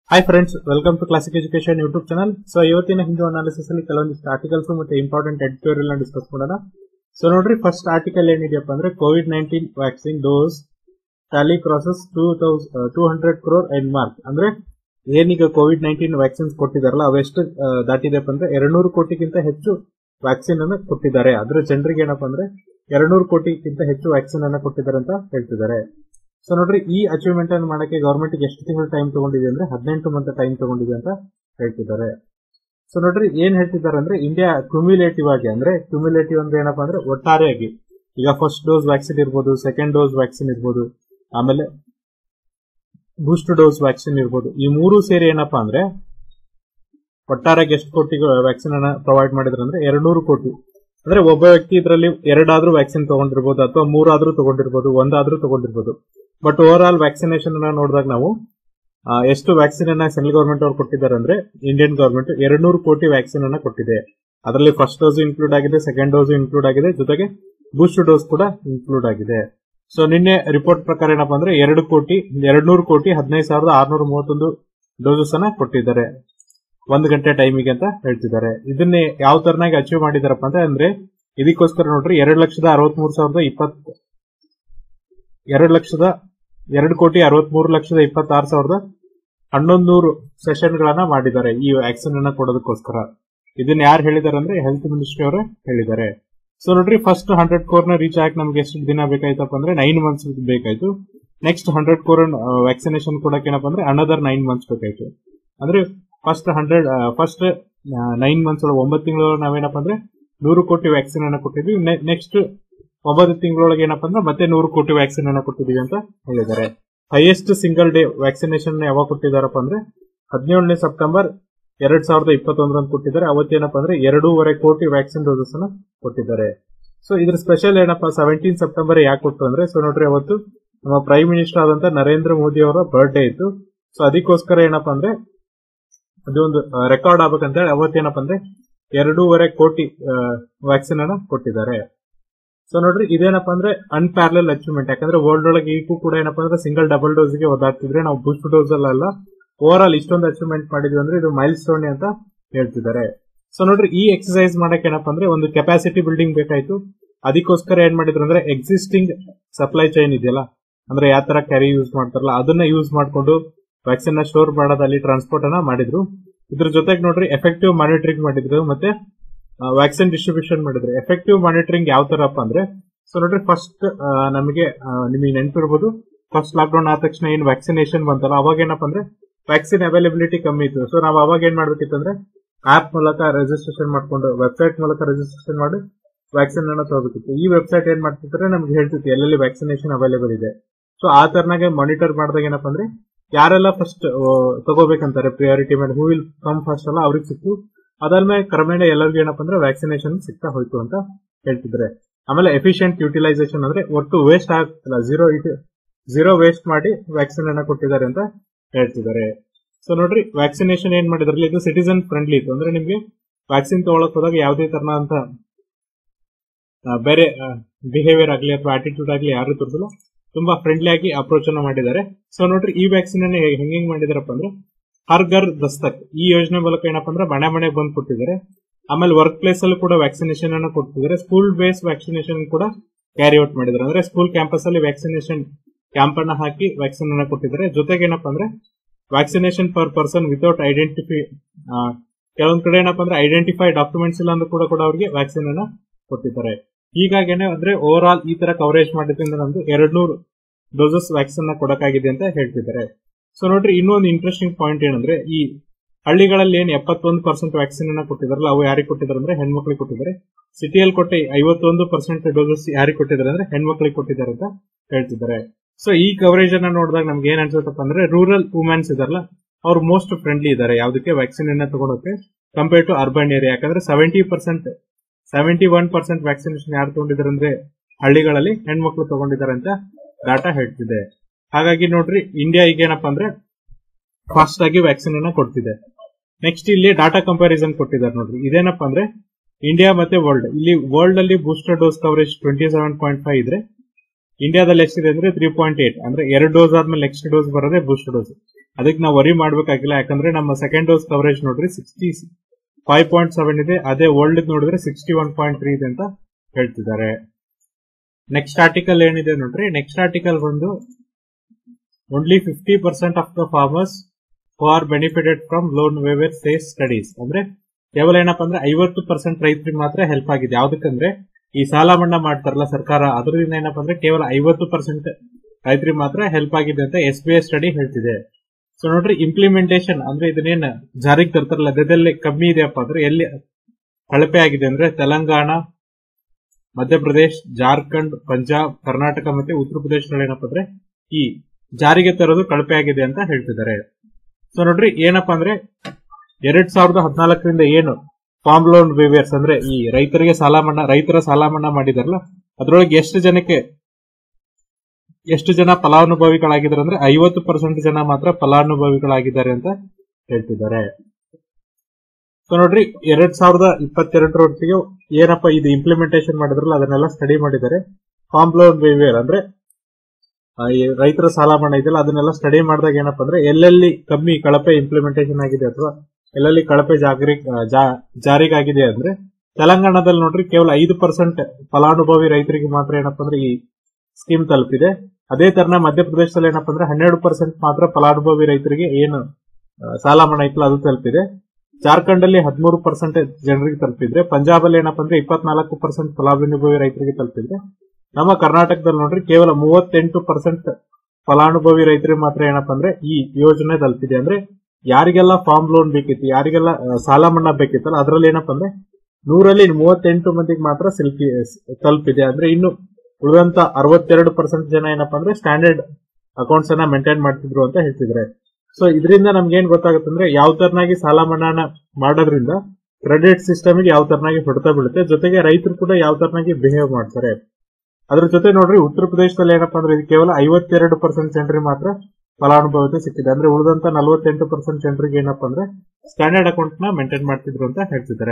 hi friends welcome to classic education YouTube channel so ಇವತ್ತಿನ Hindu analysis ಅಲ್ಲಿ ಕೆಲವೊಂದಿಷ್ಟು articles ಮತ್ತೆ ಇಂಪಾರ್ಟೆಂಟ್ ಎಡಿಟೋರಿಯಲ್ ನ ಡಿಸ್ಕಸ್ ಮಾಡೋಣ ಸೊ ನೋಡ್ರಿ ಫಸ್ಟ್ ಆರ್ಟಿಕಲ್ ಏನಿದೆಯಪ್ಪ ಅಂದ್ರೆ Covid nineteen vaccine dose tally crosses two thousand two hundred crore and mark ಅಂದ್ರೆ ಏನೀಗ ಕೋವಿಡ್ ನೈನ್ಟೀನ್ ವ್ಯಾಕ್ಸಿನ್ಸ್ ಕೊಟ್ಟಿದಾರಲ್ಲ ಅವೆಷ್ಟು ಆ, ದಾಟಿದೆಪ್ಪ ಅಂದ್ರೆ ಎರಡ್ನೂರು ಕೋಟಿಗಿಂತ ಹೆಚ್ಚು ವ್ಯಾಕ್ಸಿನ್ ಅನ್ನು ಕೊಟ್ಟಿದ್ದಾರೆ ಅದ್ರ ಜನರಿಗೆ ಏನಪ್ಪಾ ಅಂದ್ರೆ ಎರಡ್ನೂರು ಕೋಟಿಗಿಂತ ಹೆಚ್ಚು ವ್ಯಾಕ್ಸಿನ್ ಅನ್ನ ಕೊಟ್ಟಿದ್ದಾರೆ ಅಂತ ಹೇಳ್ತಿದ್ದಾರೆ ಸೊ ನೋಡ್ರಿ ಈ ಅಚೀವ್ಮೆಂಟ್ ಅನ್ನು ಮಾಡಕ್ಕೆ ಗವರ್ಮೆಂಟ್ ಎಷ್ಟು ತಿಂಗಳು ಟೈಮ್ ತಗೊಂಡಿದೆ ಅಂದ್ರೆ ಹದಿನೆಂಟು ಮಂತ್ ಟೈಮ್ ತಗೊಂಡಿದೆ ಅಂತ ಹೇಳ್ತಿದ್ದಾರೆ ಸೊ ನೋಡ್ರಿ ಏನ್ ಹೇಳ್ತಿದ್ದಾರೆ ಅಂದ್ರೆ ಇಂಡಿಯಾ ಕ್ಯುಮ್ಯುಲೇಟಿವ್ ಆಗಿ ಅಂದ್ರೆ ಕ್ಯುಮ್ಯುಲೇಟಿವ್ ಅಂದ್ರೆ ಏನಪ್ಪಾ ಅಂದ್ರೆ ಒಟ್ಟಾರೆಯಾಗಿ ಈಗ ಫಸ್ಟ್ ಡೋಸ್ ವ್ಯಾಕ್ಸಿನ್ ಇರ್ಬೋದು ಸೆಕೆಂಡ್ ಡೋಸ್ ವ್ಯಾಕ್ಸಿನ್ ಇರ್ಬೋದು ಆಮೇಲೆ ಬೂಸ್ಟ್ ಡೋಸ್ ವ್ಯಾಕ್ಸಿನ್ ಇರ್ಬೋದು ಈ ಮೂರು ಸೇರಿ ಏನಪ್ಪಾ ಅಂದ್ರೆ ಒಟ್ಟಾರೆಯಾಗಿ ಎಷ್ಟು ಕೋಟಿ ವ್ಯಾಕ್ಸಿನ್ ಅನ್ನ ಪ್ರೊವೈಡ್ ಮಾಡಿದ್ರು ಅಂದ್ರೆ ಎರಡ್ನೂರು ಕೋಟಿ ಅಂದ್ರೆ ಒಬ್ಬ ವ್ಯಕ್ತಿ ಇದರಲ್ಲಿ ಎರಡಾದ್ರೂ ವ್ಯಾಕ್ಸಿನ್ ತಗೊಂಡಿರ್ಬೋದು ಅಥವಾ ಮೂರಾದ್ರೂ ತಗೊಂಡಿರ್ಬೋದು ಒಂದಾದ್ರೂ ತಗೊಂಡಿರ್ಬೋದು ಬಟ್ ಓವರ್ ಆಲ್ ವ್ಯಾಕ್ಸಿನೇಷನ್ ಅನ್ನ ನೋಡಿದಾಗ ನಾವು ಆ, ಎಷ್ಟು ವ್ಯಾಕ್ಸಿನ್ ಅನ್ನ ಸೆಂಟ್ರಲ್ ಗವರ್ಮೆಂಟ್ ಅವ್ರು ಕೊಟ್ಟಿದ್ದಾರೆ ಅಂದ್ರೆ ಇಂಡಿಯನ್ ಗವರ್ಮೆಂಟ್ ಎರಡ್ನೂರು ಕೋಟಿ ವ್ಯಾಕ್ಸಿನ್ ಅನ್ನ ಕೊಟ್ಟಿದೆ ಅದರಲ್ಲಿ ಫಸ್ಟ್ ಡೋಸ್ ಇನ್ಕ್ಲೂಡ್ ಆಗಿದೆ ಸೆಕೆಂಡ್ ಡೋಸ್ ಇನ್ಕ್ಲೂಡ್ ಆಗಿದೆ ಜೊತೆಗೆ ಬೂಸ್ಟ್ ಡೋಸ್ ಕೂಡ ಇನ್ಕ್ಲೂಡ್ ಆಗಿದೆ ಸೊ ನಿನ್ನೆ ರಿಪೋರ್ಟ್ ಪ್ರಕಾರ ಏನಪ್ಪಾ ಅಂದ್ರೆ ಎರಡು ಕೋಟಿ ಎರಡ್ನೂರು ಕೋಟಿ ಹದಿನೈದು ಸಾವಿರದ ಆರ್ನೂರ ಮೂವತ್ತೊಂದು ಡೋಸಸ್ ಅನ್ನ ಕೊಟ್ಟಿದ್ದಾರೆ ಒಂದು ಗಂಟೆ ಟೈಮಿಗೆ ಅಂತ ಹೇಳ್ತಿದ್ದಾರೆ ಇದನ್ನೇ ಯಾವ ತರನಾಗಿ ಅಚೀವ್ ಮಾಡಿದಾರಪ್ಪ ಅಂತ ಅಂದ್ರೆ ಇದಕ್ಕೋಸ್ಕರ ನೋಡ್ರಿ ಎರಡು ಲಕ್ಷದ ಅರವತ್ಮೂರು ಸಾವಿರದ ಇಪ್ಪತ್ ಎರಡು ಲಕ್ಷದ ಎರಡು ಕೋಟಿ ಅರವತ್ಮೂರು ಲಕ್ಷದ ಇಪ್ಪತ್ತಾರು ಸಾವಿರದ ಹನ್ನೊಂದು ನೂರು ಸೆಷನ್ ಗಳನ್ನ ಮಾಡಿದ್ದಾರೆ ಈ ವ್ಯಾಕ್ಸಿನ್ ಅನ್ನ ಕೊಡೋದಕ್ಕೋಸ್ಕರ ಇದನ್ನ ಯಾರು ಹೇಳಿದಾರೆ ಅಂದ್ರೆ ಹೆಲ್ತ್ ಮಿನಿಸ್ಟ್ರಿ ಅವರೇ ಹೇಳಿದ್ದಾರೆ ಸೊ ನೋಡ್ರಿ ಫಸ್ಟ್ ಹಂಡ್ರೆಡ್ ಕೋರ್ ನ ರೀಚ್ ಆಗಕ್ಕೆ ನಮ್ಗೆ ಎಷ್ಟು ದಿನ ಬೇಕಾಯ್ತಪ್ಪ ಅಂದ್ರೆ ನೈನ್ ಮಂತ್ಸ್ ಬೇಕಾಯ್ತು ನೆಕ್ಸ್ಟ್ ಹಂಡ್ರೆಡ್ ಕೋರ್ ವ್ಯಾಕ್ಸಿನೇಷನ್ ಕೊಡಕ್ಕೆ ಏನಪ್ಪ ಅಂದ್ರೆ ಅನದರ್ ನೈನ್ ಮಂತ್ಸ್ ಬೇಕಾಯ್ತು ಅಂದ್ರೆ first hundred first nine months ಒಳಗೆ ಒಂಬತ್ತು ತಿಂಗಳು ನಾವೇನಪ್ಪ ಅಂದ್ರೆ ನೂರು ಕೋಟಿ ವ್ಯಾಕ್ಸಿನ್ ಅನ್ನ ಕೊಟ್ಟಿದ್ವಿ ನೆಕ್ಸ್ಟ್ ಒಂಬತ್ತು ತಿಂಗಳೊಳಗೆ ಏನಪ್ಪ ಅಂದ್ರೆ ಮತ್ತೆ ನೂರು ಕೋಟಿ ವ್ಯಾಕ್ಸಿನ್ ಅನ್ನ ಕೊಟ್ಟಿದೀವಿ ಅಂತ ಹೇಳಿದ್ದಾರೆ ಹೈಯೆಸ್ಟ್ ಸಿಂಗಲ್ ಡೇ ವ್ಯಾಕ್ಸಿನೇಷನ್ ಯಾವಾಗ ಕೊಟ್ಟಿದಾರಪ್ಪ ಅಂದ್ರೆ ಹದಿನೇಳನೇ ಸೆಪ್ಟೆಂಬರ್ ಎರಡ್ ಸಾವಿರದ ಇಪ್ಪತ್ತೊಂದರಂದು ಕೊಟ್ಟಿದ್ದಾರೆ ಅವತ್ತೇನಪ್ಪ ಅಂದ್ರೆ ಎರಡೂವರೆ ಕೋಟಿ ವ್ಯಾಕ್ಸಿನ್ ಡೋಸಸ್ ಅನ್ನ ಕೊಟ್ಟಿದ್ದಾರೆ ಸೊ ಇದ್ರ ಸ್ಪೆಷಲ್ ಏನಪ್ಪ ಸೆವೆಂಟೀನ್ ಸೆಪ್ಟೆಂಬರ್ ಯಾಕೆ ಕೊಟ್ಟು ಅಂದ್ರೆ ಸೊ ನೋಡ್ರಿ ಅವತ್ತು ನಮ್ಮ ಪ್ರೈಮ್ ಮಿನಿಸ್ಟರ್ ಆದಂತ ನರೇಂದ್ರ ಮೋದಿ ಅವರ ಬರ್ಡೇ ಇತ್ತು ಸೊ ಅದಕ್ಕೋಸ್ಕರ ಏನಪ್ಪಾ ಅಂದ್ರೆ ಅದೊಂದು ರೆಕಾರ್ಡ್ ಆಗ್ಬೇಕಂತ ಹೇಳಿ ಅವತ್ತೇನಪ್ಪ ಅಂದ್ರೆ ಎರಡೂವರೆ ಕೋಟಿ ವ್ಯಾಕ್ಸಿನ್ ಅನ್ನ ಕೊಟ್ಟಿದ್ದಾರೆ ಸೊ ನೋಡ್ರಿ ಇದೇನಪ್ಪ ಅಂದ್ರೆ ಅನ್ಪ್ಯಾರಲ್ ಅಚೀವ್ಮೆಂಟ್ ಯಾಕಂದ್ರೆ ವರ್ಲ್ಡ್ ಒಳಗೆ ಈಗೂ ಕೂಡ ಏನಪ್ಪಾ ಅಂದ್ರೆ ಸಿಂಗಲ್ ಡಬಲ್ ಡೋಸ್ ಗೆ ಓದಾಡ್ತಿದ್ರೆ ನಾವು ಬೂಸ್ಟ್ ಡೋಸ್ ಅಲ್ಲ ಓವರ್ ಆಲ್ ಇಷ್ಟೊಂದು ಅಚೀವ್ಮೆಂಟ್ ಮಾಡಿದ್ವಿ ಅಂದ್ರೆ ಇದು ಮೈಲ್ ಸ್ಟೋನ್ ಅಂತ ಹೇಳ್ತಿದ್ದಾರೆ ಸೊ ನೋಡ್ರಿ ಈ ಎಕ್ಸರ್ಸೈಸ್ ಮಾಡಕ್ ಏನಪ್ಪಾ ಅಂದ್ರೆ ಒಂದು ಕೆಪಾಸಿಟಿ ಬಿಲ್ಡಿಂಗ್ ಬೇಕಾಯ್ತು ಅದಕ್ಕೋಸ್ಕರ ಏನ್ ಮಾಡಿದ್ರು ಅಂದ್ರೆ ಎಕ್ಸಿಸ್ಟಿಂಗ್ ಸಪ್ಲೈ ಚೈನ್ ಇದೆಯಲ್ಲ ಅಂದ್ರೆ ಯಾವ ತರ ಕ್ಯಾರಿ ಯೂಸ್ ಮಾಡ್ತಾರಲ್ಲ ಅದನ್ನ ಯೂಸ್ ಮಾಡ್ಕೊಂಡು ವ್ಯಾಕ್ಸಿನ್ ನ ಸ್ಟೋರ್ ಮಾಡೋದಲ್ಲಿ ಟ್ರಾನ್ಸ್ಪೋರ್ಟ್ ಅನ್ನ ಮಾಡಿದ್ರು ಇದ್ರ ಜೊತೆಗೆ ನೋಡ್ರಿ ಎಫೆಕ್ಟಿವ್ ಮಾನಿಟರಿಂಗ್ ಮಾಡಿದ್ರು ಮತ್ತೆ ವ್ಯಾಕ್ಸಿನ್ ಡಿಸ್ಟ್ರಿಬ್ಯೂಷನ್ ಮಾಡಿದ್ರು ಎಫೆಕ್ಟಿವ್ ಮಾನಿಟರಿಂಗ್ ಯಾವ ತರಪ್ಪ ಅಂದ್ರೆ ಸೊ ನೋಡ್ರಿ ಫಸ್ಟ್ ನಮಗೆ ನಿಮಗೆ ನೆನಪಿರ್ಬೋದು ಫಸ್ಟ್ ಲಾಕ್ಡೌನ್ ಆದ ತಕ್ಷಣ ಏನ್ ವ್ಯಾಕ್ಸಿನೇಷನ್ ಬಂತಲ್ಲ ಅವಾಗ ಏನಪ್ಪ ಅಂದ್ರೆ ವ್ಯಾಕ್ಸಿನ್ ಅವೈಲಬಿಲಿಟಿ ಕಮ್ಮಿ ಇತ್ತು ಸೊ ನಾವು ಅವಾಗ ಏನ್ ಮಾಡ್ಬೇಕಿತ್ತು ಅಂದ್ರೆ ಆಪ್ ಮೂಲಕ ರಿಜಿಸ್ಟ್ರೇಷನ್ ಮಾಡ್ಕೊಂಡು ವೆಬ್ಸೈಟ್ ಮೂಲಕ ರಿಜಿಸ್ಟ್ರೇಷನ್ ಮಾಡಿ ವ್ಯಾಕ್ಸಿನ್ ಅನ್ನ ತಗೋಬೇಕಿತ್ತು ಈ ವೆಬ್ಸೈಟ್ ಏನ್ ಮಾಡ್ತಿದ್ರೆ ನಮ್ಗೆ ಹೇಳ್ತಿತ್ತು ಎಲ್ಲೆಲ್ಲಿ ವ್ಯಾಕ್ಸಿನೇಷನ್ ಅವೈಲೇಬಲ್ ಇದೆ ಸೊ ಆ ತರನಾಗೆ ಮಾನಿಟರ್ ಮಾಡಿದಾಗ ಏನಪ್ಪ ಅಂದ್ರೆ ಯಾರೆಲ್ಲ ಫಸ್ಟ್ ತಗೋಬೇಕಂತಾರೆ ಪ್ರಿಯಾರಿಟಿ ಮೇಲೆ ಹೂ ವಿಲ್ ಕಮ್ ಫಸ್ಟ್ ಅಲ್ಲ ಅವ್ರಿಗೆ ಸಿಕ್ತು ಅದಾದ್ಮೇಲೆ ಕ್ರಮೇಣ ಎಲ್ಲರಿಗೂ ಏನಪ್ಪ ಅಂದ್ರೆ ವ್ಯಾಕ್ಸಿನೇಷನ್ ಸಿಗ್ತಾ ಹೋಯ್ತು ಅಂತ ಹೇಳ್ತಿದ್ರೆ ಆಮೇಲೆ ಎಫಿಷಿಯಂಟ್ ಯುಟಿಲೈಸೇಷನ್ ಅಂದ್ರೆ ಒಟ್ಟು ವೇಸ್ಟ್ ಆಗ್ತಿಲ್ಲ ಝೀರೋ ಝೀರೋ ವೇಸ್ಟ್ ಮಾಡಿ ವ್ಯಾಕ್ಸಿನ್ ಅನ್ನ ಕೊಟ್ಟಿದ್ದಾರೆ ಅಂತ ಹೇಳ್ತಿದ್ದಾರೆ ಸೊ ನೋಡ್ರಿ ವ್ಯಾಕ್ಸಿನೇಷನ್ ಏನ್ ಮಾಡಿದ್ರಲ್ಲಿ ಇದು ಸಿಟಿಸನ್ ಫ್ರೆಂಡ್ಲಿ ಇತ್ತು ಅಂದ್ರೆ ನಿಮ್ಗೆ ವ್ಯಾಕ್ಸಿನ್ ತಗೊಳಕ್ ಹೋದಾಗ ಯಾವುದೇ ತರನಾದಂತ ಆ, ಬೇರೆ ಬಿಹೇವಿಯರ್ ಆಗಲಿ ಅಥವಾ ಆಟಿಟ್ಯೂಡ್ ಆಗಲಿ ಯಾರು ತೋರಿಸಲ್ಲ ತುಂಬಾ ಫ್ರೆಂಡ್ಲಿ ಆಗಿ ಅಪ್ರೋಚ್ ಅನ್ನ ಮಾಡಿದ್ದಾರೆ ಸೊ ನೋಡ್ರಿ ಈ ವ್ಯಾಕ್ಸಿನ್ ಅನ್ನ ಹೆಂಗ್ ಹೆಂಗ್ ಮಾಡಿದಾರಪ್ಪ ಅಂದ್ರೆ ಹರ್ ಗರ್ ದಸ್ತಕ್ ಈ ಯೋಜನೆ ಮೂಲಕ ಏನಪ್ಪ ಅಂದ್ರೆ ಮನೆ ಮನೆಗೆ ಬಂದು ಕೊಟ್ಟಿದ್ದಾರೆ ಆಮೇಲೆ ವರ್ಕ್ ಪ್ಲೇಸ್ ಅಲ್ಲೂ ಕೂಡ ವ್ಯಾಕ್ಸಿನೇಷನ್ ಅನ್ನ ಕೊಡ್ತಿದ್ದಾರೆ ಸ್ಕೂಲ್ ಬೇಸ್ ವ್ಯಾಕ್ಸಿನೇಷನ್ ಕೂಡ ಕ್ಯಾರಿ ಔಟ್ ಮಾಡಿದ್ದಾರೆ ಅಂದ್ರೆ ಸ್ಕೂಲ್ ಕ್ಯಾಂಪಸ್ ಅಲ್ಲಿ ವ್ಯಾಕ್ಸಿನೇಷನ್ ಕ್ಯಾಂಪ್ ಅನ್ನ ಹಾಕಿ ವ್ಯಾಕ್ಸಿನ್ ಅನ್ನ ಕೊಟ್ಟಿದ್ದಾರೆ ಜೊತೆಗೆ ಏನಪ್ಪ ಅಂದ್ರೆ vaccination per person without identify ಕೆಲವೊಂದ್ ಕಡೆ ಏನಪ್ಪ ಅಂದ್ರೆ ಐಡೆಂಟಿಫೈ ಡಾಕ್ಯುಮೆಂಟ್ಸ್ ಇಲ್ಲ ಅಂದ್ರೂ ಕೂಡ ಕೂಡ ಅವರಿಗೆ ವ್ಯಾಕ್ಸಿನ್ ಅನ್ನ ಕೊಟ್ಟಿದ್ದಾರೆ ಹೀಗಾಗೇನೆ ಅಂದ್ರೆ ಓವರ್ ಆಲ್ ಈ ತರ ಕವರೇಜ್ ಮಾಡಿದ್ರಿಂದ ನಮ್ದು ಎರಡ್ ನೂರು ಡೋಸಸ್ ವ್ಯಾಕ್ಸಿನ್ ನ ಕೊಡಕ್ಕಾಗಿದೆ ಅಂತ ಹೇಳ್ತಿದ್ದಾರೆ ಸೊ ನೋಡ್ರಿ ಇನ್ನೊಂದು ಇಂಟ್ರೆಸ್ಟಿಂಗ್ ಪಾಯಿಂಟ್ ಏನಂದ್ರೆ ಈ ಹಳ್ಳಿಗಳಲ್ಲಿ ಏನ್ ಎಪ್ಪತ್ತೊಂದು ಪರ್ಸೆಂಟ್ ವ್ಯಾಕ್ಸಿನ್ ಅನ್ನ ಕೊಟ್ಟಿದಾರಲ್ಲ ಅವು ಯಾರಿಗೆ ಕೊಟ್ಟಿದ್ದಾರೆ ಅಂದ್ರೆ ಹೆಣ್ಮಕ್ಳಿಗೆ ಕೊಟ್ಟಿದ್ದಾರೆ ಸಿಟಿಯಲ್ಲಿ ಕೊಟ್ಟ ಐವತ್ತೊಂದು ಪರ್ಸೆಂಟ್ ಡೋಸಸ್ ಯಾರಿಗೆ ಕೊಟ್ಟಿದ್ದಾರೆ ಅಂದ್ರೆ ಹೆಣ್ಮಕ್ಳಿಗೆ ಕೊಟ್ಟಿದ್ದಾರೆ ಅಂತ ಹೇಳ್ತಿದ್ದಾರೆ ಸೊ ಈ ಕವರೇಜ್ ಅನ್ನ ನೋಡಿದಾಗ ನಮ್ಗೆ ಏನ್ ಅನ್ಸುತ್ತಪ್ಪ ಅಂದ್ರೆ ರೂರಲ್ ವುಮೆನ್ಸ್ ಇದಾರಲ್ಲ ಅವ್ರು ಮೋಸ್ಟ್ ಫ್ರೆಂಡ್ಲಿ ಇದಾರೆ ಯಾವ್ದಕ್ಕೆ ವ್ಯಾಕ್ಸಿನ್ ಅನ್ನ ತಗೊಳಕ್ಕೆ ಕಂಪೇರ್ ಟು ಅರ್ಬನ್ ಏರಿಯಾ ಯಾಕಂದ್ರೆ seventy percent seventy one percent vaccination ಯಾರು ತಗೊಂಡಿದ್ದಾರೆ ಅಂದ್ರೆ ಹಳ್ಳಿಗಳಲ್ಲಿ ಹೆಣ್ಮಕ್ಳು ತಗೊಂಡಿದ್ದಾರೆ ಅಂತ ಡಾಟಾ ಹೇಳ್ತಿದೆ ಹಾಗಾಗಿ ನೋಡ್ರಿ ಇಂಡಿಯಾ ಈಗ ಏನಪ್ಪಾ ಅಂದ್ರೆ ಫಾಸ್ಟ್ ಆಗಿ ವ್ಯಾಕ್ಸಿನ್ ಅನ್ನ ಕೊಡ್ತಿದೆ ನೆಕ್ಸ್ಟ್ ಇಲ್ಲಿ ಡಾಟಾ ಕಂಪ್ಯಾರಿಸನ್ ಕೊಟ್ಟಿದ್ದಾರೆ ನೋಡ್ರಿ ಇದೇನಪ್ಪ ಅಂದ್ರೆ ಇಂಡಿಯಾ ಮತ್ತೆ ವರ್ಲ್ಡ್ ಇಲ್ಲಿ ವರ್ಲ್ಡ್ ಅಲ್ಲಿ booster dose coverage twenty seven point five ಇದ್ರೆ ಇಂಡಿಯಾದಲ್ಲಿ ಎಷ್ಟಿದೆ ಅಂದ್ರೆ ತ್ರೀ ಪಾಯಿಂಟ್ ಏಟ್ ಅಂದ್ರೆ ಎರಡು ಡೋಸ್ ಆದ್ಮೇಲೆ ನೆಕ್ಸ್ಟ್ ಡೋಸ್ ಬರೋದೇ ಬೂಸ್ಟರ್ ಡೋಸ್ ಅದಕ್ಕೆ ನಾವು ವರಿ ಮಾಡ್ಬೇಕಾಗಿಲ್ಲ ಯಾಕಂದ್ರೆ ನಮ್ಮ ಸೆಕೆಂಡ್ ಡೋಸ್ ಕವರೇಜ್ ನೋಡ್ರಿ ಸಿಕ್ಸ್ಟಿ ಫೈವ್ ಪಾಯಿಂಟ್ ಸೆವೆನ್ ಇದೆ ಅದೇ ವರ್ಲ್ಡ್ ನೋಡಿದ್ರೆ ಸಿಕ್ಸ್ಟಿ ಒನ್ ಪಾಯಿಂಟ್ ತ್ರೀ ಇದೆ ಅಂತ ಹೇಳ್ತಿದ್ದಾರೆ ನೆಕ್ಸ್ಟ್ ಆರ್ಟಿಕಲ್ ಏನಿದೆ ನೋಡ್ರಿ ನೆಕ್ಸ್ಟ್ ಆರ್ಟಿಕಲ್ ಬಂದು only fifty percent of the farmers who are benefited from loan waiver says studies ಅಂದ್ರೆ ಕೇವಲ ಏನಪ್ಪಾ ಅಂದ್ರೆ ಐವತ್ತು ಪರ್ಸೆಂಟ್ ರೈತರಿಗೆ ಮಾತ್ರ ಹೆಲ್ಪ್ ಆಗಿದೆ ಯಾವ್ದಕ್ಕಂದ್ರೆ ಈ ಸಾಲ ಮನ್ನಾ ಮಾಡ್ತಾರಲ್ಲ ಸರ್ಕಾರ ಅದರಿಂದ ಏನಪ್ಪಾ ಅಂದ್ರೆ ಕೇವಲ ಐವತ್ತು ಪರ್ಸೆಂಟ್ ರೈತರಿಗೆ ಮಾತ್ರ ಹೆಲ್ಪ್ ಆಗಿದೆ ಅಂತ ಎಸ್ ಬಿ ಐ ಸ್ಟಡಿ ಹೇಳ್ತಿದೆ ಸೊ ನೋಡ್ರಿ ಇಂಪ್ಲಿಮೆಂಟೇಷನ್ ಅಂದ್ರೆ ಇದನ್ನೇನ್ ಜಾರಿಗೆ ತರ್ತಾರಲ್ಲ ಅದರಲ್ಲಿ ಕಮ್ಮಿ ಇದೆಯಪ್ಪ ಅಂದ್ರೆ ಎಲ್ಲಿ ಕಳಪೆ ಆಗಿದೆ ಅಂದ್ರೆ ತೆಲಂಗಾಣ ಮಧ್ಯಪ್ರದೇಶ್ ಜಾರ್ಖಂಡ್ ಪಂಜಾಬ್ ಕರ್ನಾಟಕ ಮತ್ತೆ ಉತ್ತರ ಪ್ರದೇಶದಲ್ಲಿ ಏನಪ್ಪಾ ಅಂದ್ರೆ ಈ ಜಾರಿಗೆ ತರೋದು ಕಳಪೆ ಆಗಿದೆ ಅಂತ ಹೇಳ್ತಿದ್ದಾರೆ ಸೊ ನೋಡ್ರಿ ಏನಪ್ಪಾ ಅಂದ್ರೆ ಎರಡ್ ಸಾವಿರದ ಹದಿನಾಲ್ಕರಿಂದ ಏನು ಫಾರ್ಮ್ ಲೋನ್ ವೇವಿಯರ್ಸ್ ಅಂದ್ರೆ ಈ ರೈತರಿಗೆ ಸಾಲ ಮನ್ನಾ ರೈತರ ಸಾಲ ಮನ್ನಾ ಮಾಡಿದಾರಲ್ಲ ಅದ್ರೊಳಗೆ ಎಷ್ಟು ಜನಕ್ಕೆ ಎಷ್ಟು ಜನ ಫಲಾನುಭವಿಗಳಾಗಿದ್ದಾರೆ ಅಂದ್ರೆ ಐವತ್ತು ಪರ್ಸೆಂಟ್ ಜನ ಮಾತ್ರ ಫಲಾನುಭವಿಗಳಾಗಿದ್ದಾರೆ ಅಂತ ಹೇಳ್ತಿದ್ದಾರೆ ಸೊ ನೋಡ್ರಿ ಎರಡ್ ಸಾವಿರದ ಇಪ್ಪತ್ತೆರಡರವರೆಗೆ ಏನಪ್ಪ ಇದು ಇಂಪ್ಲಿಮೆಂಟೇಷನ್ ಮಾಡಿದ್ರಲ್ಲ ಅದನ್ನೆಲ್ಲ ಸ್ಟಡಿ ಮಾಡಿದ್ದಾರೆ ಫಾರ್ಮ್ ಲೋನ್ ವೇವಿಯರ್ ಅಂದ್ರೆ ಆ, ಈ ರೈತರ ಸಾಲ ಮನ್ನಾ ಇದೆಯಲ್ಲ ಅದನ್ನೆಲ್ಲ ಸ್ಟಡಿ ಮಾಡಿದಾಗ ಏನಪ್ಪಾ ಅಂದ್ರೆ ಎಲ್ಲೆಲ್ಲಿ ಕಮ್ಮಿ ಕಳಪೆ ಇಂಪ್ಲಿಮೆಂಟೇಷನ್ ಆಗಿದೆ ಅಥವಾ ಎಲ್ಲೆಲ್ಲಿ ಕಳಪೆ ಜಾಗರಿ ಆ, ಜಾ- ಜಾರಿಗಾಗಿದೆ ಅಂದ್ರೆ ತೆಲಂಗಾಣದಲ್ಲಿ ನೋಡ್ರಿ ಕೇವಲ ಐದು ಪರ್ಸೆಂಟ್ ಫಲಾನುಭವಿ ರೈತರಿಗೆ ಮಾತ್ರ ಏನಪ್ಪಾ ಅಂದ್ರೆ ಈ ಸ್ಕೀಮ್ ತಲುಪಿದೆ ಅದೇ ತರನ ಮಧ್ಯಪ್ರದೇಶದಲ್ಲಿ ಏನಪ್ಪಾ ಅಂದ್ರೆ ಹನ್ನೆರಡು ಪರ್ಸೆಂಟ್ ಮಾತ್ರ ಫಲಾನುಭವಿ ರೈತರಿಗೆ ಏನು ಆ, ಸಾಲ ಮನ್ನಾ ಇತ್ತಲ್ಲ ಅದು ತಲುಪಿದೆ ಜಾರ್ಖಂಡ್ ಅಲ್ಲಿ ಹದಿಮೂರು ಪರ್ಸೆಂಟ್ ಜನರಿಗೆ ತಲುಪಿದ್ರೆ ಪಂಜಾಬ್ ಅಲ್ಲಿ ಏನಪ್ಪಾ ಅಂದ್ರೆ ಇಪ್ಪತ್ನಾಲ್ಕು ಪರ್ಸೆಂಟ್ ಫಲಾನುಭವಿ ರೈತರಿಗೆ ತಲುಪಿದ್ರೆ ನಮ್ಮ ಕರ್ನಾಟಕದಲ್ಲಿ ನೋಡ್ರಿ ಕೇವಲ ಮೂವತ್ತೆಂಟು ಪರ್ಸೆಂಟ್ ಫಲಾನುಭವಿ ರೈತರಿಗೆ ಮಾತ್ರ ಏನಪ್ಪಾ ಅಂದ್ರೆ ಈ ಯೋಜನೆ ತಲುಪಿದೆ ಅಂದ್ರೆ ಯಾರಿಗೆಲ್ಲ ಫಾರ್ಮ್ ಲೋನ್ ಬೇಕಿತ್ತು ಯಾರಿಗೆಲ್ಲ ಆ, ಸಾಲ ಮನ್ನಾ ಬೇಕಿತ್ತಲ್ಲ ಅದರಲ್ಲಿ ಏನಪ್ಪಾ ಅಂದ್ರೆ ನೂರಲ್ಲಿ ಮೂವತ್ತೆಂಟು ಮಂದಿಗೆ ಮಾತ್ರ ಸಿಲ್ಪಿ ತಲುಪಿದೆ ಅಂದ್ರೆ ಇನ್ನು ಉಳಿದಂತ ಅರವತ್ತೆರಡು ಪರ್ಸೆಂಟ್ ಜನ ಏನಪ್ಪಾ ಅಂದ್ರೆ ಸ್ಟ್ಯಾಂಡರ್ಡ್ ಅಕೌಂಟ್ಸ್ ಅನ್ನ ಮೇಂಟೈನ್ ಮಾಡ್ತಿದ್ರು ಅಂತ ಹೇಳ್ತಿದ್ರೆ ಸೊ ಇದರಿಂದ ನಮ್ಗೆ ಏನ್ ಗೊತ್ತಾಗುತ್ತೆ ಅಂದ್ರೆ ಯಾವ ತರನಾಗಿ ಸಾಲ ಮನ್ನಾನ ಮಾಡೋದ್ರಿಂದ ಕ್ರೆಡಿಟ್ ಸಿಸ್ಟಮ್ ಯಾವ ತರನಾಗಿ ಹೊಡೆತ ಬೀಳುತ್ತೆ ಜೊತೆಗೆ ರೈತರು ಕೂಡ ಯಾವ ತರನಾಗಿ ಬಿಹೇವ್ ಮಾಡ್ತಾರೆ ಅದ್ರ ಜೊತೆ ನೋಡ್ರಿ ಉತ್ತರ ಪ್ರದೇಶದಲ್ಲಿ ಏನಪ್ಪಾ ಅಂದ್ರೆ ಇದು ಕೇವಲ ಐವತ್ತೆರಡು ಪರ್ಸೆಂಟ್ ಜನರಿಗೆ ಮಾತ್ರ ಫಲಾನುಭವತೆ ಸಿಕ್ಕಿದೆ ಅಂದ್ರೆ ಉಳಿದಂತ ನಲವತ್ತೆಂಟು ಪರ್ಸೆಂಟ್ ಜನರಿಗೆ ಏನಪ್ಪಾ ಅಂದ್ರೆ ಸ್ಟ್ಯಾಂಡರ್ಡ್ ಅಕೌಂಟ್ ನ ಮೇಂಟೈನ್ ಮಾಡ್ತಿದ್ರು ಅಂತ ಹೇಳ್ತಿದ್ದಾರೆ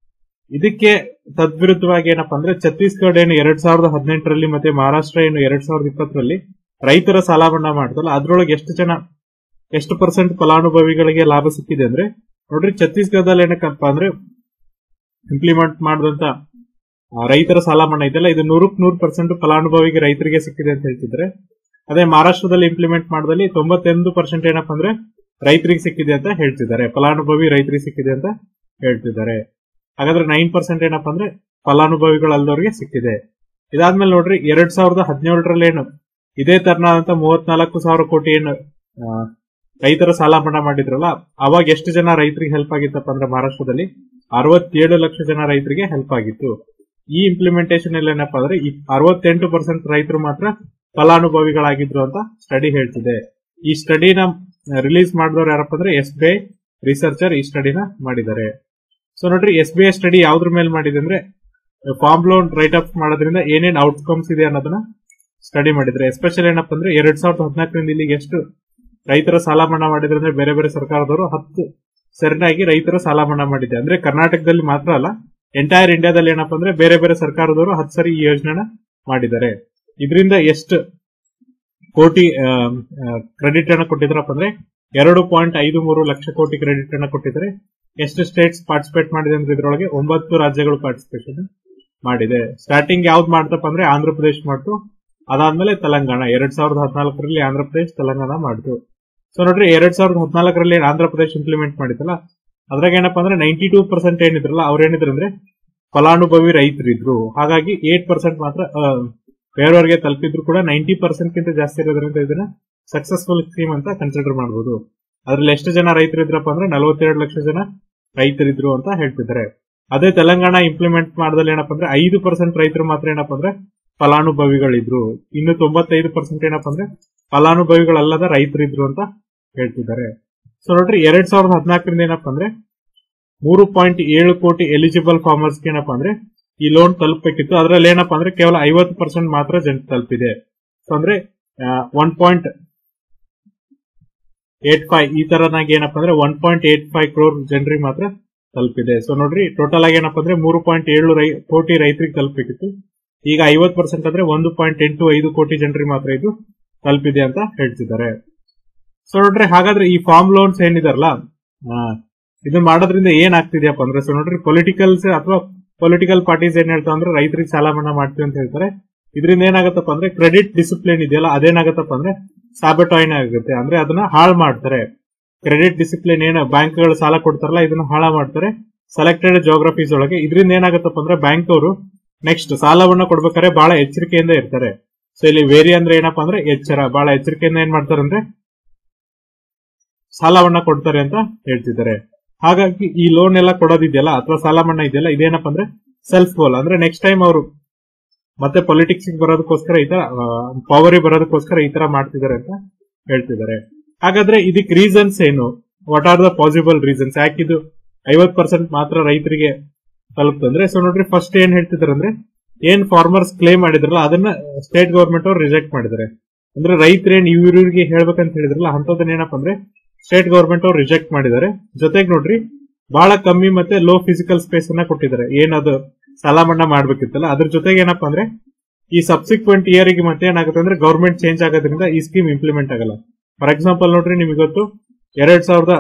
ಇದಕ್ಕೆ ತದ್ವಿರುದ್ಧವಾಗಿ ಏನಪ್ಪಾ ಅಂದ್ರೆ ಛತ್ತೀಸ್ಗಢ ಏನು ಎರಡ್ ಸಾವಿರದ ಹದಿನೆಂಟರಲ್ಲಿ ಮತ್ತೆ ಮಹಾರಾಷ್ಟ್ರ ಏನು ಎರಡ್ ಸಾವಿರದ ಇಪ್ಪತ್ತರಲ್ಲಿ ರೈತರ ಸಾಲ ಮನ್ನಾ ಮಾಡ್ತಲ್ಲ ಅದ್ರೊಳಗೆ ಎಷ್ಟು ಜನ ಎಷ್ಟು ಪರ್ಸೆಂಟ್ ಫಲಾನುಭವಿಗಳಿಗೆ ಲಾಭ ಸಿಕ್ಕಿದೆ ಅಂದ್ರೆ ನೋಡ್ರಿ ಛತ್ತೀಸ್ಗಢದಲ್ಲಿ ಏನಕ್ಕಪ್ಪ ಅಂದ್ರೆ ಇಂಪ್ಲಿಮೆಂಟ್ ಮಾಡಿದಂತ ಆ, ರೈತರ ಸಾಲ ಮನ್ನಾ ಇದೆಯಲ್ಲ ಇದು ನೂರಕ್ ನೂರು ಪರ್ಸೆಂಟ್ ಫಲಾನುಭವಿಗೆ ರೈತರಿಗೆ ಸಿಕ್ಕಿದೆ ಅಂತ ಹೇಳ್ತಿದ್ರೆ ಅದೇ ಮಹಾರಾಷ್ಟ್ರದಲ್ಲಿ ಇಂಪ್ಲಿಮೆಂಟ್ ಮಾಡಿದಲ್ಲಿ ತೊಂಬತ್ತೊಂದು ಪರ್ಸೆಂಟ್ ಏನಪ್ಪಾ ಅಂದ್ರೆ ರೈತರಿಗೆ ಸಿಕ್ಕಿದೆ ಅಂತ ಹೇಳ್ತಿದ್ದಾರೆ ಫಲಾನುಭವಿ ರೈತರಿಗೆ ಸಿಕ್ಕಿದೆ ಅಂತ ಹೇಳ್ತಿದ್ದಾರೆ ಹಾಗಾದ್ರೆ ನೈನ್ ಪರ್ಸೆಂಟ್ ಏನಪ್ಪಾ ಅಂದ್ರೆ ಫಲಾನುಭವಿಗಳಲ್ಲದವ್ರಿಗೆ ಸಿಕ್ಕಿದೆ ಇದಾದ್ಮೇಲೆ ನೋಡ್ರಿ ಎರಡ್ ಸಾವಿರದ ಹದಿನೇಳರಲ್ಲಿ ಏನು ಇದೇ ತರನಾದಂತ ಮೂವತ್ನಾಲ್ಕು ಸಾವಿರ ಕೋಟಿ ಏನು ಆ, ರೈತರ ಸಾಲ ಮನ್ನಾ ಮಾಡಿದ್ರಲ್ಲ ಅವಾಗ ಎಷ್ಟು ಜನ ರೈತರಿಗೆ ಹೆಲ್ಪ್ ಆಗಿತ್ತಪ್ಪ ಅಂದ್ರೆ ಮಹಾರಾಷ್ಟ್ರದಲ್ಲಿ ಅರವತ್ತೇಳು ಲಕ್ಷ ಜನ ರೈತರಿಗೆ ಹೆಲ್ಪ್ ಆಗಿತ್ತು ಈ ಇಂಪ್ಲಿಮೆಂಟೇಷನ್ ಅಲ್ಲಿ ಏನಪ್ಪಾ ಅಂದ್ರೆ ಅರವತ್ತೆಂಟು ಪರ್ಸೆಂಟ್ ರೈತರು ಮಾತ್ರ ಫಲಾನುಭವಿಗಳಾಗಿದ್ರು ಅಂತ ಸ್ಟಡಿ ಹೇಳ್ತಿದೆ ಈ ಸ್ಟಡಿನ ರಿಲೀಸ್ ಮಾಡಿದವರು ಯಾರಪ್ಪ ಅಂದ್ರೆ ಎಸ್ ಬಿ ಐ ರಿಸರ್ಚರ್ ಈ ಸ್ಟಡಿನ ಮಾಡಿದ್ದಾರೆ ಸೊ ನೋಡ್ರಿ ಎಸ್ ಬಿ ಐ ಸ್ಟಡಿ ಯಾವ್ದ್ರ ಮೇಲೆ ಮಾಡಿದೆ ಅಂದ್ರೆ ಫಾರ್ಮ್ ಲೋನ್ ರೈಟ್ ಅಪ್ ಮಾಡೋದ್ರಿಂದ ಏನೇನ್ ಔಟ್ಕಮ್ಸ್ ಇದೆ ಅನ್ನೋದನ್ನ ಸ್ಟಡಿ ಮಾಡಿದ್ರೆ ಎಸ್ಪೆಷಲ್ ಏನಪ್ಪಾ ಅಂದ್ರೆ ಎರಡ್ ಸಾವಿರದ ಹದಿನಾಲ್ಕರಿಂದ ಇಲ್ಲಿಗೆ ಎಷ್ಟು ರೈತರ ಸಾಲ ಮನ್ನಾ ಮಾಡಿದ್ರೆ ಅಂದ್ರೆ ಬೇರೆ ಬೇರೆ ಸರ್ಕಾರದವರು ಹತ್ತು ಸರಿಯಾಗಿ ರೈತರ ಸಾಲ ಮನ್ನಾ ಮಾಡಿದೆ ಅಂದ್ರೆ ಕರ್ನಾಟಕದಲ್ಲಿ ಮಾತ್ರ ಅಲ್ಲ ಎಂಟೈರ್ ಇಂಡಿಯಾದಲ್ಲಿ ಏನಪ್ಪಾ ಅಂದ್ರೆ ಬೇರೆ ಬೇರೆ ಸರ್ಕಾರದವರು ಹತ್ತು ಸರಿ ಈ ಯೋಜನೆನ ಮಾಡಿದ್ದಾರೆ ಇದರಿಂದ ಎಷ್ಟು ಕೋಟಿ ಕ್ರೆಡಿಟ್ ಅನ್ನ ಕೊಟ್ಟಿದ್ರಪ್ಪ ಅಂದ್ರೆ ಎರಡು ಪಾಯಿಂಟ್ ಐದು ಮೂರು ಲಕ್ಷ ಕೋಟಿ ಕ್ರೆಡಿಟ್ ಅನ್ನ ಕೊಟ್ಟಿದ್ದಾರೆ ಎಷ್ಟು ಸ್ಟೇಟ್ಸ್ ಪಾರ್ಟಿಸಿಪೇಟ್ ಮಾಡಿದೆ ಅಂದ್ರೆ ಇದ್ರೊಳಗೆ ಒಂಬತ್ತು ರಾಜ್ಯಗಳು ಪಾರ್ಟಿಸಿಪೇಷನ್ ಮಾಡಿದೆ ಸ್ಟಾರ್ಟಿಂಗ್ ಯಾವ್ದು ಮಾಡ್ತಪ್ಪ ಅಂದ್ರೆ ಆಂಧ್ರ ಪ್ರದೇಶ್ ಮಾಡ್ತು ಅದಾದ್ಮೇಲೆ ತೆಲಂಗಾಣ ಎರಡ್ ಸಾವಿರದ ಹದಿನಾಲ್ಕರಲ್ಲಿ ಆಂಧ್ರ ಪ್ರದೇಶ್ ತೆಲಂಗಾಣ ಮಾಡ್ತು ಸೊ ನೋಡ್ರಿ ಎರಡ್ ಸಾವಿರದ ಹದಿನಾಲ್ಕರಲ್ಲಿ ಆಂಧ್ರ ಪ್ರದೇಶ್ ಇಂಪ್ಲಿಮೆಂಟ್ ಮಾಡಿತ್ತಲ್ಲ ಅದ್ರಾಗ ಏನಪ್ಪಾ ಅಂದ್ರೆ ನೈಂಟಿ ಟೂ ಪರ್ಸೆಂಟ್ ಏನಿದ್ರಲ್ಲ ಅವ್ರು ಏನಿದ್ರು ಅಂದ್ರೆ ಫಲಾನುಭವಿ ರೈತರಿದ್ರು ಹಾಗಾಗಿ ಏಟ್ ಪರ್ಸೆಂಟ್ ಮಾತ್ರ ಆ, ಬೇರೆಯವ್ರಿಗೆ ತಲುಪಿದ್ರು ಕೂಡ ನೈಂಟಿ ಪರ್ಸೆಂಟ್ ಗಿಂತ ಜಾಸ್ತಿ ಇರೋದ್ರಿಂದ ಇದನ್ನ ಸಕ್ಸಸ್ಫುಲ್ ಸ್ಕೀಮ್ ಅಂತ ಕನ್ಸಿಡರ್ ಮಾಡಬಹುದು ಅದ್ರಲ್ಲಿ ಎಷ್ಟು ಜನ ರೈತರಿದ್ರಪ್ಪ ಅಂದ್ರೆ ನಲವತ್ತೆರಡು ಲಕ್ಷ ಜನ ರೈತರಿದ್ರು ಅಂತ ಹೇಳ್ತಿದ್ದಾರೆ ಅದೇ ತೆಲಂಗಾಣ ಇಂಪ್ಲಿಮೆಂಟ್ ಮಾಡದಲ್ಲಿ ಏನಪ್ಪಾ ಅಂದ್ರೆ ಐದು ಪರ್ಸೆಂಟ್ ರೈತರು ಮಾತ್ರ ಏನಪ್ಪಾ ಅಂದ್ರೆ ಫಲಾನುಭವಿಗಳಿದ್ರು ಇನ್ನು ತೊಂಬತ್ತೈದು ಪರ್ಸೆಂಟ್ ಏನಪ್ಪಾ ಅಂದ್ರೆ ಫಲಾನುಭವಿಗಳಲ್ಲದ ರೈತರಿದ್ರು ಅಂತ ಹೇಳ್ತಿದ್ದಾರೆ ಸೊ ನೋಡ್ರಿ ಎರಡ್ ಸಾವಿರದ ಹದಿನಾಲ್ಕರಿಂದ ಏನಪ್ಪಾ ಅಂದ್ರೆ ಮೂರು ಪಾಯಿಂಟ್ ಏಳು ಕೋಟಿ ಎಲಿಜಿಬಲ್ ಫಾರ್ಮರ್ಸ್ ಏನಪ್ಪಾ ಅಂದ್ರೆ ಈ ಲೋನ್ ತಲುಪಬೇಕಿತ್ತು ಅದ್ರಲ್ಲಿ ಏನಪ್ಪಾ ಅಂದ್ರೆ ಕೇವಲ ಐವತ್ತು ಪರ್ಸೆಂಟ್ ಮಾತ್ರ ಜನ ತಲುಪಿದೆ ಸೊ ಅಂದ್ರೆ ಒನ್ ಪಾಯಿಂಟ್ ಏಟ್ ಫೈವ್ ಈ ತರನಾಗಿ ಏನಪ್ಪಾ ಅಂದ್ರೆ one point eight five crore ಜನರಿಗೆ ಮಾತ್ರ ತಲುಪಿದೆ ಸೊ ನೋಡ್ರಿ ಟೋಟಲ್ ಆಗಿ ಏನಪ್ಪಾ ಅಂದ್ರೆ ಮೂರು ಪಾಯಿಂಟ್ ಏಳು ರೈ ಕೋಟಿ ರೈತರಿಗೆ ತಲುಪಬೇಕಿತ್ತು ಈಗ ಐವತ್ ಪರ್ಸೆಂಟ್ ಅಂದ್ರೆ ಒಂದು ಪಾಯಿಂಟ್ ಎಂಟು ಐದು ಕೋಟಿ ಜನರಿಗೆ ಮಾತ್ರ ಇದು ತಲುಪಿದೆ ಅಂತ ಹೇಳ್ತಿದ್ದಾರೆ ಸೊ ನೋಡ್ರಿ ಹಾಗಾದ್ರೆ ಈ ಫಾರ್ಮ್ ಲೋನ್ಸ್ ಏನಿದಾರಲ್ಲ ಇದನ್ನ ಮಾಡೋದ್ರಿಂದ ಏನ್ ಆಗ್ತಿದ್ಯಪ್ಪ ಅಂದ್ರೆ ಸೊ ನೋಡ್ರಿ ಪೊಲಿಟಿಕಲ್ಸ್ ಅಥವಾ ಪೊಲಿಟಿಕಲ್ ಪಾರ್ಟೀಸ್ ಏನ್ ಹೇಳ್ತಾವ ಅಂದ್ರೆ ರೈತರಿಗೆ ಸಾಲ ಮನ್ನಾ ಮಾಡ್ತೀವಿ ಅಂತ ಹೇಳ್ತಾರೆ ಇದರಿಂದ ಏನಾಗತ್ತಪ್ಪ ಅಂದ್ರೆ ಕ್ರೆಡಿಟ್ ಡಿಸಿಪ್ಲಿನ್ ಇದೆಯಲ್ಲ ಅದೇನಾಗತ್ತಪ್ಪ ಅಂದ್ರೆ ಸಾಬಟಾಯಿನ್ ಆಗುತ್ತೆ ಅಂದ್ರೆ ಅದನ್ನ ಹಾಳು ಮಾಡ್ತಾರೆ ಕ್ರೆಡಿಟ್ ಡಿಸಿಪ್ಲಿನ್ ಏನು ಬ್ಯಾಂಕ್ಗಳು ಸಾಲ ಕೊಡ್ತಾರಲ್ಲ ಇದನ್ನ ಹಾಳ ಮಾಡ್ತಾರೆ ಸೆಲೆಕ್ಟೆಡ್ ಜೋಗ್ರಫೀಸ್ ಒಳಗೆ ಇದರಿಂದ ಏನಾಗತ್ತಪ್ಪ ಅಂದ್ರೆ ಬ್ಯಾಂಕ್ ಅವರು ನೆಕ್ಸ್ಟ್ ಸಾಲವನ್ನ ಕೊಡ್ಬೇಕಾದ್ರೆ ಬಹಳ ಎಚ್ಚರಿಕೆಯಿಂದ ಇರ್ತಾರೆ ಸೊ ಇಲ್ಲಿ ವೇರಿ ಅಂದ್ರೆ ಏನಪ್ಪಾ ಅಂದ್ರೆ ಎಚ್ಚರ ಬಹಳ ಎಚ್ಚರಿಕೆಯಿಂದ ಏನ್ ಮಾಡ್ತಾರೆ ಅಂದ್ರೆ ಸಾಲವನ್ನ ಕೊಡ್ತಾರೆ ಅಂತ ಹೇಳ್ತಿದ್ದಾರೆ ಹಾಗಾಗಿ ಈ ಲೋನ್ ಎಲ್ಲ ಕೊಡೋದಿದೆಯಲ್ಲ ಅಥವಾ ಸಾಲ ಮನ್ನಾ ಇದೆಯಲ್ಲ ಇದೇನಪ್ಪ ಅಂದ್ರೆ ಸೆಲ್ಫ್ ಗೋಲ್ ಅಂದ್ರೆ ನೆಕ್ಸ್ಟ್ ಟೈಮ್ ಅವರು ಮತ್ತೆ ಪೊಲಿಟಿಕ್ಸ್ ಬರೋದಕ್ಕೋಸ್ಕರ ಈ ತರ ಪವರ್ ಬರೋದಕ್ಕೋಸ್ಕರ ಈ ತರ ಮಾಡ್ತಿದ್ದಾರೆ ಅಂತ ಹೇಳ್ತಿದ್ದಾರೆ ಹಾಗಾದ್ರೆ ಇದಕ್ಕೆ ರೀಸನ್ಸ್ ಏನು what are the possible reasons ಯಾಕಿದು ಐವತ್ ಪರ್ಸೆಂಟ್ ಮಾತ್ರ ರೈತರಿಗೆ ತಲುಪ್ತಂದ್ರೆ ಸೊ ನೋಡ್ರಿ ಫಸ್ಟ್ ಏನ್ ಹೇಳ್ತಿದಾರೆ ಅಂದ್ರೆ ಏನ್ ಫಾರ್ಮರ್ಸ್ ಕ್ಲೇಮ್ ಮಾಡಿದ್ರಲ್ಲ ಅದನ್ನ ಸ್ಟೇಟ್ ಗವರ್ಮೆಂಟ್ ಅವ್ರು ರಿಜೆಕ್ಟ್ ಮಾಡಿದ್ದಾರೆ ಅಂದ್ರೆ ರೈತರೇನ್ ಇವ್ರಿಗೆ ಹೇಳ್ಬೇಕಂತ ಹೇಳಿದ್ರಲ್ಲ ಅಂತದನ್ನ ಏನಪ್ಪ ಅಂದ್ರೆ ಸ್ಟೇಟ್ ಗವರ್ಮೆಂಟ್ ಅವ್ರು ರಿಜೆಕ್ಟ್ ಮಾಡಿದ್ದಾರೆ ಜೊತೆಗೆ ನೋಡ್ರಿ ಬಹಳ ಕಮ್ಮಿ ಮತ್ತೆ ಲೋ ಫಿಸಿಕಲ್ ಸ್ಪೇಸ್ ಅನ್ನ ಕೊಟ್ಟಿದ್ದಾರೆ ಏನದು ಸಾಲ ಮನ್ನಾ ಮಾಡ್ಬೇಕಿತ್ತಲ್ಲ ಅದ್ರ ಜೊತೆಗೆ ಏನಪ್ಪಾ ಅಂದ್ರೆ ಈ ಸಬ್ಸಿಕ್ವೆಂಟ್ ಇಯರ್ ಗೆ ಮತ್ತೆ ಏನಾಗುತ್ತೆ ಅಂದ್ರೆ ಗವರ್ಮೆಂಟ್ ಚೇಂಜ್ ಆಗೋದ್ರಿಂದ ಈ ಸ್ಕೀಮ್ ಇಂಪ್ಲಿಮೆಂಟ್ ಆಗಲ್ಲ ಫಾರ್ ಎಕ್ಸಾಂಪಲ್ ನೋಡ್ರಿ ನಿಮಗೆ ಗೊತ್ತು ಎರಡ್ ಸಾವಿರದ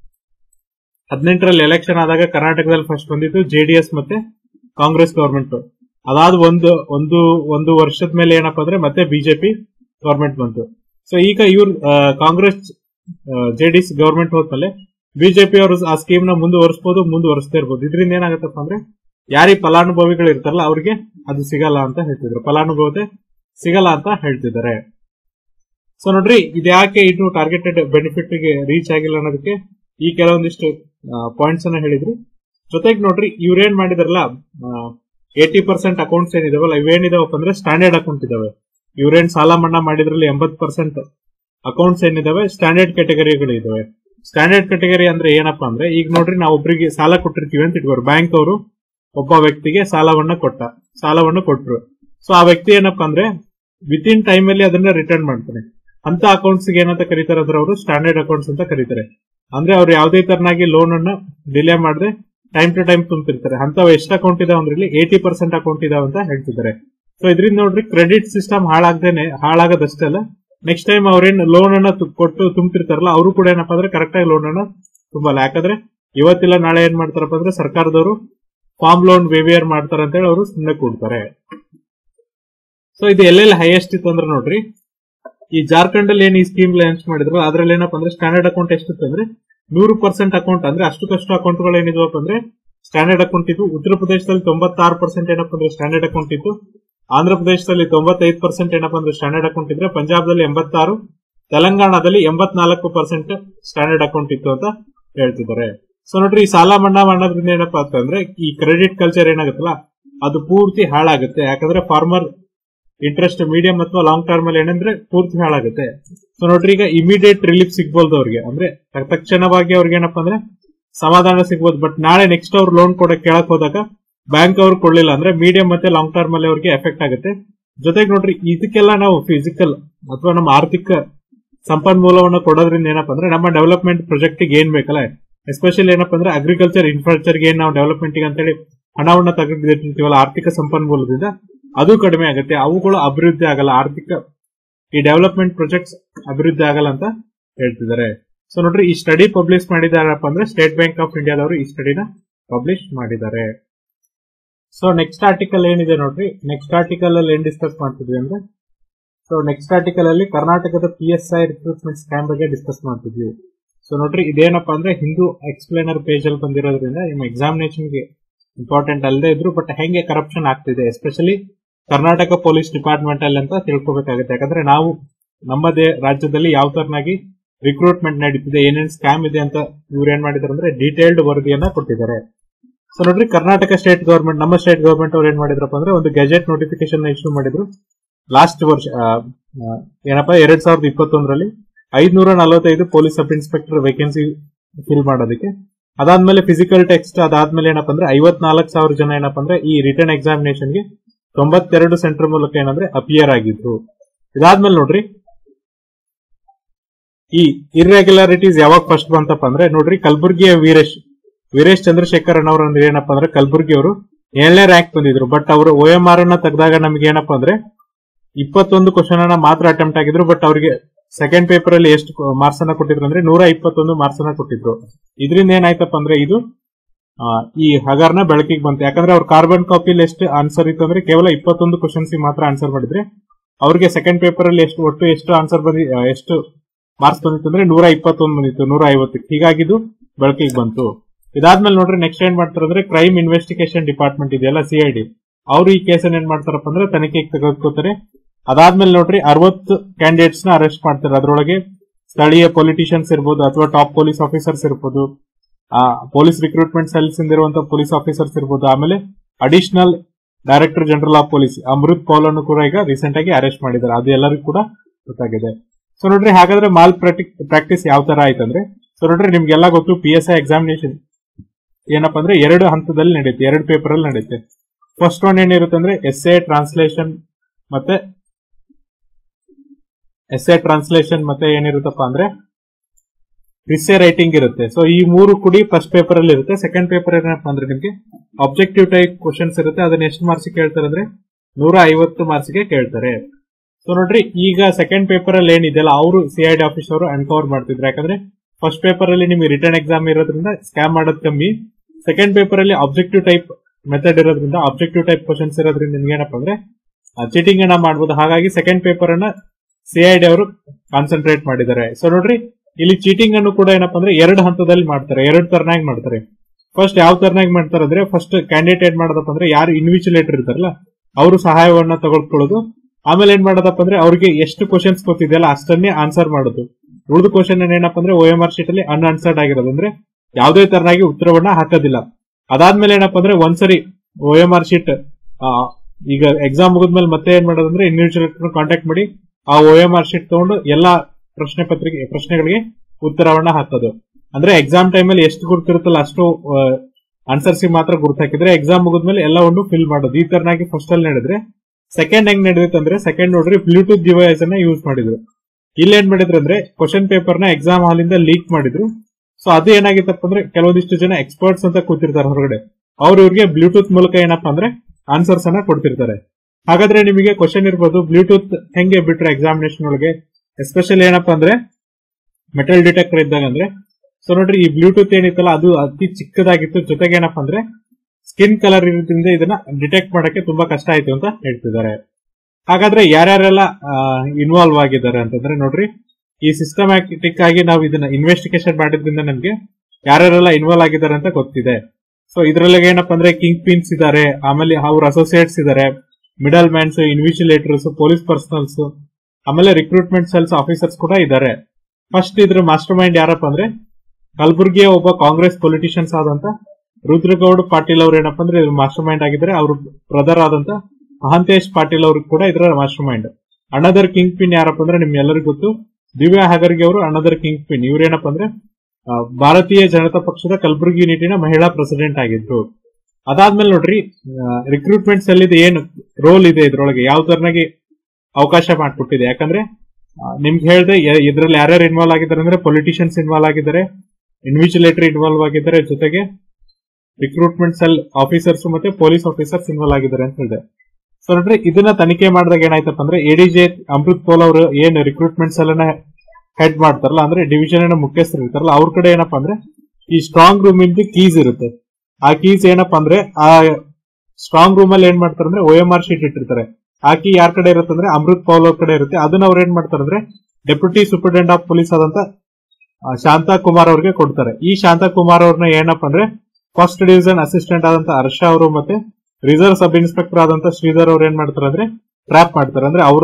ಹದಿನೆಂಟರಲ್ಲಿ ಎಲೆಕ್ಷನ್ ಆದಾಗ ಕರ್ನಾಟಕದಲ್ಲಿ ಫಸ್ಟ್ ಬಂದಿದ್ದು ಜೆಡಿಎಸ್ ಮತ್ತೆ ಕಾಂಗ್ರೆಸ್ ಗವರ್ಮೆಂಟ್ ಅದಾದ ಒಂದು ಒಂದು ಒಂದು ವರ್ಷದ ಮೇಲೆ ಏನಪ್ಪಾ ಅಂದ್ರೆ ಮತ್ತೆ ಬಿಜೆಪಿ ಗವರ್ಮೆಂಟ್ ಬಂತು ಸೊ ಈಗ ಇವ್ರು ಕಾಂಗ್ರೆಸ್ ಜೆಡಿಎಸ್ ಗವರ್ಮೆಂಟ್ ಹೋದ್ಮೇಲೆ ಬಿಜೆಪಿ ಅವರು ಆ ಸ್ಕೀಮ್ ನ ಮುಂದುವರಿಸಬಹುದು ಮುಂದುವರಿಸದೇ ಇರ್ಬೋದು ಇದರಿಂದ ಏನಾಗತ್ತಪ್ಪ ಅಂದ್ರೆ ಯಾರಿ ಫಲಾನುಭವಿಗಳು ಇರ್ತಾರಲ್ಲ ಅವ್ರಿಗೆ ಅದು ಸಿಗಲ್ಲ ಅಂತ ಹೇಳ್ತಿದ್ರು ಫಲಾನುಭವತೆ ಸಿಗಲ್ಲ ಅಂತ ಹೇಳ್ತಿದ್ದಾರೆ ಸೊ ನೋಡ್ರಿ ಇದ್ಯಾಕೆ ಇನ್ನು ಟಾರ್ಗೆಟೆಡ್ ಬೆನಿಫಿಟ್ ಗೆ ರೀಚ್ ಆಗಿಲ್ಲ ಅನ್ನೋದಕ್ಕೆ ಈ ಕೆಲವೊಂದಿಷ್ಟು ಪಾಯಿಂಟ್ಸ್ ಅನ್ನ ಹೇಳಿದ್ರು ಜೊತೆಗೆ ನೋಡ್ರಿ ಇವ್ರೇನ್ ಮಾಡಿದಾರಲ್ಲ ಏಟಿ ಪರ್ಸೆಂಟ್ ಅಕೌಂಟ್ಸ್ ಏನಿದಾವಲ್ಲ ಇವೇನಿದಾವಪ್ಪ ಅಂದ್ರೆ ಸ್ಟ್ಯಾಂಡರ್ಡ್ ಅಕೌಂಟ್ ಇದಾವೆ ಇವ್ರೇನ್ ಸಾಲ ಮನ್ನಾ ಮಾಡಿದ್ರಲ್ಲಿ ಎಂಬತ್ ಪರ್ಸೆಂಟ್ ಅಕೌಂಟ್ಸ್ ಏನಿದಾವೆ ಸ್ಟ್ಯಾಂಡರ್ಡ್ ಕ್ಯಾಟಗರಿಗಳು ಇದಾವೆ ಸ್ಟ್ಯಾಂಡರ್ಡ್ ಕ್ಯಾಟಗರಿ ಅಂದ್ರೆ ಏನಪ್ಪಾ ಅಂದ್ರೆ ಈಗ ನೋಡ್ರಿ ನಾವು ಒಬ್ಬರಿಗೆ ಸಾಲ ಕೊಟ್ಟಿರ್ತೀವಿ ಅಂತ ಇಟ್ಕೋರು ಬ್ಯಾಂಕ್ ಅವರು ಒಬ್ಬ ವ್ಯಕ್ತಿಗೆ ಸಾಲವನ್ನ ಕೊಟ್ಟ ಸಾಲವನ್ನು ಕೊಟ್ರು ಸೊ ಆ ವ್ಯಕ್ತಿ ಏನಪ್ಪಾ ಅಂದ್ರೆ ವಿತ್ ಇನ್ ಟೈಮ್ ಅಲ್ಲಿ ಅದನ್ನ ರಿಟರ್ನ್ ಮಾಡ್ತಾನೆ ಅಂತ ಅಕೌಂಟ್ಸ್ ಏನಂತ ಕರೀತಾರೆ ಅಂದ್ರೆ ಅವರು ಸ್ಟ್ಯಾಂಡರ್ಡ್ ಅಕೌಂಟ್ಸ್ ಅಂತ ಕರೀತಾರೆ ಅಂದ್ರೆ ಅವ್ರು ಯಾವುದೇ ತರನಾಗಿ ಲೋನ್ ಅನ್ನ ಡಿಲೇ ಮಾಡದೆ ಟೈಮ್ ಟು ಟೈಮ್ ತುಂಬಿರ್ತಾರೆ ಅಂತವ್ ಎಷ್ಟು ಅಕೌಂಟ್ ಇದಾವ ಅಂದ್ರೆ ಇಲ್ಲಿ ಏಟಿ ಪರ್ಸೆಂಟ್ ಅಕೌಂಟ್ ಇದಾವ ಅಂತ ಹೇಳ್ತಿದ್ದಾರೆ ಸೊ ಇದರಿಂದ ನೋಡ್ರಿ ಕ್ರೆಡಿಟ್ ಸಿಸ್ಟಮ್ ಹಾಳಾಗ್ದೇನೆ ಹಾಳಾಗೋದಷ್ಟೇ ಅಲ್ಲ ನೆಕ್ಸ್ಟ್ ಟೈಮ್ ಅವ್ರೇನ್ ಲೋನ್ ಅನ್ನ ತು- ಕೊಟ್ಟು ತುಂಬ್ತಿರ್ತಾರಲ್ಲ ಅವರು ಕೂಡ ಏನಪ್ಪಾ ಅಂದ್ರೆ ಕರೆಕ್ಟ್ ಆಗಿ ಲೋನ್ ಅನ್ನ ತುಂಬಲ್ಲ ಯಾಕಂದ್ರೆ ಇವತ್ತಿಲ್ಲ ನಾಳೆ ಏನ್ ಮಾಡ್ತಾರಪ್ಪ ಅಂದ್ರೆ ಸರ್ಕಾರದವರು ಫಾರ್ಮ್ ಲೋನ್ ವೇವಿಯರ್ ಮಾಡ್ತಾರೆ ಅಂತ ಹೇಳಿ ಅವರು ಸುಮ್ಮನೆ ಕೊಡ್ತಾರೆ ಸೊ ಇದು ಎಲ್ಲೆಲ್ಲಿ ಹೈಯೆಸ್ಟ್ ಇತ್ತು ಅಂದ್ರೆ ನೋಡ್ರಿ ಈ ಜಾರ್ಖಂಡ್ ಅಲ್ಲಿ ಏನ್ ಈ ಸ್ಕೀಮ್ ಲಾಂಚ್ ಮಾಡಿದ್ರು ಅದ್ರಲ್ಲಿ ಏನಪ್ಪಾ ಅಂದ್ರೆ ಸ್ಟ್ಯಾಂಡರ್ಡ್ ಅಕೌಂಟ್ ಎಷ್ಟಿತ್ತು ಅಂದ್ರೆ ನೂರು ಪರ್ಸೆಂಟ್ ಅಕೌಂಟ್ ಅಂದ್ರೆ ಅಷ್ಟಕ್ಕಷ್ಟು ಅಕೌಂಟ್ಗಳು ಏನಿದ್ವಪ್ಪ ಅಂದ್ರೆ ಸ್ಟ್ಯಾಂಡರ್ಡ್ ಅಕೌಂಟ್ ಇತ್ತು ಉತ್ತರ ಪ್ರದೇಶದಲ್ಲಿ ತೊಂಬತ್ತಾರು ಪರ್ಸೆಂಟ್ ಏನಪ್ಪಾ ಅಂದ್ರೆ ಸ್ಟ್ಯಾಂಡರ್ಡ್ ಅಕೌಂಟ್ ಇತ್ತು ಆಂಧ್ರ ಪ್ರದೇಶದಲ್ಲಿ ತೊಂಬತ್ತೈದು ಪರ್ಸೆಂಟ್ ಏನಪ್ಪಾ ಅಂದ್ರೆ ಸ್ಟ್ಯಾಂಡರ್ಡ್ ಅಕೌಂಟ್ ಇದ್ರೆ ಪಂಜಾಬ್ದಲ್ಲಿ ಎಂಬತ್ತಾರು ತೆಲಂಗಾಣದಲ್ಲಿ ಎಂಬತ್ನಾಲ್ಕು ಪರ್ಸೆಂಟ್ ಸ್ಟ್ಯಾಂಡರ್ಡ್ ಅಕೌಂಟ್ ಇತ್ತು ಅಂತ ಹೇಳ್ತಿದ್ದಾರೆ ಸೊ ನೋಡ್ರಿ ಈ ಸಾಲ ಮನ್ನಾ ಮಾಡೋದ್ರಿಂದ ಏನಪ್ಪಾ ಅಂತಂದ್ರೆ ಈ ಕ್ರೆಡಿಟ್ ಕಲ್ಚರ್ ಏನಾಗುತ್ತಲ್ಲ ಅದು ಪೂರ್ತಿ ಹಾಳಾಗುತ್ತೆ ಯಾಕಂದ್ರೆ ಫಾರ್ಮರ್ ಇಂಟ್ರೆಸ್ಟ್ ಮೀಡಿಯಂ ಅಥವಾ ಲಾಂಗ್ ಟರ್ಮ್ ಅಲ್ಲಿ ಏನಂದ್ರೆ ಪೂರ್ತಿ ಹಾಳಾಗುತ್ತೆ ಸೊ ನೋಡ್ರಿ ಈಗ ಇಮಿಡಿಯೇಟ್ ರಿಲೀಫ್ ಸಿಗ್ಬೋದು ಅವ್ರಿಗೆ ಅಂದ್ರೆ ತಕ್ಷಣವಾಗಿ ಅವ್ರಿಗೆ ಏನಪ್ಪಾ ಅಂದ್ರೆ ಸಮಾಧಾನ ಸಿಗ್ಬೋದು ಬಟ್ ನಾಳೆ ನೆಕ್ಸ್ಟ್ ಅವ್ರು ಲೋನ್ ಕೊಡಕ್ ಕೇಳಕ್ ಹೋದಾಗ ಬ್ಯಾಂಕ್ ಅವ್ರು ಕೊಡ್ಲಿಲ್ಲ ಅಂದ್ರೆ ಮೀಡಿಯಂ ಮತ್ತೆ ಲಾಂಗ್ ಟರ್ಮ್ ಅಲ್ಲಿ ಅವ್ರಿಗೆ ಎಫೆಕ್ಟ್ ಆಗುತ್ತೆ ಜೊತೆಗೆ ನೋಡ್ರಿ ಇದಕ್ಕೆಲ್ಲ ನಾವು ಫಿಸಿಕಲ್ ಅಥವಾ ನಮ್ಮ ಆರ್ಥಿಕ ಸಂಪನ್ಮೂಲವನ್ನ ಕೊಡೋದ್ರಿಂದ ಏನಪ್ಪಾ ಅಂದ್ರೆ ನಮ್ಮ ಡೆವಲಪ್ಮೆಂಟ್ ಪ್ರಾಜೆಕ್ಟ್ ಏನ್ ಬೇಕಲ್ಲ ಎಸ್ಪೆಷಲಿ ಏನಪ್ಪಾ ಅಂದ್ರೆ ಅಗ್ರಿಕಲ್ಚರ್ ಇನ್ಫ್ರಾಸ್ಟ್ರಕ್ಚರ್ ಏನ್ ನಾವು ಡೆವಲಪ್ಮೆಂಟ್ ಅಂತೇಳಿ ಹಣವನ್ನ ತೆಗೆದಿಟ್ಟಿರ್ತೀವಲ್ಲ ಆರ್ಥಿಕ ಸಂಪನ್ಮೂಲದಿಂದ ಅದು ಕಡಿಮೆ ಆಗುತ್ತೆ ಅವುಗಳು ಅಭಿವೃದ್ಧಿ ಆಗಲ್ಲ ಆರ್ಥಿಕ ಈ ಡೆವಲಪ್ಮೆಂಟ್ ಪ್ರಾಜೆಕ್ಟ್ಸ್ ಅಭಿವೃದ್ಧಿ ಆಗಲ್ಲ ಅಂತ ಹೇಳ್ತಿದ್ದಾರೆ ಸೊ ನೋಡ್ರಿ ಈ ಸ್ಟಡಿ ಪಬ್ಲಿಷ್ ಮಾಡಿದಾರಪ್ಪ ಅಂದ್ರೆ ಸ್ಟೇಟ್ ಬ್ಯಾಂಕ್ ಆಫ್ ಇಂಡಿಯಾದವರು ಈ ಸ್ಟಡಿನ ಪಬ್ಲಿಷ್ ಮಾಡಿದ್ದಾರೆ ಸೊ ನೆಕ್ಸ್ಟ್ ಆರ್ಟಿಕಲ್ ಏನಿದೆ ನೋಡ್ರಿ ನೆಕ್ಸ್ಟ್ ಆರ್ಟಿಕಲ್ ಅಲ್ಲಿ ಏನ್ ಡಿಸ್ಕಸ್ ಮಾಡ್ತಿದ್ವಿ ಅಂದ್ರೆ ಸೊ ನೆಕ್ಸ್ಟ್ ಆರ್ಟಿಕಲ್ ಅಲ್ಲಿ ಕರ್ನಾಟಕದ P S I recruitment scam ಬಗ್ಗೆ ಡಿಸ್ಕಸ್ ಮಾಡ್ತಿದ್ವಿ ಸೊ ನೋಡ್ರಿ ಇದೇನಪ್ಪಾ ಅಂದ್ರೆ ಹಿಂದೂ ಎಕ್ಸ್ಪ್ಲೇನರ್ ಪೇಜ್ ಅಲ್ಲಿ ಬಂದಿರೋದ್ರಿಂದ ನಿಮ್ಮ ಎಕ್ಸಾಮಿನೇಷನ್ ಗೆ ಇಂಪಾರ್ಟೆಂಟ್ ಅಲ್ಲದೆ ಇದ್ರು ಬಟ್ ಹೆಂಗೆ ಕರಪ್ಷನ್ ಆಗ್ತಿದೆ ಎಸ್ಪೆಷಲಿ ಕರ್ನಾಟಕ ಪೊಲೀಸ್ ಡಿಪಾರ್ಟ್ಮೆಂಟ್ ಅಲ್ಲಿ ಅಂತ ತಿಳ್ಕೊಬೇಕಾಗುತ್ತೆ ಯಾಕಂದ್ರೆ ನಾವು ನಮ್ಮ ದೇ- ರಾಜ್ಯದಲ್ಲಿ ಯಾವ ತರನಾಗಿ ರಿಕ್ರೂಟ್ಮೆಂಟ್ ನಡೀತಿದೆ ಏನೇನ್ ಸ್ಕ್ಯಾಮ್ ಇದೆ ಅಂತ ಇವ್ರು ಏನ್ ಮಾಡಿದಾರೆ ಅಂದ್ರೆ ಡೀಟೇಲ್ಡ್ ವರದಿಯನ್ನ ಕೊಟ್ಟಿದ್ದಾರೆ ಸೊ ನೋಡ್ರಿ ಕರ್ನಾಟಕ ಸ್ಟೇಟ್ ಗವರ್ಮೆಂಟ್ ನಮ್ಮ ಸ್ಟೇಟ್ ಗವರ್ಮೆಂಟ್ ಅವ್ರು ಏನ್ ಮಾಡಿದ್ರಪ್ಪ ಅಂದ್ರೆ ಒಂದು ಗೆಜೆಟ್ ನೋಟಿಫಿಕೇಶನ್ ಇಶ್ಯೂ ಮಾಡಿದ್ರು ಲಾಸ್ಟ್ ವರ್ಷ ಆ, ಆ, ಏನಪ್ಪಾ ಎರಡ್ ಸಾವಿರದ ಇಪ್ಪತ್ತೊಂದರಲ್ಲಿ ಐದ್ನೂರ ನಲವತ್ತೈದು police sub inspector vacancy fill ಮಾಡೋದಕ್ಕೆ ಅದಾದ್ಮೇಲೆ ಫಿಸಿಕಲ್ ಟೆಕ್ಸ್ಟ್ ಅದಾದ್ಮೇಲೆ ಏನಪ್ಪಾ ಅಂದ್ರೆ ಐವತ್ನಾಲ್ಕು ಸಾವಿರ ಜನ ಏನಪ್ಪಾ ಅಂದ್ರೆ ಈ ರಿಟರ್ನ್ ಎಕ್ಸಾಮಿನೇಷನ್ ಗೆ ತೊಂಬತ್ತೆರಡು ಸೆಂಟರ್ ಮೂಲಕ ಏನಂದ್ರೆ ಅಪಿಯರ್ ಆಗಿದ್ರು ಇದಾದ್ಮೇಲೆ ನೋಡ್ರಿ ಈ ಇರ್ರೆಗ್ಯುಲಾರಿಟೀಸ್ ಯಾವಾಗ ಫಸ್ಟ್ ಬಂತಪ್ಪ ಅಂದ್ರೆ ನೋಡ್ರಿ ಕಲಬುರ್ಗಿಯ ವೀರೇಶ್ ವೀರೇಶ್ ಚಂದ್ರಶೇಖರ್ ಅನ್ನೋರು ಅಂದ್ರೆ ಏನಪ್ಪಾ ಅಂದ್ರೆ ಕಲಬುರ್ಗಿ ಅವರು ಏಳನೇ ರ್ಯಾಂಕ್ ಬಂದಿದ್ರು ಬಟ್ ಅವರು ಒ ಎಂ ಆರ್ ಅನ್ನ ತೆಗೆದಾಗ ನಮ್ಗೆ ಏನಪ್ಪಾ ಅಂದ್ರೆ ಇಪ್ಪತ್ತೊಂದು ಕ್ವಶನ್ ಅನ್ನ ಮಾತ್ರ ಅಟೆಂಪ್ಟ್ ಆಗಿದ್ರು ಬಟ್ ಅವರಿಗೆ ಸೆಕೆಂಡ್ ಪೇಪರ್ ಅಲ್ಲಿ ಎಷ್ಟು ಮಾರ್ಕ್ಸ್ ಅನ್ನ ಕೊಟ್ಟಿದ್ರು ಅಂದ್ರೆ ನೂರ ಇಪ್ಪತ್ತೊಂದು ಮಾರ್ಕ್ಸ್ ಅನ್ನ ಕೊಟ್ಟಿದ್ರು ಇದರಿಂದ ಏನಾಯ್ತಪ್ಪ ಅಂದ್ರೆ ಇದು ಆ, ಈ ಹಗರ್ನ ಬೆಳಕಿಗೆ ಬಂತು ಯಾಕಂದ್ರೆ ಅವ್ರ ಕಾರ್ಬನ್ ಕಾಪಿಲಿ ಎಷ್ಟು ಆನ್ಸರ್ ಇತ್ತು ಅಂದ್ರೆ ಕೇವಲ ಇಪ್ಪತ್ತೊಂದು ಕ್ವಶನ್ಸ್ ಮಾತ್ರ ಆನ್ಸರ್ ಮಾಡಿದ್ರೆ ಅವ್ರಿಗೆ ಸೆಕೆಂಡ್ ಪೇಪರ್ ಅಲ್ಲಿ ಎಷ್ಟು ಒಟ್ಟು ಎಷ್ಟು ಆನ್ಸರ್ ಬಂದಿ ಆ, ಎಷ್ಟು ಮಾರ್ಕ್ಸ್ ಬಂದಿತ್ತು ಅಂದ್ರೆ ನೂರ ಇಪ್ಪತ್ತೊಂದು ಬಂದಿತ್ತು ನೂರ ಐವತ್ತಕ್ಕೆ ಹೀಗಾಗಿದ್ದು ಬೆಳಕಿಗೆ ಬಂತು ಇದಾದ್ಮೇಲೆ ನೋಡ್ರಿ ನೆಕ್ಸ್ಟ್ ಏನ್ ಮಾಡ್ತಾರೆ ಅಂದ್ರೆ ಕ್ರೈಮ್ ಇನ್ವೆಸ್ಟಿಗೇಷನ್ ಡಿಪಾರ್ಟ್ಮೆಂಟ್ ಇದೆಯಲ್ಲ ಸಿಐಡಿ ಅವ್ರು ಈ ಕೇಸನ್ನ ಏನ್ ಮಾಡ್ತಾರಪ್ಪ ಅಂದ್ರೆ ತನಿಖೆಗೆ ತೆಗೆದುಕೋತಾರೆ ಅದಾದ್ಮೇಲೆ ನೋಡ್ರಿ ಅರವತ್ತು ಕ್ಯಾಂಡಿಡೇಟ್ಸ್ ನ ಅರೆಸ್ಟ್ ಮಾಡ್ತಾರೆ ಅದರೊಳಗೆ ಸ್ಥಳೀಯ ಪೊಲಿಟಿಷಿಯನ್ಸ್ ಇರ್ಬೋದು ಅಥವಾ ಟಾಪ್ ಪೊಲೀಸ್ ಆಫೀಸರ್ಸ್ ಇರ್ಬೋದು ಆ ಪೊಲೀಸ್ ರಿಕ್ರೂಟ್ಮೆಂಟ್ ಸೆಲ್ಸ್ ಇಂದಿರುವಂತಹ ಪೊಲೀಸ್ ಆಫೀಸರ್ಸ್ ಇರ್ಬೋದು ಆಮೇಲೆ additional director general of police Amrit Paul ಅನ್ನು ಕೂಡ ಈಗ ರೀಸೆಂಟ್ ಆಗಿ ಅರೆಸ್ಟ್ ಮಾಡಿದ್ದಾರೆ ಅದು ಎಲ್ಲರಿಗೂ ಕೂಡ ಗೊತ್ತಾಗಿದೆ ಸೊ ನೋಡ್ರಿ ಹಾಗಾದ್ರೆ ಮಾಲ್ ಪ್ರಾಕ್ಟೀಸ್ ಯಾವ ತರ ಆಯ್ತಂದ್ರೆ ಸೊ ನೋಡ್ರಿ ನಿಮ್ಗೆಲ್ಲ ಗೊತ್ತು ಪಿ ಎಸ್ ಐ ಎಕ್ಸಾಮಿನೇಷನ್ ಏನಪ್ಪಾ ಅಂದ್ರೆ ಎರಡು ಹಂತದಲ್ಲಿ ನಡೆಯುತ್ತೆ ಎರಡು ಪೇಪರ್ ಅಲ್ಲಿ ನಡೆಯುತ್ತೆ ಫಸ್ಟ್ ಒನ್ ಏನಿರುತ್ತೆ ಅಂದ್ರೆ ಎಸ್ ಎ ಟ್ರಾನ್ಸ್ಲೇಷನ್ ಮತ್ತೆ ಎಸ್ ಎ ಟ್ರಾನ್ಸ್ಲೇಷನ್ ಮತ್ತೆ ಏನಿರುತ್ತಪ್ಪ ಅಂದ್ರೆ ರಿಸೆ ರೈಟಿಂಗ್ ಇರುತ್ತೆ ಸೊ ಈ ಮೂರು ಕೂಡಿ ಫಸ್ಟ್ ಪೇಪರ್ ಅಲ್ಲಿ ಇರುತ್ತೆ ಸೆಕೆಂಡ್ ಪೇಪರ್ ಏನಪ್ಪ ಅಂದ್ರೆ ನಿಮ್ಗೆ ಆಬ್ಜೆಕ್ಟಿವ್ ಟೈಪ್ ಕ್ವಶನ್ಸ್ ಇರುತ್ತೆ ಅದನ್ನ ಎಷ್ಟು ಮಾರ್ಕ್ಸ್ ಕೇಳ್ತಾರೆ ಅಂದ್ರೆ ನೂರ ಐವತ್ತು ಮಾರ್ಕ್ಸ್ ಗೆ ಕೇಳ್ತಾರೆ ಸೊ ನೋಡ್ರಿ ಈಗ ಸೆಕೆಂಡ್ ಪೇಪರ್ ಅಲ್ಲಿ ಏನಿದೆಯಲ್ಲ ಅವರು ಸಿಐಡಿ ಆಫೀಸ್ ಅವರು ಅನ್ಕವರ್ ಮಾಡ್ತಿದ್ರು ಯಾಕಂದ್ರೆ ಫಸ್ಟ್ ಪೇಪರ್ ಅಲ್ಲಿ ನಿಮಗೆ ರಿಟರ್ನ್ ಎಕ್ಸಾಮ್ ಇರೋದ್ರಿಂದ ಸ್ಕ್ಯಾಮ್ ಮಾಡೋದು ಕಮ್ಮಿ ಸೆಕೆಂಡ್ ಪೇಪರ್ ಅಲ್ಲಿ ಆಬ್ಜೆಕ್ಟಿವ್ ಟೈಪ್ ಮೆಥಡ್ ಇರೋದ್ರಿಂದ ಆಬ್ಜೆಕ್ಟಿವ್ ಟೈಪ್ ಕ್ವಶನ್ಸ್ ಇರೋದ್ರಿಂದ ನಿಮ್ಗೆ ಏನಪ್ಪ ಅಂದ್ರೆ ಚೀಟಿಂಗ್ ಅನ್ನ ಮಾಡಬಹುದು ಹಾಗಾಗಿ ಸೆಕೆಂಡ್ ಪೇಪರ್ ಅನ್ನ ಸಿಐಡಿ ಅವರು ಕಾನ್ಸಂಟ್ರೇಟ್ ಮಾಡಿದ್ದಾರೆ ಸೊ ನೋಡ್ರಿ ಇಲ್ಲಿ ಚೀಟಿಂಗ್ ಅನ್ನು ಕೂಡ ಏನಪ್ಪಾ ಅಂದ್ರೆ ಎರಡು ಹಂತದಲ್ಲಿ ಮಾಡ್ತಾರೆ ಎರಡು ತರನಾಗಿ ಮಾಡ್ತಾರೆ ಫಸ್ಟ್ ಯಾವ ತರನಾಗಿ ಮಾಡ್ತಾರೆ ಅಂದ್ರೆ ಫಸ್ಟ್ ಕ್ಯಾಂಡಿಡೇಟ್ ಏನ್ ಮಾಡೋದಪ್ಪ ಅಂದ್ರೆ ಯಾರು ಇನ್ವಿಚುಲೇಟರ್ ಇರ್ತಾರಲ್ಲ ಅವರು ಸಹಾಯವನ್ನ ತಗೊಳ್ಕೊಳ್ಳೋದು ಆಮೇಲೆ ಏನ್ ಮಾಡೋದಪ್ಪ ಅಂದ್ರೆ ಅವ್ರಿಗೆ ಎಷ್ಟು ಕ್ವಶನ್ಸ್ ಗೊತ್ತಿದೆಯಲ್ಲ ಅಷ್ಟನ್ನೇ ಆನ್ಸರ್ ಮಾಡೋದು ಉಳಿದ ಕ್ವಶನ್ ಏನಪ್ಪಾ ಅಂದ್ರೆ ಓ ಎಂ ಆರ್ ಶೀಟ್ ಅಲ್ಲಿ ಅನ್ಆನ್ಸರ್ಡ್ ಆಗಿರೋದು ಅಂದ್ರೆ ಯಾವುದೇ ತರನಾಗಿ ಉತ್ತರವನ್ನ ಹಾಕೋದಿಲ್ಲ ಅದಾದ್ಮೇಲೆ ಏನಪ್ಪಾ ಅಂದ್ರೆ ಒಂದ್ಸರಿ ಓ ಎಂ ಆರ್ ಶೀಟ್ ಈಗ ಎಕ್ಸಾಮ್ ಮುಗಿದ್ಮೇಲೆ ಮತ್ತೆ ಏನ್ ಮಾಡೋದಂದ್ರೆ ಇನ್ವಿಚುಲೇಟರ್ ಕಾಂಟ್ಯಾಕ್ಟ್ ಮಾಡಿ ಆ ಓ ಎಂ ಆರ್ ಶೀಟ್ ತಗೊಂಡು ಎಲ್ಲಾ ಪ್ರಶ್ನೆ ಪತ್ರಿಕೆ ಪ್ರಶ್ನೆಗಳಿಗೆ ಉತ್ತರವನ್ನ ಹಾಕೋದು ಅಂದ್ರೆ ಎಕ್ಸಾಮ್ ಟೈಮಲ್ಲಿ ಎಷ್ಟು ಗುರುತಿರುತ್ತಲ್ಲ ಅಷ್ಟು ಆನ್ಸರ್ಸ್ ಮಾತ್ರ ಗುರುತು ಹಾಕಿದ್ರೆ ಎಕ್ಸಾಮ್ ಮುಗಿದ್ಮೇಲೆ ಎಲ್ಲವನ್ನು ಫಿಲ್ ಮಾಡೋದು ಈ ತರನಾಗಿ ಫಸ್ಟ್ ಅಲ್ಲಿ ನಡೆದ್ರೆ ಸೆಕೆಂಡ್ ಹೆಂಗ್ ನಡೆದಿತ್ತು ಅಂದ್ರೆ ಸೆಕೆಂಡ್ ನೋಡ್ರಿ ಬ್ಲೂಟೂತ್ ಡಿವೈಸ್ ಅನ್ನ ಯೂಸ್ ಮಾಡಿದ್ರು ಇಲ್ಲಿ ಏನ್ ಮಾಡಿದ್ರು ಅಂದ್ರೆ ಕ್ವಶನ್ ಪೇಪರ್ ನ ಎಕ್ಸಾಮ್ ಹಾಲಿಂದ ಲೀಕ್ ಮಾಡಿದ್ರು ಸೊ ಅದು ಏನಾಗಿತ್ತಪ್ಪ ಅಂದ್ರೆ ಕೆಲವೊಂದಿಷ್ಟು ಜನ ಎಕ್ಸ್ಪರ್ಟ್ಸ್ ಅಂತ ಕೂತಿರ್ತಾರೆ ಹೊರಗಡೆ ಅವ್ರು ಇವ್ರಿಗೆ ಬ್ಲೂಟೂತ್ ಮೂಲಕ ಏನಪ್ಪಾ ಅಂದ್ರೆ ಆನ್ಸರ್ಸ್ ಅನ್ನ ಕೊಡ್ತಿರ್ತಾರೆ ಹಾಗಾದ್ರೆ ನಿಮಗೆ ಕ್ವಶನ್ ಇರ್ಬೋದು ಬ್ಲೂಟೂತ್ ಹೆಂಗೆ ಬಿಟ್ರೆ ಎಕ್ಸಾಮಿನೇಷನ್ ಒಳಗೆ ಎಸ್ಪೆಷಲಿ ಏನಪ್ಪಾ ಅಂದ್ರೆ ಮೆಟಲ್ ಡಿಟೆಕ್ಟರ್ ಇದ್ದಾಗ ಅಂದ್ರೆ ಸೊ ನೋಡ್ರಿ ಈ ಬ್ಲೂಟೂತ್ ಏನಿತ್ತಲ್ಲ ಅದು ಅತಿ ಚಿಕ್ಕದಾಗಿತ್ತು ಜೊತೆಗೆ ಏನಪ್ಪಾ ಅಂದ್ರೆ ಸ್ಕಿನ್ ಕಲರ್ ಇರೋದ್ರಿಂದ ಇದನ್ನ ಡಿಟೆಕ್ಟ್ ಮಾಡಕ್ಕೆ ತುಂಬಾ ಕಷ್ಟ ಆಯ್ತು ಅಂತ ಹೇಳ್ತಿದ್ದಾರೆ ಹಾಗಾದ್ರೆ ಯಾರ್ಯಾರೆಲ್ಲ ಇನ್ವಾಲ್ವ್ ಆಗಿದ್ದಾರೆ ಅಂತಂದ್ರೆ ನೋಡ್ರಿ ಈ ಸಿಸ್ಟಮ್ಯಾಟಿಕ್ ಆಗಿ ನಾವು ಇದನ್ನ ಇನ್ವೆಸ್ಟಿಗೇಷನ್ ಮಾಡಿದ್ರಿಂದ ನಮ್ಗೆ ಯಾರ್ಯಾರೆಲ್ಲ ಇನ್ವಾಲ್ವ್ ಆಗಿದ್ದಾರೆ ಅಂತ ಗೊತ್ತಿದೆ ಸೊ ಇದ್ರಲ್ಲಿ ಏನಪ್ಪಾ ಅಂದ್ರೆ ಕಿಂಗ್ ಪಿನ್ಸ್ ಇದಾರೆ ಆಮೇಲೆ ಅವ್ರ ಅಸೋಸಿಯೇಟ್ಸ್ ಇದಾರೆ middle mans invigilators police personnels ಆಮೇಲೆ ರಿಕ್ರೂಟ್ಮೆಂಟ್ ಸೆಲ್ಸ್ ಆಫೀಸರ್ಸ್ ಕೂಡ ಇದ್ದಾರೆ ಫಸ್ಟ್ ಇದ್ರ ಮಾಸ್ಟರ್ ಮೈಂಡ್ ಯಾರಪ್ಪ ಅಂದ್ರೆ ಕಲಬುರಗಿಯ ಒಬ್ಬ ಕಾಂಗ್ರೆಸ್ ಪೊಲಿಟಿಷಿಯನ್ಸ್ ಆದಂತ ರುದ್ರಗೌಡ್ ಪಾಟೀಲ್ ಅವ್ರು ಏನಪ್ಪಾ ಅಂದ್ರೆ ಇದ್ರ ಮಾಸ್ಟರ್ ಮೈಂಡ್ ಆಗಿದ್ದಾರೆ ಅವ್ರ ಬ್ರದರ್ ಆದಂತ ಮಹಾಂತೇಶ್ ಪಾಟೀಲ್ ಅವ್ರಿಗೆ ಕೂಡ ಇದರ mastermind another kingpin ಯಾರಪ್ಪ ಅಂದ್ರೆ ನಿಮ್ಗೆ ಎಲ್ಲರಿಗೂ ಗೊತ್ತು ದಿವ್ಯಾ ಹಗರ್ಗೆ ಅವರು ಅನದರ್ ಕಿಂಗ್ ಪಿನ್ ಇವ್ರೇನಪ್ಪ ಅಂದ್ರೆ ಆ, ಭಾರತೀಯ ಜನತಾ ಪಕ್ಷದ ಕಲಬುರಗಿ ಯೂನಿಟಿನ ಮಹಿಳಾ ಪ್ರೆಸಿಡೆಂಟ್ ಆಗಿದ್ರು ಅದಾದ್ಮೇಲೆ ನೋಡ್ರಿ ರಿಕ್ರೂಟ್ಮೆಂಟ್ ಸೆಲ್ ಏನ್ ರೋಲ್ ಇದೆ ಇದ್ರೊಳಗೆ ಯಾವ ತರನಾಗಿ ಅವಕಾಶ ಮಾಡಿಕೊಟ್ಟಿದೆ ಯಾಕಂದ್ರೆ ಆ, ನಿಮ್ಗೆ ಹೇಳ್ದೆ ಯ- ಇದ್ರಲ್ಲಿ ಯಾರ್ಯಾರು ಇನ್ವಾಲ್ವ್ ಆಗಿದ್ದಾರೆ ಅಂದ್ರೆ ಪೊಲಿಟಿಷಿಯನ್ಸ್ ಇನ್ವಾಲ್ವ್ ಆಗಿದ್ದಾರೆ ಇನ್ವಿಚುಲೇಟರ್ ಇನ್ವಾಲ್ವ್ ಆಗಿದ್ದಾರೆ ಜೊತೆಗೆ ರಿಕ್ರೂಟ್ಮೆಂಟ್ ಸೆಲ್ ಆಫೀಸರ್ಸ್ ಮತ್ತೆ ಪೊಲೀಸ್ ಆಫೀಸರ್ಸ್ ಇನ್ವಾಲ್ವ್ ಆಗಿದ್ದಾರೆ ಅಂತ ಹೇಳಿದೆ ಸೊ ನೋಡ್ರಿ ಇದನ್ನ ತನಿಖೆ ಮಾಡಿದಾಗ ಏನಾಯ್ತಪ್ಪ ಅಂದ್ರೆ ಎಡಿಜೆ ಅಮೃತ್ ಪೋಲ್ ಅವರು ಏನ್ ರಿಕ್ರೂಟ್ಮೆಂಟ್ ಸೆಲ್ ಅನ್ನ ಹೆಡ್ ಮಾಡ್ತಾರಲ್ಲ ಅಂದ್ರೆ ಡಿವಿಷನ್ ಮುಖ್ಯಸ್ಥರು ಇರ್ತಾರಲ್ಲ ಅವ್ರ ಕಡೆ ಏನಪ್ಪಾ ಅಂದ್ರೆ ಈ ಸ್ಟ್ರಾಂಗ್ ರೂಮ್ ಇಂದ ಕೀಸ್ ಇರುತ್ತೆ ಆ ಕೀಸ್ ಏನಪ್ಪಾ ಅಂದ್ರೆ ಆ ಸ್ಟ್ರಾಂಗ್ ರೂಮ್ ಅಲ್ಲಿ ಏನ್ ಮಾಡ್ತಾರೆ ಅಂದ್ರೆ ಓ ಎಂ ಆರ್ ಶೀಟ್ ಇಟ್ಟಿರ್ತಾರೆ ಆ ಕೀ ಯಾರ ಕಡೆ ಇರುತ್ತೆ ಅಂದ್ರೆ ಅಮೃತ್ ಪೌಲ್ ಅವ್ರ ಕಡೆ ಇರುತ್ತೆ ಅದನ್ನ ಅವ್ರು ಏನ್ ಮಾಡ್ತಾರೆ ಅಂದ್ರೆ ಡೆಪ್ಯೂಟಿ ಸೂಪರಿಂಟೆಂಡೆಂಟ್ ಆಫ್ ಪೊಲೀಸ್ ಆದಂತ ಆ, ಶಾಂತಾ ಕುಮಾರ್ ಅವ್ರಿಗೆ ಕೊಡ್ತಾರೆ ಈ ಶಾಂತಾ ಕುಮಾರ್ ಅವ್ರನ್ನ ಏನಪ್ಪಾ ಅಂದ್ರೆ ಫಸ್ಟ್ ಡಿವಿಷನ್ ಅಸಿಸ್ಟೆಂಟ್ ಆದಂತ ಹರ್ಷ ಅವರು ಮತ್ತೆ ರಿಸರ್ವ್ ಸಬ್ ಇನ್ಸ್ಪೆಕ್ಟರ್ ಆದಂತ ಶ್ರೀಧರ್ ಅವ್ರು ಏನ್ ಮಾಡ್ತಾರೆ ಅಂದ್ರೆ ಟ್ರ್ಯಾಪ್ ಮಾಡ್ತಾರೆ ಅಂದ್ರೆ ಅವ್ರ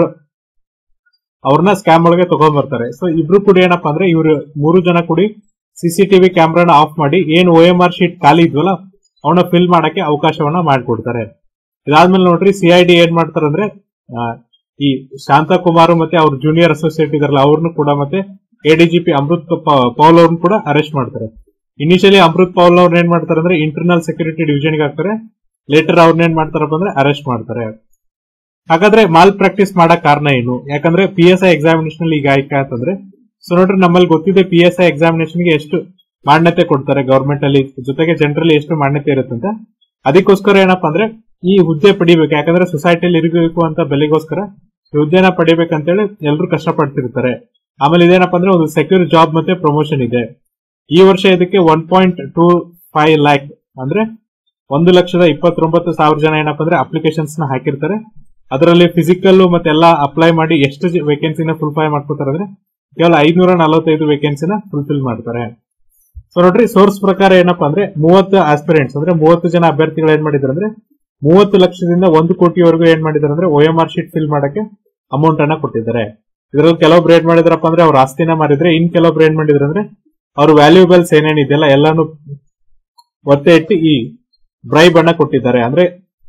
ಅವ್ರನ್ನ ಸ್ಕ್ಯಾಮ್ ಒಳಗೆ ತಗೊಂಡ್ ಬರ್ತಾರೆ ಸೊ ಇಬ್ರು ಕೂಡ ಏನಪ್ಪಾ ಅಂದ್ರೆ ಇವ್ರು ಮೂರು ಜನ ಕೂಡಿ ಸಿಸಿಟಿವಿ ಕ್ಯಾಮ್ರಾನ ಆಫ್ ಮಾಡಿ ಏನ್ ಓ ಎಂ ಆರ್ ಶೀಟ್ ಖಾಲಿ ಇದ್ವಲ್ಲ ಅವನ್ನ ಫಿಲ್ ಮಾಡಕ್ಕೆ ಅವಕಾಶವನ್ನ ಮಾಡಿಕೊಡ್ತಾರೆ ಇದಾದ್ಮೇಲೆ ನೋಡ್ರಿ ಸಿಐಡಿ ಏನ್ ಮಾಡ್ತಾರೆ ಅಂದ್ರೆ ಆ, ಈ ಶಾಂತಕುಮಾರ್ ಮತ್ತೆ ಅವ್ರ ಜೂನಿಯರ್ ಅಸೋಸಿಯೇಟ್ ಇದಾರಲ್ಲ ಅವ್ರನ್ನು ಕೂಡ ಮತ್ತೆ ಎಡಿಜಿಪಿ ಅಮೃತ್ ಪ- ಪೌಲ್ ಅವ್ರನ್ನ ಕೂಡ ಅರೆಸ್ಟ್ ಮಾಡ್ತಾರೆ ಇನಿಷಿಯಲಿ ಅಮೃತ್ ಪೌಲ್ ಅವ್ರನ್ನ ಏನ್ ಮಾಡ್ತಾರೆ ಅಂದ್ರೆ ಇಂಟರ್ನಲ್ ಸೆಕ್ಯೂರಿಟಿ ಡಿವಿಷನ್ಗೆ ಹಾಕ್ತಾರೆ ಲೇಟರ್ ಅವ್ರನ್ನ ಏನ್ ಮಾಡ್ತಾರಪ್ಪ ಅಂದ್ರೆ ಅರೆಸ್ಟ್ ಮಾಡ್ತಾರೆ ಹಾಗಾದ್ರೆ ಮಾಲ್ ಪ್ರಾಕ್ಟೀಸ್ ಮಾಡಕ್ ಕಾರಣ ಏನು ಯಾಕಂದ್ರೆ ಪಿ ಎಸ್ ಐ ಎಕ್ಸಾಮಿನೇಷನ್ ಈಗ ಆಯ್ಕೆ ಅಂತಂದ್ರೆ ಸೊ ನೋಡ್ರಿ ನಮ್ಮಲ್ಲಿ ಗೊತ್ತಿದೆ ಪಿ ಎಸ್ ಐ ಎಕ್ಸಾಮಿನೇಷನ್ ಗೆ ಎಷ್ಟು ಮಾನ್ಯತೆ ಕೊಡ್ತಾರೆ ಗವರ್ಮೆಂಟ್ ಅಲ್ಲಿ ಜೊತೆಗೆ ಜನರಲ್ಲಿ ಎಷ್ಟು ಮಾನ್ಯತೆ ಇರುತ್ತೆ ಅಂತ ಅದಕ್ಕೋಸ್ಕರ ಏನಪ್ಪಾ ಅಂದ್ರೆ ಈ ಹುದ್ದೆ ಪಡಿಬೇಕು ಯಾಕಂದ್ರೆ ಸೊಸೈಟಿಯಲ್ಲಿ ಇರಬೇಕು ಅಂತ ಬೆಲೆಗೋಸ್ಕರ ಈ ಹುದ್ದೆನ ಪಡಿಬೇಕಂತೇಳಿ ಎಲ್ಲರೂ ಕಷ್ಟಪಡ್ತಿರ್ತಾರೆ ಆಮೇಲೆ ಇದೇನಪ್ಪ ಅಂದ್ರೆ ಒಂದು ಸೆಕ್ಯೂರ್ ಜಾಬ್ ಮತ್ತೆ ಪ್ರಮೋಷನ್ ಇದೆ ಈ ವರ್ಷ ಇದಕ್ಕೆ one point two five lakh ಅಂದ್ರೆ ಒಂದು ಲಕ್ಷದ ಇಪ್ಪತ್ತೊಂಬತ್ತು ಸಾವಿರ ಜನ ಏನಪ್ಪ ಅಂದ್ರೆ ಅಪ್ಲಿಕೇಶನ್ಸ್ ನ ಹಾಕಿರ್ತಾರೆ ಅದರಲ್ಲಿ ಫಿಸಿಕಲ್ ಮತ್ತೆ ಎಲ್ಲ ಅಪ್ಲೈ ಮಾಡಿ ಎಷ್ಟು ವೇಕೆನ್ಸಿನ ಫುಲ್ಫೈ ಮಾಡ್ಕೋತಾರೆ ಅಂದ್ರೆ ಕೇವಲ ಐದ್ನೂರ ನಲವತ್ತೈದು ವೇಕೆನ್ಸಿನ ಫುಲ್ಫಿಲ್ ಮಾಡ್ತಾರೆ ಸೊ ನೋಡ್ರಿ ಸೋರ್ಸ್ ಪ್ರಕಾರ ಏನಪ್ಪಾ ಅಂದ್ರೆ ಮೂವತ್ತು ಆಸ್ಪಿರೆಂಟ್ಸ್ ಅಂದ್ರೆ ಮೂವತ್ತು ಜನ ಅಭ್ಯರ್ಥಿಗಳು ಏನ್ ಮಾಡಿದ್ರು ಅಂದ್ರೆ ಮೂವತ್ತು ಲಕ್ಷದಿಂದ ಒಂದು ಕೋಟಿವರೆಗೂ ಏನ್ ಮಾಡಿದಾರೆ ಅಂದ್ರೆ O M R sheet fill ಮಾಡಕ್ಕೆ ಅಮೌಂಟ್ ಅನ್ನ ಕೊಟ್ಟಿದ್ದಾರೆ ಇದ್ರಲ್ಲಿ ಕೆಲವೊಬ್ರು ಏನ್ ಮಾಡಿದ್ರಪ್ಪ ಅಂದ್ರೆ ಅವ್ರ ಆಸ್ತಿನ ಮಾರಿದ್ರೆ ಇನ್ ಕೆಲವೊಬ್ರು ಏನ್ ಮಾಡಿದ್ರು ಅಂದ್ರೆ ಅವ್ರ ವ್ಯಾಲ್ಯೂಬಲ್ಸ್ ಏನೇನಿದೆಯಲ್ಲ ಎಲ್ಲಾನು ಒತ್ತೆ ಇಟ್ಟು ಈ ಬ್ರೈಬ್ ಅನ್ನ ಕೊಟ್ಟಿದ್ದಾರೆ ಅಂದ್ರೆ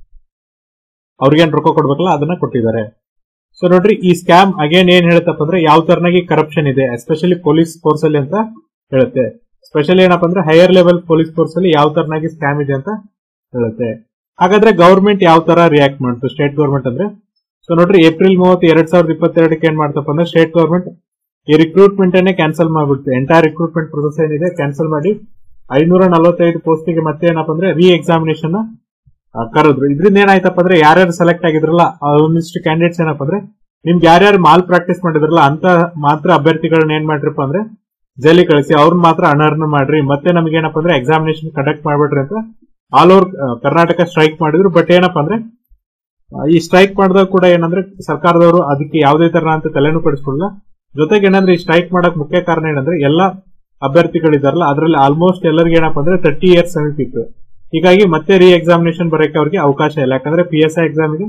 ಅವ್ರಿಗೇನ್ ರೊಕ್ಕ ಕೊಡ್ಬೇಕಲ್ಲ ಅದನ್ನ ಕೊಟ್ಟಿದ್ದಾರೆ ಸೊ ನೋಡ್ರಿ ಈ ಸ್ಕ್ಯಾಮ್ ಅಗೇನ್ ಏನ್ ಹೇಳುತ್ತಪ್ಪ ಅಂದ್ರೆ ಯಾವ ತರನಾಗಿ ಕರಪ್ಷನ್ ಇದೆ ಎಸ್ಪೆಷಲಿ ಪೊಲೀಸ್ ಫೋರ್ಸ್ ಅಲ್ಲಿ ಅಂತ ಹೇಳುತ್ತೆ ಸ್ಪೆಷಲಿ ಏನಪ್ಪಾ ಅಂದ್ರೆ ಹೈಯರ್ ಲೆವೆಲ್ ಪೊಲೀಸ್ ಫೋರ್ಸ್ ಅಲ್ಲಿ ಯಾವ ತರನಾಗಿ ಸ್ಕ್ಯಾಮ್ ಇದೆ ಅಂತ ಹೇಳುತ್ತೆ ಹಾಗಾದ್ರೆ ಗವರ್ಮೆಂಟ್ ಯಾವ ತರ ರಿಯಾಕ್ಟ್ ಮಾಡ್ತು ಸ್ಟೇಟ್ ಗವರ್ಮೆಂಟ್ ಅಂದ್ರೆ ಸೊ ನೋಡ್ರಿ ಏಪ್ರಿಲ್ ಮೂವತ್ತು ಎರಡ್ ಸಾವಿರದ ಇಪ್ಪತ್ತೆರಡಕ್ಕೆ ಏನ್ ಮಾಡ್ತಪ್ಪ ಅಂದ್ರೆ ಸ್ಟೇಟ್ ಗವರ್ಮೆಂಟ್ ಈ ರಿಕ್ರೂಟ್ಮೆಂಟ್ ಅನ್ನೇ ಕ್ಯಾನ್ಸಲ್ ಮಾಡ್ಬಿಡ್ತು ಎಂಟೈರ್ ರಿಕ್ರೂಟ್ಮೆಂಟ್ ಪ್ರೊಸೆಸ್ ಏನಿದೆ ಕ್ಯಾನ್ಸಲ್ ಮಾಡಿ ಐನೂರ ನಲವತ್ತೈದು ಪೋಸ್ಟಿಗೆ ಮತ್ತೆ ಏನಪ್ಪ ಅಂದ್ರೆ ರೀ ಎಕ್ಸಾಮಿನೇಷನ್ ಕರೆದ್ರು ಇದರಿಂದ ಏನಾಯ್ತಪ್ಪ ಅಂದ್ರೆ ಯಾರ್ಯಾರು ಸೆಲೆಕ್ಟ್ ಆಗಿದ್ರಲ್ಲ ಒಂದಿಷ್ಟು ಕ್ಯಾಂಡಿಡೇಟ್ಸ್ ಏನಪ್ಪ ಅಂದ್ರೆ ನಿಮ್ಗೆ ಯಾರ್ಯಾರು ಮಾಲ್ ಪ್ರಾಕ್ಟೀಸ್ ಮಾಡಿದ್ರಲ್ಲ ಅಂತ ಮಾತ್ರ ಅಭ್ಯರ್ಥಿಗಳನ್ನ ಏನ್ ಮಾಡ್ರಪ್ಪ ಅಂದ್ರೆ ಜೈಲಿ ಕಳಿಸಿ ಅವ್ರನ್ನ ಮಾತ್ರ ಅನರ್ನ ಮಾಡ್ರಿ ಮತ್ತೆ ನಮ್ಗೆ ಏನಪ್ಪ ಅಂದ್ರೆ ಎಕ್ಸಾಮಿನೇಷನ್ ಕಂಡಕ್ಟ್ ಮಾಡ್ಬಿಡ್ರಿ ಅಂತ ಆಲ್ ಓವರ್ ಕರ್ನಾಟಕ ಸ್ಟ್ರೈಕ್ ಮಾಡಿದ್ರು ಬಟ್ ಏನಪ್ಪ ಅಂದ್ರೆ ಆ, ಈ ಸ್ಟ್ರೈಕ್ ಮಾಡಿದಾಗ ಕೂಡ ಏನಂದ್ರೆ ಸರ್ಕಾರದವರು ಅದಕ್ಕೆ ಯಾವುದೇ ತರ ಅಂತ ತಲೆನೂ ಪಡಿಸ್ಕೊಳ್ಳಲ್ಲ ಜೊತೆಗೆ ಏನಂದ್ರೆ ಈ ಸ್ಟ್ರೈಕ್ ಮಾಡಕ್ ಮುಖ್ಯ ಕಾರಣ ಏನಂದ್ರೆ ಎಲ್ಲ ಅಭ್ಯರ್ಥಿಗಳಿದಾರಲ್ಲ ಅದರಲ್ಲಿ ಆಲ್ಮೋಸ್ಟ್ ಎಲ್ಲರಿಗೆ ಏನಪ್ಪ ಅಂದ್ರೆ ತರ್ಟಿ ಇಯರ್ಸ್ ಸಮೀಪಿತ್ತು ಹೀಗಾಗಿ ಮತ್ತೆ ರೀ ಎಕ್ಸಾಮಿನೇಷನ್ ಬರೋಕೆ ಅವ್ರಿಗೆ ಅವಕಾಶ ಇಲ್ಲ ಯಾಕಂದ್ರೆ ಪಿ ಎಸ್ ಐ ಎಕ್ಸಾಮಿಗೆ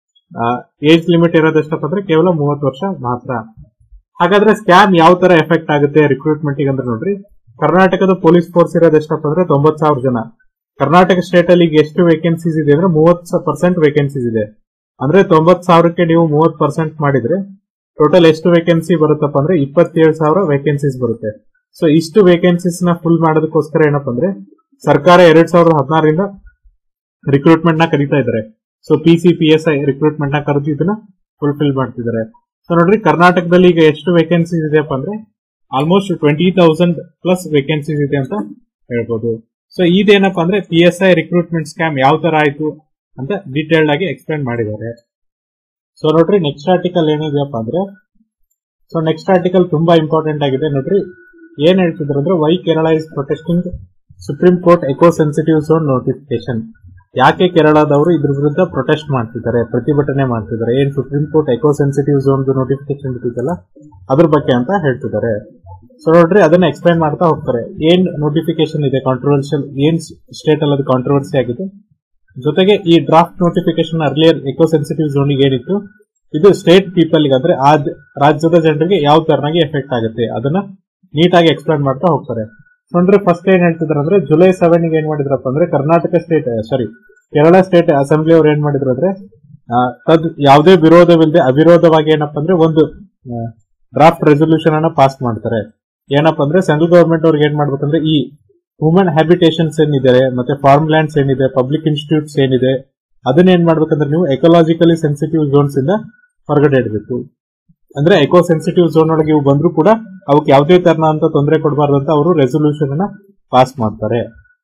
ಏಜ್ ಲಿಮಿಟ್ ಇರೋದೆಷ್ಟಪ್ಪ ಅಂದ್ರೆ ಕೇವಲ ಮೂವತ್ತು ವರ್ಷ ಮಾತ್ರ ಹಾಗಾದ್ರೆ ಸ್ಕ್ಯಾಮ್ ಯಾವ ತರ ಎಫೆಕ್ಟ್ ಆಗುತ್ತೆ ರಿಕ್ರೂಟ್ಮೆಂಟ್ ಅಂದ್ರೆ ನೋಡ್ರಿ ಕರ್ನಾಟಕದ ಪೊಲೀಸ್ ಫೋರ್ಸ್ ಇರೋದೆಷ್ಟಪ್ಪ ಅಂದ್ರೆ ತೊಂಬತ್ ಸಾವಿರ ಜನ ಕರ್ನಾಟಕ ಸ್ಟೇಟ್ ಅಲ್ಲಿ ಈಗ ಎಷ್ಟು ವೇಕೆನ್ಸೀಸ್ ಇದೆ ಅಂದ್ರೆ ಮೂವತ್ತು ಪರ್ಸೆಂಟ್ ವೇಕೆನ್ಸೀಸ್ ಇದೆ ಅಂದ್ರೆ ತೊಂಬತ್ ಸಾವಿರಕ್ಕೆ ನೀವು ಮೂವತ್ ಪರ್ಸೆಂಟ್ ಮಾಡಿದ್ರೆ ಟೋಟಲ್ ಎಷ್ಟು ವೇಕೆನ್ಸಿ ಬರುತ್ತಪ್ಪ ಅಂದ್ರೆ ಇಪ್ಪತ್ತೇಳು ಸಾವಿರ ವೇಕೆನ್ಸೀಸ್ ಬರುತ್ತೆ ಸೊ ಇಷ್ಟು ವೇಕೆನ್ಸೀಸ್ ನ ಫುಲ್ ಮಾಡೋದಕ್ಕೋಸ್ಕರ ಏನಪ್ಪ ಅಂದ್ರೆ ಸರ್ಕಾರ ಎರಡ್ ಸಾವಿರದ ಹದಿನಾರರಿಂದ ರಿಕ್ರೂಟ್ಮೆಂಟ್ ನ ಕರೀತಾ ಇದ್ದಾರೆ so P C P S I recruitment ನ ಕರೆದು ಇದನ್ನ ಫುಲ್ಫಿಲ್ ಮಾಡ್ತಿದ್ದಾರೆ ಸೊ ನೋಡ್ರಿ ಕರ್ನಾಟಕದಲ್ಲಿ ಈಗ ಎಷ್ಟು ವೇಕೆನ್ಸೀಸ್ ಇದೆಯಪ್ಪ ಅಂದ್ರೆ almost twenty thousand plus vacancies ಇದೆ ಅಂತ ಹೇಳ್ಬೋದು ಸೊ ಇದೇನಪ್ಪ ಅಂದ್ರೆ P S I recruitment scam ಯಾವ ತರ ಆಯ್ತು ಅಂತ ಡೀಟೇಲ್ಡ್ ಆಗಿ ಎಕ್ಸ್ಪ್ಲೇನ್ ಮಾಡಿದ್ದಾರೆ ಸೊ ನೋಡ್ರಿ ನೆಕ್ಸ್ಟ್ ಆರ್ಟಿಕಲ್ ಏನಿದೆಯಪ್ಪ ಅಂದ್ರೆ ಸೊ ನೆಕ್ಸ್ಟ್ ಆರ್ಟಿಕಲ್ ತುಂಬಾ ಇಂಪಾರ್ಟೆಂಟ್ ಆಗಿದೆ ನೋಡ್ರಿ ಏನ್ ಹೇಳ್ತಿದ್ರು ಅಂದ್ರೆ why Kerala is protesting supreme court eco sensitive zone notification ಯಾಕೆ ಕೇರಳದವರು ಇದ್ರ ವಿರುದ್ಧ ಪ್ರೊಟೆಸ್ಟ್ ಮಾಡ್ತಿದ್ದಾರೆ ಪ್ರತಿಭಟನೆ ಮಾಡ್ತಿದ್ದಾರೆ ಏನ್ supreme court eco sensitive zone notification ಇರ್ತೈತಲ್ಲ ಅದ್ರ ಬಗ್ಗೆ ಅಂತ ಹೇಳ್ತಿದ್ದಾರೆ ಸೊ ನೋಡ್ರಿ ಅದನ್ನ ಎಕ್ಸ್ಪ್ಲೈನ್ ಮಾಡ್ತಾ ಹೋಗ್ತಾರೆ ಏನ್ ನೋಟಿಫಿಕೇಶನ್ ಇದೆ ಕಾಂಟ್ರವರ್ಷಿಯಲ್ ಏನ್ ಸ್ಟೇಟ್ ಅಲ್ಲಿ ಅದು ಕಾಂಟ್ರವರ್ಸಿ ಆಗಿದೆ ಜೊತೆಗೆ ಈ draft notification earlier eco sensitive zone ಏನಿತ್ತು ಇದು ಸ್ಟೇಟ್ ಪೀಪಲ್ ಅಂದ್ರೆ ಆ ದ- ರಾಜ್ಯದ ಜನರಿಗೆ ಯಾವ ತರನಾಗಿ ಎಫೆಕ್ಟ್ ಆಗುತ್ತೆ ಅದನ್ನ ನೀಟಾಗಿ ಎಕ್ಸ್ಪ್ಲೈನ್ ಮಾಡ್ತಾ ಹೋಗ್ತಾರೆ ನೋಡ್ರಿ ಫಸ್ಟ್ ಏನ್ ಹೇಳ್ತಿದ್ರು ಅಂದ್ರೆ ಜುಲೈ ಸೆವೆನ್ ಏನ್ ಮಾಡಿದ್ರಪ್ಪ ಅಂದ್ರೆ Karnataka state sorry Kerala state assembly ಅವ್ರು ಏನ್ ಮಾಡಿದ್ರು ಅಂದ್ರೆ ಆ, ತದ್ ಯಾವುದೇ ವಿರೋಧವಿಲ್ಲದೆ ಅವಿರೋಧವಾಗಿ ಏನಪ್ಪ ಅಂದ್ರೆ ಒಂದು ಡ್ರಾಫ್ಟ್ ರೆಸೊಲ್ಯೂಷನ್ ಅನ್ನ ಪಾಸ್ ಮಾಡ್ತಾರೆ ಏನಪ್ಪ ಅಂದ್ರೆ ಸೆಂಟ್ರಲ್ ಗವರ್ಮೆಂಟ್ ಅವ್ರಿಗೆ ಏನ್ ಮಾಡ್ಬೇಕಂದ್ರೆ ಈ ಹ್ಯೂಮನ್ ಹ್ಯಾಬಿಟೇಷನ್ಸ್ ಏನಿದೆ ಮತ್ತೆ ಫಾರ್ಮ್ ಲ್ಯಾಂಡ್ಸ್ ಏನಿದೆ ಪಬ್ಲಿಕ್ ಇನ್ಸ್ಟಿಟ್ಯೂಟ್ಸ್ ಏನಿದೆ ಅದನ್ನ ಏನ್ ಮಾಡ್ಬೇಕಂದ್ರೆ ನೀವು ಎಕಲಾಜಿಕಲಿ ಸೆನ್ಸಿಟಿವ್ ಝೋನ್ಸ್ ಇಂದ ಹೊರಗಡೆ ಇಡಬೇಕು ಅಂದ್ರೆ ಎಕೋ ಸೆನ್ಸಿಟಿವ್ ಝೋನ್ ಒಳಗೆ ಇವು ಬಂದ್ರು ಕೂಡ ಅವಕ್ಕೆ ಯಾವುದೇ ತರನ ಅಂತ ತೊಂದರೆ ಕೊಡಬಾರ್ದು ಅಂತ ಅವರು ರೆಸೊಲ್ಯೂಷನ್ ಅನ್ನ ಪಾಸ್ ಮಾಡ್ತಾರೆ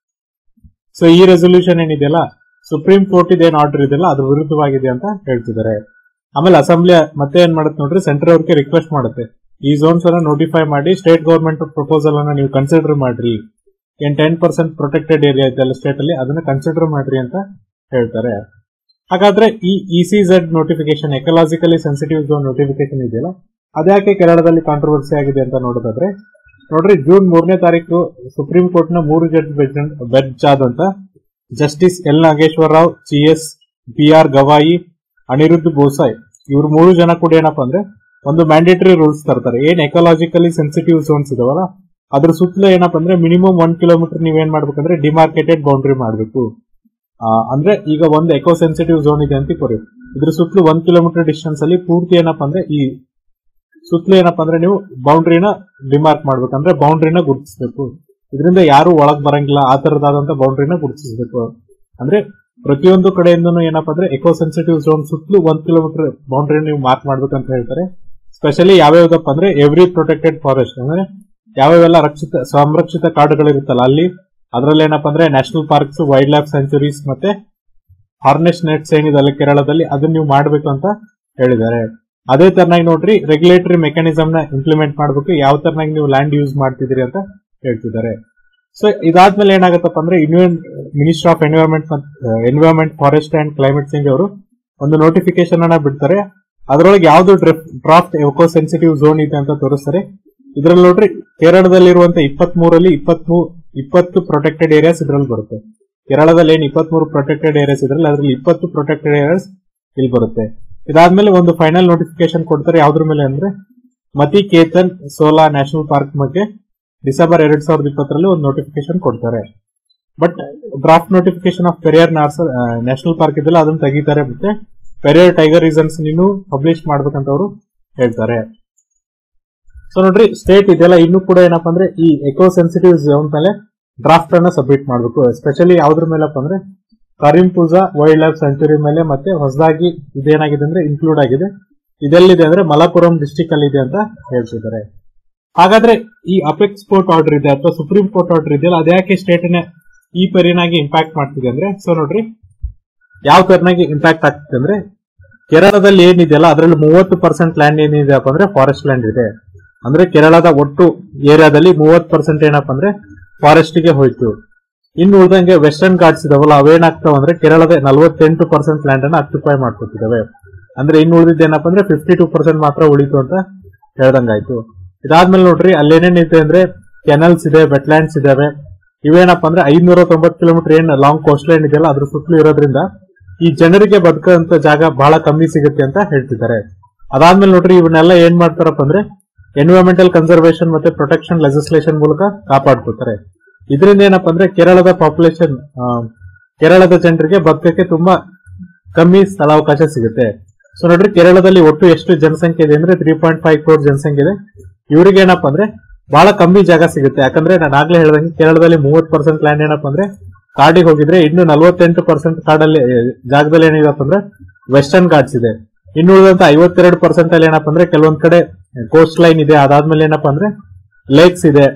ಸೊ ಈ ರೆಸೊಲ್ಯೂಷನ್ ಏನಿದೆಯಲ್ಲ ಸುಪ್ರೀಂ ಕೋರ್ಟ್ ಇದೇನ್ ಆರ್ಡರ್ ಇದೆಯಲ್ಲ ಅದ್ರ ವಿರುದ್ಧವಾಗಿದೆ ಅಂತ ಹೇಳ್ತಿದ್ದಾರೆ ಆಮೇಲೆ ಅಸೆಂಬ್ಲಿ ಮತ್ತೆ ಏನ್ ಮಾಡುತ್ತೆ ನೋಡ್ರಿ ಸೆಂಟರ್ ಅವ್ರಿಗೆ ರಿಕ್ವೆಸ್ಟ್ ಮಾಡುತ್ತೆ ಈ ಝೋನ್ಸ್ ಅನ್ನ ನೋಟಿಫೈ ಮಾಡಿ ಸ್ಟೇಟ್ ಗವರ್ಮೆಂಟ್ ಪ್ರಪೋಸಲ್ ಅನ್ನ ನೀವು ಕನ್ಸಿಡರ್ ಮಾಡ್ರಿ ಏನ್ ಟೆನ್ ಪರ್ಸೆಂಟ್ ಪ್ರೊಟೆಕ್ಟೆಡ್ ಏರಿಯಾ ಇದೆಯಲ್ಲ ಸ್ಟೇಟ್ ಅಲ್ಲಿ ಅದನ್ನ ಕನ್ಸಿಡರ್ ಮಾಡ್ರಿ ಅಂತ ಹೇಳ್ತಾರೆ ಹಾಗಾದ್ರೆ ಈ E C Z notification ecologically sensitive zone notification ಇದೆಯಲ್ಲ ಅದ್ಯಾಕೆ ಕೇರಳದಲ್ಲಿ ಕಾಂಟ್ರವರ್ಸಿ ಆಗಿದೆ ಅಂತ ನೋಡೋದಾದ್ರೆ ನೋಡ್ರಿ ಜೂನ್ ಮೂರನೇ ತಾರೀಕು ಸುಪ್ರೀಂ ಕೋರ್ಟ್ ನ ಮೂರು ಜಡ್ಜ್ ಬೆಂಚ್ ಆದಂತ justice L Nageshwara Rao C S B R Gavai Aniruddha Bose ಇವ್ರು ಮೂರು ಜನ ಕೂಡ ಏನಪ್ಪಾ ಅಂದ್ರೆ ಒಂದು ಮ್ಯಾಂಡೇಟರಿ ರೂಲ್ಸ್ ತರ್ತಾರೆ ಏನ್ ಎಕಲಾಜಿಕಲಿ ಸೆನ್ಸಿಟಿವ್ ಝೋನ್ಸ್ ಇದಾವಲ್ಲ ಅದ್ರ ಸುತ್ತಲೂ ಏನಪ್ಪಾ ಅಂದ್ರೆ ಮಿನಿಮಮ್ ಒನ್ ಕಿಲೋಮೀಟರ್ ನೀವೇನ್ ಮಾಡ್ಬೇಕಂದ್ರೆ ಡಿಮಾರ್ಕೆಟೆಡ್ ಬೌಂಡ್ರಿ ಮಾಡಬೇಕು ಅಂದ್ರೆ ಈಗ ಒಂದು ಎಕೋ ಸೆನ್ಸಿಟಿವ್ ಝೋನ್ ಇದೆ ಅಂತ ಕೊರಿ ಇದ್ರ ಸುತ್ತಲೂ ಒಂದ್ ಕಿಲೋಮೀಟರ್ ಡಿಸ್ಟೆನ್ಸ್ ಅಲ್ಲಿ ಪೂರ್ತಿ ಏನಪ್ಪಾ ಅಂದ್ರೆ ಈ ಸುತ್ತಲೂ ಏನಪ್ಪಾ ಅಂದ್ರೆ ನೀವು ಬೌಂಡ್ರಿನ ಡಿಮಾರ್ಕ್ ಮಾಡ್ಬೇಕಂದ್ರೆ ಬೌಂಡ್ರಿನ ಗುರುತಿಸಬೇಕು ಇದರಿಂದ ಯಾರು ಒಳಗ್ ಬರಂಗಿಲ್ಲ ಆ ತರದಾದಂತ ಬೌಂಡ್ರಿನ ಗುರುತಿಸಬೇಕು ಅಂದ್ರೆ ಪ್ರತಿಯೊಂದು ಕಡೆಯಿಂದನೂ ಏನಪ್ಪಾ ಅಂದ್ರೆ ಎಕೋ ಸೆನ್ಸಿಟಿವ್ ಝೋನ್ ಸುತ್ತಲೂ ಒಂದ್ ಕಿಲೋಮೀಟರ್ ಬೌಂಡ್ರಿ ನೀವು ಮಾರ್ಕ್ ಮಾಡ್ಬೇಕಂತ ಹೇಳ್ತಾರೆ ಸ್ಪೆಷಲಿ ಯಾವ್ಯಾವ್ದಪ್ಪ ಅಂದ್ರೆ ಎವ್ರಿ ಪ್ರೊಟೆಕ್ಟೆಡ್ ಫಾರೆಸ್ಟ್ ಅಂದ್ರೆ ಯಾವ್ಯಾವೆಲ್ಲ ರಕ್ಷಿತ ಸಂರಕ್ಷಿತ ಕಾಡುಗಳಿರುತ್ತಲ್ಲ ಅಲ್ಲಿ ಅದರಲ್ಲಿ ಏನಪ್ಪಾ ಅಂದ್ರೆ national parks wildlife sanctuaries ಮತ್ತೆ ಹಾರ್ನೆಸ್ ನೆಟ್ಸ್ ಏನಿದೆ ಅಲ್ಲಿ ಕೇರಳದಲ್ಲಿ ಅದನ್ನ ನೀವು ಮಾಡಬೇಕು ಅಂತ ಹೇಳಿದ್ದಾರೆ ಅದೇ ತರನಾಗಿ ನೋಡ್ರಿ ರೆಗ್ಯುಲೇಟರಿ ಮೆಕ್ಯಾನಿಸಮ್ ನ ಇಂಪ್ಲಿಮೆಂಟ್ ಮಾಡಬೇಕು ಯಾವ ತರನಾಗಿ ನೀವು ಲ್ಯಾಂಡ್ ಯೂಸ್ ಮಾಡ್ತಿದ್ದೀರಿ ಅಂತ ಹೇಳ್ತಿದ್ದಾರೆ ಸೊ ಇದಾದ್ಮೇಲೆ ಏನಾಗತ್ತಪ್ಪ ಅಂದ್ರೆ minister of environment environment forest and climate change ಅವರು ಒಂದು ನೋಟಿಫಿಕೇಶನ್ ಅನ್ನ ಬಿಡ್ತಾರೆ ಅದರೊಳಗೆ ಯಾವ್ದು ಡ್ರಾಫ್ಟ್ ಎಕೋ ಸೆನ್ಸಿಟಿವ್ ಝೋನ್ ಇದೆ ಅಂತ ತೋರಿಸ್ತಾರೆ ಇದ್ರಲ್ಲಿ ನೋಡ್ರಿ ಕೇರಳದಲ್ಲಿರುವಂತ ಇಪ್ಪತ್ತ್ ಮೂರಲ್ಲಿ ಇಪ್ಪತ್ಮೂ ಇಪ್ಪತ್ತು ಪ್ರೊಟೆಕ್ಟೆಡ್ ಏರಿಯಾಸ್ ಇದ್ರಲ್ಲಿ ಬರುತ್ತೆ ಕೇರಳದಲ್ಲಿ ಏನ್ ಇಪ್ಪತ್ತ್ ಮೂರು ಪ್ರೊಟೆಕ್ಟೆಡ್ ಏರಿಯಾಸ್ ಇದ್ರಲ್ಲಿ ಅದ್ರಲ್ಲಿ ಇಪ್ಪತ್ತು ಪ್ರೊಟೆಕ್ಟೆಡ್ ಏರಿಯಾಸ್ ಇಲ್ಲಿ ಬರುತ್ತೆ ಇದಾದ್ಮೇಲೆ ಒಂದು ಫೈನಲ್ ನೋಟಿಫಿಕೇಶನ್ ಕೊಡ್ತಾರೆ ಯಾವ್ದ್ರ ಮೇಲೆ ಅಂದ್ರೆ Mathikettan Shola national park ಬಗ್ಗೆ ಡಿಸೆಂಬರ್ ಎರಡ್ ಸಾವಿರದ ಇಪ್ಪತ್ತರಲ್ಲಿ ಒಂದು ನೋಟಿಫಿಕೇಶನ್ ಕೊಡ್ತಾರೆ but draft notification of Periyar national park ಇದೆಲ್ಲ ಅದನ್ನ ತೆಗಿತಾರೆ ಮತ್ತೆ ಪೆರಿಯರ್ ಟೈಗರ್ ರೀಸನ್ಸ್ ನೀನು ಪಬ್ಲಿಷ್ ಮಾಡ್ಬೇಕಂತ ಅವರು ಹೇಳ್ತಾರೆ ಸೊ ನೋಡ್ರಿ ಸ್ಟೇಟ್ ಇದೆಲ್ಲ ಇನ್ನೂ ಕೂಡ ಏನಪ್ಪಾ ಅಂದ್ರೆ ಈ ಎಕೋ ಸೆನ್ಸಿಟಿವ್ ಝೋನ್ ಮೇಲೆ ಡ್ರಾಫ್ಟ್ ಅನ್ನ ಸಬ್ಮಿಟ್ ಮಾಡಬೇಕು ಎಸ್ಪೆಷಲಿ ಯಾವ್ದ್ರ ಮೇಲಪ್ಪ ಅಂದ್ರೆ ಕರೀಂಪೂಜಾ ವೈಲ್ಡ್ ಲೈಫ್ ಸೆಂಚುರಿ ಮೇಲೆ ಮತ್ತೆ ಹೊಸದಾಗಿ ಇದೇನಾಗಿದೆ ಅಂದ್ರೆ ಇನ್ಕ್ಲೂಡ್ ಆಗಿದೆ ಇದೆಲ್ಲಿದೆ ಅಂದ್ರೆ ಮಲಪುರಂ ಡಿಸ್ಟಿಕ್ ಅಲ್ಲಿ ಇದೆ ಅಂತ ಹೇಳ್ತಿದ್ದಾರೆ ಹಾಗಾದ್ರೆ ಈ ಅಪೆಕ್ಸ್ ಕೋರ್ಟ್ ಆರ್ಡರ್ ಇದೆ ಅಥವಾ ಸುಪ್ರೀಂ ಕೋರ್ಟ್ ಆರ್ಡರ್ ಇದೆಯಲ್ಲ ಅದ್ಯಾಕೆ ಸ್ಟೇಟ್ ನ ಈ ಪರಿನಾಗಿ ಇಂಪ್ಯಾಕ್ಟ್ ಮಾಡ್ತಿದೆ ಅಂದ್ರೆ ಸೊ ನೋಡ್ರಿ ಯಾವ ತರನಾಗಿ ಇಂಪ್ಯಾಕ್ಟ್ ಆಗ್ತಿದೆ ಅಂದ್ರೆ ಕೇರಳದಲ್ಲಿ ಏನಿದೆಯಲ್ಲ ಅದರಲ್ಲಿ ಮೂವತ್ತು ಪರ್ಸೆಂಟ್ ಲ್ಯಾಂಡ್ ಏನಿದೆಯಪ್ಪ ಅಂದ್ರೆ ಫಾರೆಸ್ಟ್ ಲ್ಯಾಂಡ್ ಇದೆ ಅಂದ್ರೆ ಕೇರಳದ ಒಟ್ಟು ಏರಿಯಾದಲ್ಲಿ ಮೂವತ್ತು ಪರ್ಸೆಂಟ್ ಏನಪ್ಪ ಅಂದ್ರೆ ಫಾರೆಸ್ಟ್ ಗೆ ಹೋಯ್ತು ಇನ್ನು ಉಳಿದಂಗೆ ವೆಸ್ಟರ್ನ್ ಘಾಟ್ಸ್ ಇದಾವಲ್ಲ ಅವೇನಾಗ್ತಾವ ಅಂದ್ರೆ ಕೇರಳದ ನಲವತ್ತೆಂಟು ಪರ್ಸೆಂಟ್ ಲ್ಯಾಂಡ್ ಅನ್ನ ಆಕ್ಯುಪೈ ಮಾಡ್ಕೊತಿದಾವೆ ಅಂದ್ರೆ ಇನ್ನು ಉಳಿದಿದ್ದು ಏನಪ್ಪ ಅಂದ್ರೆ ಫಿಫ್ಟಿ ಟೂ ಪರ್ಸೆಂಟ್ ಮಾತ್ರ ಉಳಿತು ಅಂತ ಹೇಳ್ದಂಗಾಯ್ತು ಇದಾದ್ಮೇಲೆ ನೋಡ್ರಿ ಅಲ್ಲೇನೇನಿದೆ ಅಂದ್ರೆ ಕೆನಲ್ಸ್ ಇದೆ ವೆಟ್ಲ್ಯಾಂಡ್ಸ್ ಇದಾವೆ ಇವೇನಪ್ಪ ಅಂದ್ರೆ ಐನೂರ ತೊಂಬತ್ತು ಕಿಲೋಮೀಟರ್ ಏನ್ ಲಾಂಗ್ ಕೋಸ್ಟ್ ಲೈನ್ ಇದೆಯಲ್ಲ ಅದ್ರ ಸುತ್ತಲೂ ಇರೋದ್ರಿಂದ ಈ ಜನರಿಗೆ ಬದುಕಂತ ಜಾಗ ಬಹಳ ಕಮ್ಮಿ ಸಿಗುತ್ತೆ ಅಂತ ಹೇಳ್ತಿದ್ದಾರೆ ಅದಾದ್ಮೇಲೆ ನೋಡ್ರಿ ಇವನ್ನೆಲ್ಲ ಏನ್ ಮಾಡ್ತಾರಪ್ಪ ಅಂದ್ರೆ ಎನ್ವಿರಾನ್ಮೆಂಟಲ್ ಕನ್ಸರ್ವೇಷನ್ ಮತ್ತೆ ಪ್ರೊಟೆಕ್ಷನ್ ಲೆಜಿಸ್ಲೇಷನ್ ಮೂಲಕ ಕಾಪಾಡ್ಕೋತಾರೆ ಇದರಿಂದ ಏನಪ್ಪ ಅಂದ್ರೆ ಕೇರಳದ ಪಾಪ್ಯುಲೇಷನ್ ಕೇರಳದ ಜನರಿಗೆ ಬದುಕಕ್ಕೆ ತುಂಬಾ ಕಮ್ಮಿ ಸ್ಥಳಾವಕಾಶ ಸಿಗುತ್ತೆ ಸೊ ನೋಡ್ರಿ ಕೇರಳದಲ್ಲಿ ಒಟ್ಟು ಎಷ್ಟು ಜನಸಂಖ್ಯೆ ಇದೆ ಅಂದ್ರೆ ತ್ರೀ ಪಾಯಿಂಟ್ ಫೈವ್ ಕ್ರೋರ್ ಜನಸಂಖ್ಯೆ ಇದೆ ಇವರಿಗೆ ಏನಪ್ಪ ಅಂದ್ರೆ ಬಹಳ ಕಮ್ಮಿ ಜಾಗ ಸಿಗುತ್ತೆ ಯಾಕಂದ್ರೆ ನಾನು ಆಗ್ಲೇ ಹೇಳ್ದಂಗೆ ಕೇರಳದಲ್ಲಿ ಮೂವತ್ ಪರ್ಸೆಂಟ್ ಲ್ಯಾಂಡ್ ಏನಪ್ಪ ಅಂದ್ರೆ ಕಾಡಿಗೆ ಹೋಗಿದ್ರೆ ಇನ್ನು ನಲವತ್ತೆಂಟು ಪರ್ಸೆಂಟ್ ಕಾಡಲ್ಲಿ ಜಾಗದಲ್ಲಿ ಏನಿದೆಪ್ಪ ಅಂದ್ರೆ ವೆಸ್ಟರ್ನ್ ಘಾಟ್ಸ್ ಇದೆ ಇನ್ನು ಉಳಿದಂತ ಐವತ್ತೆರಡು ಪರ್ಸೆಂಟ್ ಅಲ್ಲಿ ಏನಪ್ಪ ಅಂದ್ರೆ ಕೆಲವೊಂದ್ ಕಡೆ ಕೋಸ್ಟ್ ಲೈನ್ ಇದೆ ಅದಾದ್ಮೇಲೆ ಏನಪ್ಪ ಅಂದ್ರೆ ಲೇಕ್ಸ್ ಇದೆ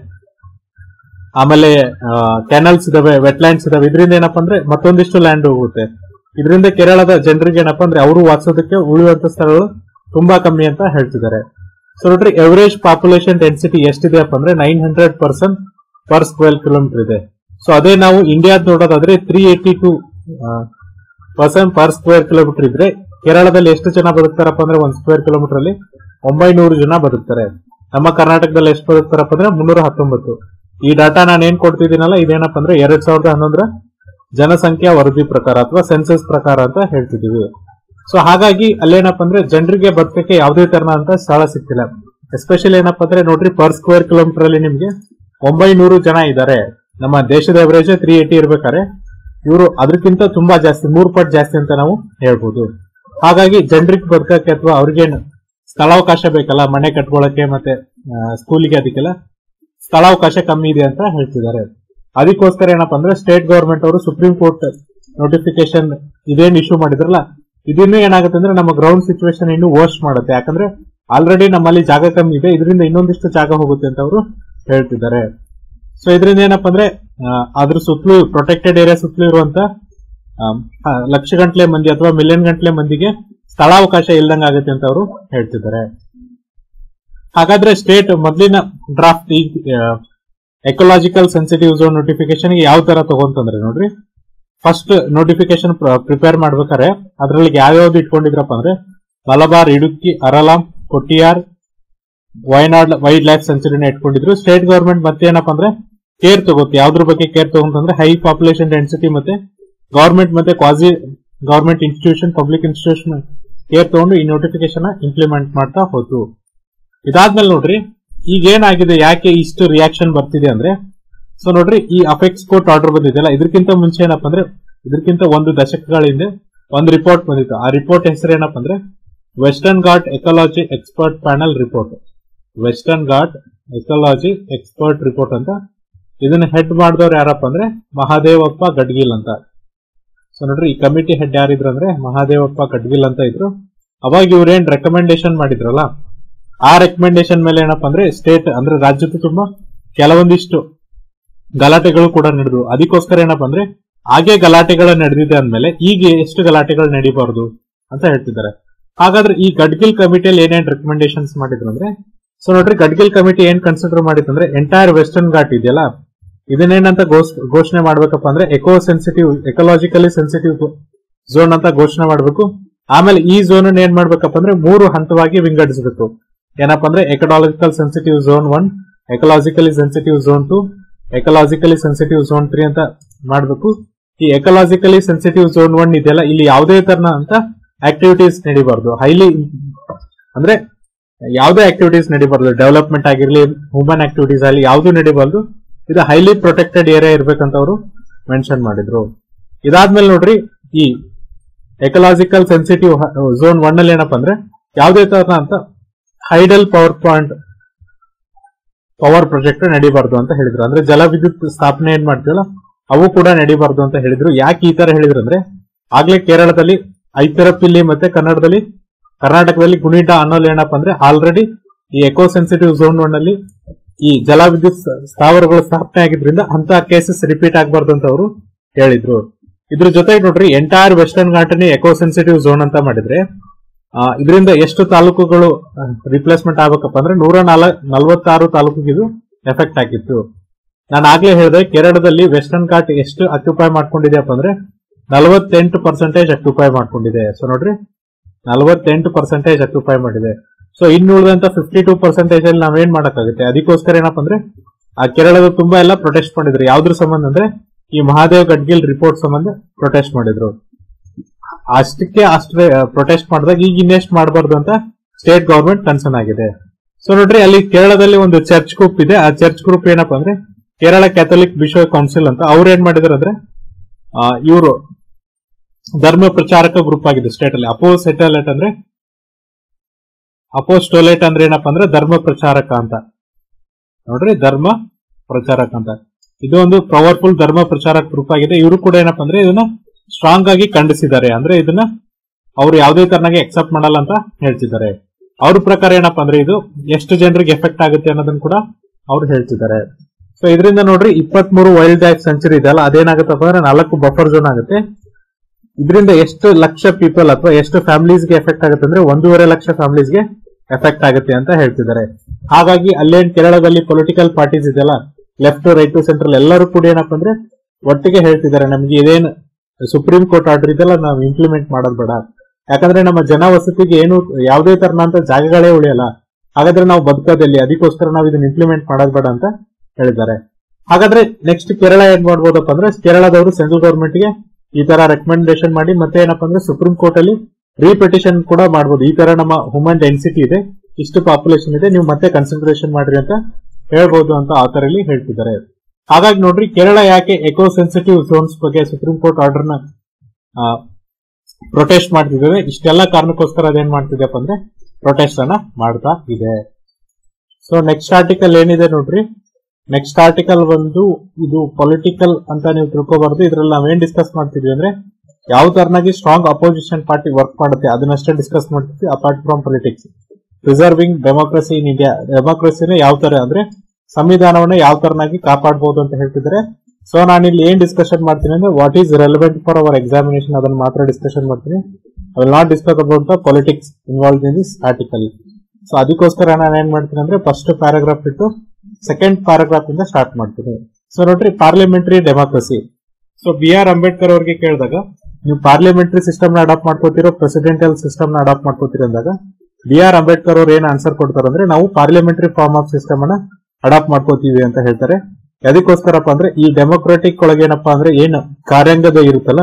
ಆಮೇಲೆ ಕ್ಯಾನಲ್ಸ್ ಇದಾವೆ ವೆಟ್ಲ್ಯಾಂಡ್ಸ್ ಇದಾವೆ ಇದರಿಂದ ಏನಪ್ಪ ಅಂದ್ರೆ ಮತ್ತೊಂದಿಷ್ಟು ಲ್ಯಾಂಡ್ ಹೋಗುತ್ತೆ ಇದರಿಂದ ಕೇರಳದ ಜನರಿಗೆ ಏನಪ್ಪ ಅಂದ್ರೆ ಅವರು ವಾಸೋದಕ್ಕೆ ಉಳಿಯುವಂತ ಸ್ಥಳಗಳು ತುಂಬಾ ಕಮ್ಮಿ ಅಂತ ಹೇಳ್ತಿದ್ದಾರೆ ಸೊ ನೋಡ್ರಿ ಎವರೇಜ್ ಪಾಪ್ಯುಲೇಷನ್ ಡೆನ್ಸಿಟಿ ಎಷ್ಟಿದೆಯಪ್ಪ ಅಂದ್ರೆ nine hundred percent per square kilometre ಇದೆ ಸೊ ಅದೇ ನಾವು ಇಂಡಿಯಾದ ನೋಡೋದಾದ್ರೆ three eighty two percent per square kilometre ಇದ್ರೆ ಕೇರಳದಲ್ಲಿ ಎಷ್ಟು ಜನ ಬದುಕ್ತಾರಪ್ಪ ಅಂದ್ರೆ ಒಂದ್ ಸ್ಕ್ವೇರ್ ಕಿಲೋಮೀಟರ್ ಅಲ್ಲಿ ಒಂಬೈನೂರು ಜನ ಬದುಕ್ತಾರೆ ನಮ್ಮ ಕರ್ನಾಟಕದಲ್ಲಿ ಎಷ್ಟು ಬದುಕ್ತಾರಪ್ಪ ಅಂದ್ರೆ ಮುನ್ನೂರ ಹತ್ತೊಂಬತ್ತು ಈ ಡಾಟಾ ನಾನು ಏನ್ ಕೊಡ್ತಿದ್ದೀನಲ್ಲ ಇದೇನಪ್ಪ ಅಂದ್ರೆ ಎರಡ್ ಸಾವಿರದ ಹನ್ನೊಂದರ ಜನಸಂಖ್ಯಾ ವರದಿ ಪ್ರಕಾರ ಅಥವಾ ಸೆನ್ಸಸ್ ಪ್ರಕಾರ ಅಂತ ಹೇಳ್ತಿದೀವಿ ಸೊ ಹಾಗಾಗಿ ಅಲ್ಲೇನಪ್ಪ ಅಂದ್ರೆ ಜನರಿಗೆ ಬದುಕಕ್ಕೆ ಯಾವುದೇ ತರನಾದಂತ ಸ್ಥಳ ಸಿಕ್ತಿಲ್ಲ ಎಸ್ಪೆಷಲಿ ಏನಪ್ಪ ಅಂದ್ರೆ ನೋಡ್ರಿ ಪರ್ ಸ್ಕ್ವೇರ್ ಕಿಲೋಮೀಟರ್ ಅಲ್ಲಿ ನಿಮ್ಗೆ ಒಂಬೈನೂರು ಜನ ಇದ್ದಾರೆ ನಮ್ಮ ದೇಶದ ಅವರೇಜ್ ತ್ರೀ ಏಟಿ ಇರ್ಬೇಕಾದ್ರೆ ಇವರು ಅದಕ್ಕಿಂತ ತುಂಬಾ ಜಾಸ್ತಿ ಮೂರು ಪಟ್ಟು ಜಾಸ್ತಿ ಅಂತ ನಾವು ಹೇಳ್ಬೋದು ಹಾಗಾಗಿ ಜನರಿಗೆ ಬದುಕಕ್ಕೆ ಅಥವಾ ಅವ್ರಿಗೇನು ಸ್ಥಳಾವಕಾಶ ಬೇಕಲ್ಲ ಮನೆ ಕಟ್ಕೊಳ್ಳಕ್ಕೆ ಮತ್ತೆ ಸ್ಕೂಲಿಗೆ ಅದಕ್ಕೆಲ್ಲ ಸ್ಥಳಾವಕಾಶ ಕಮ್ಮಿ ಇದೆ ಅಂತ ಹೇಳ್ತಿದ್ದಾರೆ ಅದಕ್ಕೋಸ್ಕರ ಏನಪ್ಪಾ ಅಂದ್ರೆ ಸ್ಟೇಟ್ ಗವರ್ಮೆಂಟ್ ಅವರು ಸುಪ್ರೀಂ ಕೋರ್ಟ್ ನೋಟಿಫಿಕೇಶನ್ ಇದೇನ್ ಇಶ್ಯೂ ಮಾಡಿದ್ರಲ್ಲ ಇದನ್ನು ಏನಾಗುತ್ತೆ ಅಂದ್ರೆ ನಮ್ಮ ಗ್ರೌಂಡ್ ಸಿಚುವೇಶನ್ ಇನ್ನು ವರ್ಸ್ಟ್ ಮಾಡುತ್ತೆ ಯಾಕಂದ್ರೆ ಆಲ್ರೆಡಿ ನಮ್ಮಲ್ಲಿ ಜಾಗ ಕಮ್ಮಿ ಇದೆ ಇದರಿಂದ ಇನ್ನೊಂದಿಷ್ಟು ಜಾಗ ಹೋಗುತ್ತೆ ಅಂತ ಅವರು ಹೇಳ್ತಿದ್ದಾರೆ ಸೊ ಇದರಿಂದ ಏನಪ್ಪಾ ಅಂದ್ರೆ ಆ, ಅದ್ರ ಸುತ್ತಲೂ ಪ್ರೊಟೆಕ್ಟೆಡ್ ಏರಿಯಾ ಸುತ್ತಲೂ ಇರುವಂತ ಆಮ್, ಆ, ಲಕ್ಷ ಗಂಟ್ಲೆ ಮಂದಿ ಅಥವಾ ಮಿಲಿಯನ್ ಗಂಟ್ಲೆ ಮಂದಿಗೆ ಸ್ಥಳಾವಕಾಶ ಇಲ್ದಂಗ ಆಗುತ್ತೆ ಅಂತ ಅವರು ಹೇಳ್ತಿದ್ದಾರೆ ಹಾಗಾದ್ರೆ ಸ್ಟೇಟ್ ಮೊದಲಿನ ಡ್ರಾಫ್ಟ್ ಈ ಎಕಲಾಜಿಕಲ್ ಸೆನ್ಸಿಟಿವ್ ಝೋನ್ ನೋಟಿಫಿಕೇಶನ್ ಯಾವ ತರ ತಗೊಂತಂದ್ರೆ ನೋಡ್ರಿ ಫಸ್ಟ್ ನೋಟಿಫಿಕೇಶನ್ ಪ್ರಿಪೇರ್ ಮಾಡ್ಬೇಕಾದ್ರೆ ಅದ್ರಲ್ಲಿ ಯಾವ್ಯಾವ್ದು ಇಟ್ಕೊಂಡಿದ್ರಪ್ಪ ಅಂದ್ರೆ ಮಲಬಾರ್ ಇಡುಕ್ಕಿ ಅರಲಾಂ ಕೊಟ್ಟಿಯಾರ್ ವಯನಾಡ್ ವೈಲ್ಡ್ ಲೈಫ್ ಸೆಂಚುರಿನ ಇಟ್ಕೊಂಡಿದ್ರು ಸ್ಟೇಟ್ ಗವರ್ಮೆಂಟ್ ಮತ್ತೆ ಏನಪ್ಪಾ ಅಂದ್ರೆ ಕೇರ್ ತಗೋತಿ ಯಾವ್ದ್ರ ಬಗ್ಗೆ ಕೇರ್ ತಗೊಂತಂದ್ರೆ ಹೈ ಪಾಪ್ಯುಲೇಷನ್ ಡೆನ್ಸಿಟಿ ಮತ್ತೆ ಗವರ್ಮೆಂಟ್ ಮತ್ತೆ quasi government institution public institution care ತಗೊಂಡು ಈ ನೋಟಿಫಿಕೇಶನ್ ಇಂಪ್ಲಿಮೆಂಟ್ ಮಾಡ್ತಾ ಹೋತು ಇದಾದ್ಮೇಲೆ ನೋಡ್ರಿ ಈಗ ಏನಾಗಿದೆ ಯಾಕೆ ಇಷ್ಟು ರಿಯಾಕ್ಷನ್ ಬರ್ತಿದೆ ಅಂದ್ರೆ ಸೊ ನೋಡ್ರಿ ಈ ಅಫೆಕ್ಸ್ ಕೋರ್ಟ್ ಆರ್ಡರ್ ಬಂದಿದೆಯಲ್ಲ ಇದಕ್ಕಿಂತ ಮುಂಚೆ ಏನಪ್ಪಾ ಅಂದ್ರೆ ಇದಕ್ಕಿಂತ ಒಂದು ದಶಕಗಳ ಹಿಂದೆ ಒಂದು ರಿಪೋರ್ಟ್ ಬಂದಿತ್ತು ಆ ರಿಪೋರ್ಟ್ ಹೆಸರು ಏನಪ್ಪಾ ಅಂದ್ರೆ western ghat ecology expert panel report western ghat ecology expert report ಅಂತ ಇದನ್ನ ಹೆಡ್ ಮಾಡಿದವ್ರು ಯಾರಪ್ಪ ಅಂದ್ರೆ ಮಹಾದೇವಪ್ಪ ಗಡ್ಗಿಲ್ ಅಂತ ಸೊ ನೋಡ್ರಿ ಈ ಕಮಿಟಿ ಹೆಡ್ ಯಾರಿದ್ರು ಅಂದ್ರೆ ಮಹಾದೇವಪ್ಪ ಗಡ್ಗಿಲ್ ಅಂತ ಇದ್ರು ಅವಾಗ ಇವ್ರೇನ್ ರೆಕಮೆಂಡೇಶನ್ ಮಾಡಿದ್ರಲ್ಲ ಆ ರೆಕಮೆಂಡೇಶನ್ ಮೇಲೆ ಏನಪ್ಪಾ ಅಂದ್ರೆ ಸ್ಟೇಟ್ ಅಂದ್ರೆ ರಾಜ್ಯದ ತುಂಬಾ ಕೆಲವೊಂದಿಷ್ಟು ಗಲಾಟೆಗಳು ಕೂಡ ನಡೆದು ಅದಕ್ಕೋಸ್ಕರ ಏನಪ್ಪಾ ಅಂದ್ರೆ ಹಾಗೆ ಗಲಾಟೆಗಳು ನಡೆದಿದೆ ಅಂದ್ಮೇಲೆ ಈಗ ಎಷ್ಟು ಗಲಾಟೆಗಳು ನಡೀಬಾರ್ದು ಅಂತ ಹೇಳ್ತಿದ್ದಾರೆ ಹಾಗಾದ್ರೆ ಈ ಗಡ್ಗಿಲ್ ಕಮಿಟಿಯಲ್ಲಿ ಏನೇನ್ ರೆಕಮೆಂಡೇಶನ್ಸ್ ಮಾಡಿದ್ರು ಅಂದ್ರೆ ಸೊ ನೋಡ್ರಿ ಗಡ್ಗಿಲ್ ಕಮಿಟಿ ಏನ್ ಕನ್ಸಿಡರ್ ಮಾಡಿತ್ತು ಅಂದ್ರೆ ಎಂಟೈರ್ ವೆಸ್ಟರ್ನ್ ಘಾಟ್ ಇದೆಯಲ್ಲ ಇದನ್ನೇನಂತ ಘೋಷ್- ಘೋಷಣೆ ಮಾಡ್ಬೇಕಪ್ಪ ಅಂದ್ರೆ eco sensitive ecologically sensitive zone ಅಂತ ಘೋಷಣೆ ಮಾಡಬೇಕು ಆಮೇಲೆ ಈ ಝೋನ್ ಏನ್ ಮಾಡ್ಬೇಕಪ್ಪ ಅಂದ್ರೆ ಮೂರು ಹಂತವಾಗಿ ವಿಂಗಡಿಸಬೇಕು ಏನಪ್ಪಾ ಅಂದ್ರೆ ecological sensitive zone one ecologically sensitive zone two ecologically sensitive zone three ಅಂತ ಮಾಡಬೇಕು ಈ ಎಕಲಾಜಿಕಲಿ ಸೆನ್ಸಿಟಿವ್ ಝೋನ್ ಒನ್ ಇದೆಯಲ್ಲ ಇಲ್ಲಿ ಯಾವುದೇ ತರನ ಅಂತ ಆಕ್ಟಿವಿಟೀಸ್ ನಡಿಬಾರ್ದು ಹೈಲಿ ಅಂದ್ರೆ ಯಾವುದೇ ಆಕ್ಟಿವಿಟೀಸ್ ನಡಿಬಾರ್ದು ಡೆವಲಪ್ಮೆಂಟ್ ಆಗಿರ್ಲಿ ಹ್ಯೂಮನ್ ಆಕ್ಟಿವಿಟೀಸ್ ಆಗಲಿ ಯಾವ್ದು ನಡಿಬಾರ್ದು ಇದು ಹೈಲಿ ಪ್ರೊಟೆಕ್ಟೆಡ್ ಏರಿಯಾ ಇರ್ಬೇಕಂತ ಅವರು ಮೆನ್ಷನ್ ಮಾಡಿದ್ರು ಇದಾದ್ಮೇಲೆ ನೋಡ್ರಿ ಈ ಎಕಲಾಜಿಕಲ್ ಸೆನ್ಸಿಟಿವ್ ಝೋನ್ ಒನ್ ಅಲ್ಲಿ ಏನಪ್ಪಾ ಅಂದ್ರೆ ಯಾವುದೇ ತರ ಅಂತ hydel power point power project ನಡಿಬಾರ್ದು ಅಂತ ಹೇಳಿದ್ರು ಅಂದ್ರೆ ಜಲ ವಿದ್ಯುತ್ ಸ್ಥಾಪನೆ ಏನ್ ಮಾಡ್ತೀವಲ್ಲ ಅವು ಕೂಡ ನಡಿಬಾರ್ದು ಅಂತ ಹೇಳಿದ್ರು ಯಾಕೆ ಈ ತರ ಹೇಳಿದ್ರು ಅಂದ್ರೆ ಆಗ್ಲೇ ಕೇರಳದಲ್ಲಿ ಐತಿರಪಿಲ್ಲಿ ಮತ್ತೆ ಕನ್ನಡದಲ್ಲಿ ಕರ್ನಾಟಕದಲ್ಲಿ ಗುಣಿಡ ಅನ್ನೋದು ಏನಪ್ಪಾ ಅಂದ್ರೆ ಆಲ್ರೆಡಿ ಈ ಎಕೋ ಸೆನ್ಸಿಟಿವ್ ಝೋನ್ ಒನ್ ಅಲ್ಲಿ ಈ ಜಲ ವಿದ್ಯುತ್ ಸ್ಥಾವರಗಳು ಸ್ಥಾಪನೆ ಆಗಿದ್ರಿಂದ ಅಂತ ಕೇಸಸ್ ರಿಪೀಟ್ ಆಗಬಾರ್ದು ಅಂತ ಅವರು ಹೇಳಿದ್ರು ಇದ್ರ ಜೊತೆಗೆ ನೋಡ್ರಿ ಎಂಟೈರ್ ವೆಸ್ಟರ್ನ್ ಘಾಟನಿ ಎಕೋ ಸೆನ್ಸಿಟಿವ್ ಝೋನ್ ಅಂತ ಮಾಡಿದ್ರೆ ಆ, ಇದರಿಂದ ಎಷ್ಟು ತಾಲೂಕುಗಳು ರಿಪ್ಲೇಸ್ಮೆಂಟ್ ಆಗ್ಬೇಕಪ್ಪ ಅಂದ್ರೆ ನೂರ ನಾಲ್ ನಲವತ್ತಾರು ತಾಲೂಕಿಗೆ ಇದು ಎಫೆಕ್ಟ್ ಆಗಿತ್ತು ನಾನು ಆಗ್ಲೇ ಹೇಳಿದೆ ಕೇರಳದಲ್ಲಿ ವೆಸ್ಟರ್ನ್ ಘಾಟ್ ಎಷ್ಟು ಅಕ್ಯುಪೈ ಮಾಡ್ಕೊಂಡಿದೆಯಪ್ಪ ಅಂದ್ರೆ ನಲವತ್ತೆಂಟು ಪರ್ಸೆಂಟೇಜ್ ಅಕ್ಯುಪೈ ಮಾಡ್ಕೊಂಡಿದೆ ಸೊ ನೋಡ್ರಿ ನಲವತ್ತೆಂಟು ಪರ್ಸೆಂಟೇಜ್ ಅಕ್ಯುಪೈ ಮಾಡಿದೆ ಸೊ ಇನ್ನುಳಿದಂತ ಫಿಫ್ಟಿ ಟೂ ಪರ್ಸೆಂಟೇಜ್ ಅಲ್ಲಿ ನಾವೇನ್ ಮಾಡಕ್ಕಾಗುತ್ತೆ ಅದಕ್ಕೋಸ್ಕರ ಏನಪ್ಪ ಅಂದ್ರೆ ಆ ಕೇರಳದ ತುಂಬಾ ಎಲ್ಲ ಪ್ರೊಟೆಸ್ಟ್ ಮಾಡಿದ್ರು ಯಾವ್ದ್ರ ಸಂಬಂಧ ಅಂದ್ರೆ ಈ ಮಹಾದೇವ್ ಗಡ್ಗಿಲ್ ರಿಪೋರ್ಟ್ ಸಂಬಂಧ ಪ್ರೊಟೆಸ್ಟ್ ಮಾಡಿದ್ರು ಅಷ್ಟಕ್ಕೆ ಅಷ್ಟೇ ಪ್ರೊಟೆಸ್ಟ್ ಮಾಡಿದಾಗ ಈಗ ಇನ್ನೆಸ್ಟ್ ಮಾಡಬಾರ್ದು ಅಂತ ಸ್ಟೇಟ್ ಗವರ್ಮೆಂಟ್ ಕನ್ಸರ್ನ್ ಆಗಿದೆ ಸೊ ನೋಡ್ರಿ ಅಲ್ಲಿ ಕೇರಳದಲ್ಲಿ ಒಂದು ಚರ್ಚ್ ಗ್ರೂಪ್ ಇದೆ ಆ ಚರ್ಚ್ ಗ್ರೂಪ್ ಏನಪ್ಪಾ ಅಂದ್ರೆ ಕೇರಳ ಕ್ಯಾಥೋಲಿಕ್ ಬಿಷಪ್ ಕೌನ್ಸಿಲ್ ಅಂತ ಅವ್ರು ಏನ್ ಮಾಡಿದಾರೆ ಅಂದ್ರೆ ಇವರು ಧರ್ಮ ಪ್ರಚಾರಕ ಗ್ರೂಪ್ ಆಗಿದೆ ಸ್ಟೇಟ್ ಅಲ್ಲಿ ಅಪೋಸೆಟಲೇಟ್ ಅಂದ್ರೆ ಅಪೋಸ್ಟೋಲೇಟ್ ಅಂದ್ರೆ ಏನಪ್ಪಾ ಅಂದ್ರೆ ಧರ್ಮ ಪ್ರಚಾರಕ ಅಂತ ನೋಡ್ರಿ ಧರ್ಮ ಪ್ರಚಾರಕ ಅಂತ ಇದು ಒಂದು ಪವರ್ಫುಲ್ ಧರ್ಮ ಪ್ರಚಾರಕ ಗ್ರೂಪ್ ಆಗಿದೆ ಇವರು ಕೂಡ ಏನಪ್ಪಾ ಅಂದ್ರೆ ಇದನ್ನ ಸ್ಟ್ರಾಂಗ್ ಆಗಿ ಖಂಡಿಸಿದ್ದಾರೆ ಅಂದ್ರೆ ಇದನ್ನ ಅವ್ರು ಯಾವುದೇ ತರನಾಗಿ ಎಕ್ಸೆಪ್ಟ್ ಮಾಡಲ್ಲ ಅಂತ ಹೇಳ್ತಿದ್ದಾರೆ ಅವ್ರ ಪ್ರಕಾರ ಏನಪ್ಪಾ ಅಂದ್ರೆ ಇದು ಎಷ್ಟು ಜನರಿಗೆ ಎಫೆಕ್ಟ್ ಆಗುತ್ತೆ ಅನ್ನೋದನ್ನ ಕೂಡ ಅವ್ರು ಹೇಳ್ತಿದ್ದಾರೆ ಸೊ ಇದರಿಂದ ನೋಡ್ರಿ ಇಪ್ಪತ್ತ್ ಮೂರು ವೈಲ್ಡ್ ಲೈಫ್ ಸೆಂಚುರಿ ಇದೆಯಲ್ಲ ಅದೇನಾಗುತ್ತಪ್ಪ ಅಂದ್ರೆ ನಾಲ್ಕು ಬಫರ್ ಝೋನ್ ಆಗುತ್ತೆ ಇದರಿಂದ ಎಷ್ಟು ಲಕ್ಷ ಪೀಪಲ್ ಅಥವಾ ಎಷ್ಟು ಫ್ಯಾಮಿಲೀಸ್ಗೆ ಎಫೆಕ್ಟ್ ಆಗುತ್ತೆ ಅಂದ್ರೆ ಒಂದೂವರೆ ಲಕ್ಷ ಫ್ಯಾಮಿಲೀಸ್ಗೆ ಎಫೆಕ್ಟ್ ಆಗುತ್ತೆ ಅಂತ ಹೇಳ್ತಿದ್ದಾರೆ ಹಾಗಾಗಿ ಅಲ್ಲೇನ್ ಕೇರಳದಲ್ಲಿ ಪೊಲಿಟಿಕಲ್ ಪಾರ್ಟೀಸ್ ಇದೆಯಲ್ಲ ಲೆಫ್ಟ್ ರೈಟ್ ಟು ಸೆಂಟ್ರಲ್ ಎಲ್ಲರೂ ಕೂಡ ಏನಪ್ಪಾ ಅಂದ್ರೆ ಒಟ್ಟಿಗೆ ಹೇಳ್ತಿದ್ದಾರೆ ನಮ್ಗೆ ಇದೇನು ಸುಪ್ರೀಂ ಕೋರ್ಟ್ ಆರ್ಡರ್ ಇದೆಲ್ಲ ನಾವು ಇಂಪ್ಲಿಮೆಂಟ್ ಮಾಡೋದ್ ಬೇಡ ಯಾಕಂದ್ರೆ ನಮ್ಮ ಜನವಸತಿಗೆ ಏನು ಯಾವುದೇ ತರನಂತ ಜಾಗಗಳೇ ಉಳಿಯಲ್ಲ ಹಾಗಾದ್ರೆ ನಾವು ಬದುಕೋದಲ್ಲಿ ಅದಕ್ಕೋಸ್ಕರ ನಾವು ಇದನ್ನ ಇಂಪ್ಲಿಮೆಂಟ್ ಮಾಡೋದ್ ಬೇಡ ಅಂತ ಹೇಳಿದ್ದಾರೆ ಹಾಗಾದ್ರೆ ನೆಕ್ಸ್ಟ್ ಕೇರಳ ಏನ್ ಮಾಡ್ಬೋದಪ್ಪ ಅಂದ್ರೆ ಕೇರಳದವರು ಸೆಂಟ್ರಲ್ ಗವರ್ಮೆಂಟ್ ಗೆ ಈ ತರ ರೆಕಮೆಂಡೇಶನ್ ಮಾಡಿ ಮತ್ತೆ ಏನಪ್ಪಾ ಅಂದ್ರೆ ಸುಪ್ರೀಂ ಕೋರ್ಟ್ ಅಲ್ಲಿ ರೀಪೆಟಿಷನ್ ಕೂಡ ಮಾಡಬಹುದು ಈ ತರ ನಮ್ಮ ಹ್ಯೂಮನ್ ಡೆನ್ಸಿಟಿ ಇದೆ ಇಷ್ಟು ಪಾಪ್ಯುಲೇಷನ್ ಇದೆ ನೀವು ಮತ್ತೆ ಕನ್ಸಿಡರೇಷನ್ ಮಾಡ್ರಿ ಅಂತ ಹೇಳ್ಬೋದು ಅಂತ ಆತರ ಇಲ್ಲಿ ಹೇಳ್ತಿದ್ದಾರೆ ಹಾಗಾಗಿ ನೋಡ್ರಿ ಕೇರಳ ಯಾಕೆ ಎಕೋ ಸೆನ್ಸಿಟಿವ್ ಝೋನ್ಸ್ ಬಗ್ಗೆ ಸುಪ್ರೀಂ ಕೋರ್ಟ್ ಆರ್ಡರ್ ನ ಪ್ರೊಟೆಸ್ಟ್ ಮಾಡ್ತಿದ್ದೇವೆ ಇಷ್ಟೆಲ್ಲ ಕಾರಣಕ್ಕೋಸ್ಕರ ಅದೇನ್ ಮಾಡ್ತಿದ್ಯಪ್ಪ ಅಂದ್ರೆ ಪ್ರೊಟೆಸ್ಟ್ ಅನ್ನ ಮಾಡ್ತಾ ಇದೆ ಸೊ ನೆಕ್ಸ್ಟ್ ಆರ್ಟಿಕಲ್ ಏನಿದೆ ನೋಡ್ರಿ ನೆಕ್ಸ್ಟ್ ಆರ್ಟಿಕಲ್ ಬಂದು ಇದು ಪೊಲಿಟಿಕಲ್ ಅಂತ ನೀವು ತಿಳ್ಕೊಬಾರ್ದು ಇದ್ರಲ್ಲಿ ನಾವೇನ್ ಡಿಸ್ಕಸ್ ಮಾಡ್ತಿದ್ವಿ ಅಂದ್ರೆ ಯಾವ ತರನಾಗಿ ಸ್ಟ್ರಾಂಗ್ ಅಪೋಸಿಷನ್ ಪಾರ್ಟಿ ವರ್ಕ್ ಮಾಡುತ್ತೆ ಅದನ್ನಷ್ಟೇ ಡಿಸ್ಕಸ್ ಮಾಡ್ತಿದ್ವಿ apart from politics preserving democracy in India ಡೆಮೋಕ್ರಸಿನ ಯಾವ ತರ ಅಂದ್ರೆ ಸಂವಿಧಾನವನ್ನ ಯಾವ ತರನಾಗಿ ಕಾಪಾಡಬಹುದು ಅಂತ ಹೇಳ್ತಿದ್ದಾರೆ ಸೊ ನಾನು ಇಲ್ಲಿ ಏನ್ ಡಿಸ್ಕಷನ್ ಮಾಡ್ತೀನಿ ಅಂದ್ರೆ what is relevant for our examination ಅದನ್ನ ಮಾತ್ರ ಡಿಸ್ಕಷನ್ ಮಾಡ್ತೀನಿ I will not discuss about the politics involve in this article so ಅದಕ್ಕೋಸ್ಕರ ನಾನು ಏನ್ ಮಾಡ್ತೀನಿ ಅಂದ್ರೆ ಫಸ್ಟ್ ಪ್ಯಾರಾಗ್ರಾಫ್ ಇಟ್ಟು ಸೆಕೆಂಡ್ ಪ್ಯಾರಾಗ್ರಾಫ್ ಇಂದ ಸ್ಟಾರ್ಟ್ ಮಾಡ್ತೀನಿ ಸೊ ನೋಡ್ರಿ parliamentary democracy so B R Ambedkar ಅವ್ರಿಗೆ ಕೇಳಿದಾಗ ನೀವು ಪಾರ್ಲಿಮೆಂಟರಿ ಸಿಸ್ಟಮ್ ನ ಅಡಾಪ್ಟ್ ಮಾಡ್ಕೋತಿರೋ ಪ್ರೆಸಿಡೆಂಟಿಯಲ್ ಸಿಸ್ಟಮ್ ನ ಅಡಾಪ್ಟ್ ಮಾಡ್ಕೋತೀರಿ ಅಂದಾಗ ಬಿ ಆರ್ ಅಂಬೇಡ್ಕರ್ ಅವ್ರು ಏನ್ ಆನ್ಸರ್ ಕೊಡ್ತಾರೆ ಅಂದ್ರೆ ನಾವು ಪಾರ್ಲಿಮೆಂಟರಿ ಫಾರ್ಮ್ ಆಫ್ ಸಿಸ್ಟಮ್ ಅನ್ನ ಅಡಾಪ್ಟ್ ಮಾಡ್ಕೋತೀವಿ ಅಂತ ಹೇಳ್ತಾರೆ ಅದಕ್ಕೋಸ್ಕರಪ್ಪ ಅಂದ್ರೆ ಈ ಡೆಮೋಕ್ರೆಟಿಕ್ ಒಳಗೆ ಏನಪ್ಪಾ ಅಂದ್ರೆ ಏನು ಕಾರ್ಯಾಂಗದ ಇರುತ್ತಲ್ಲ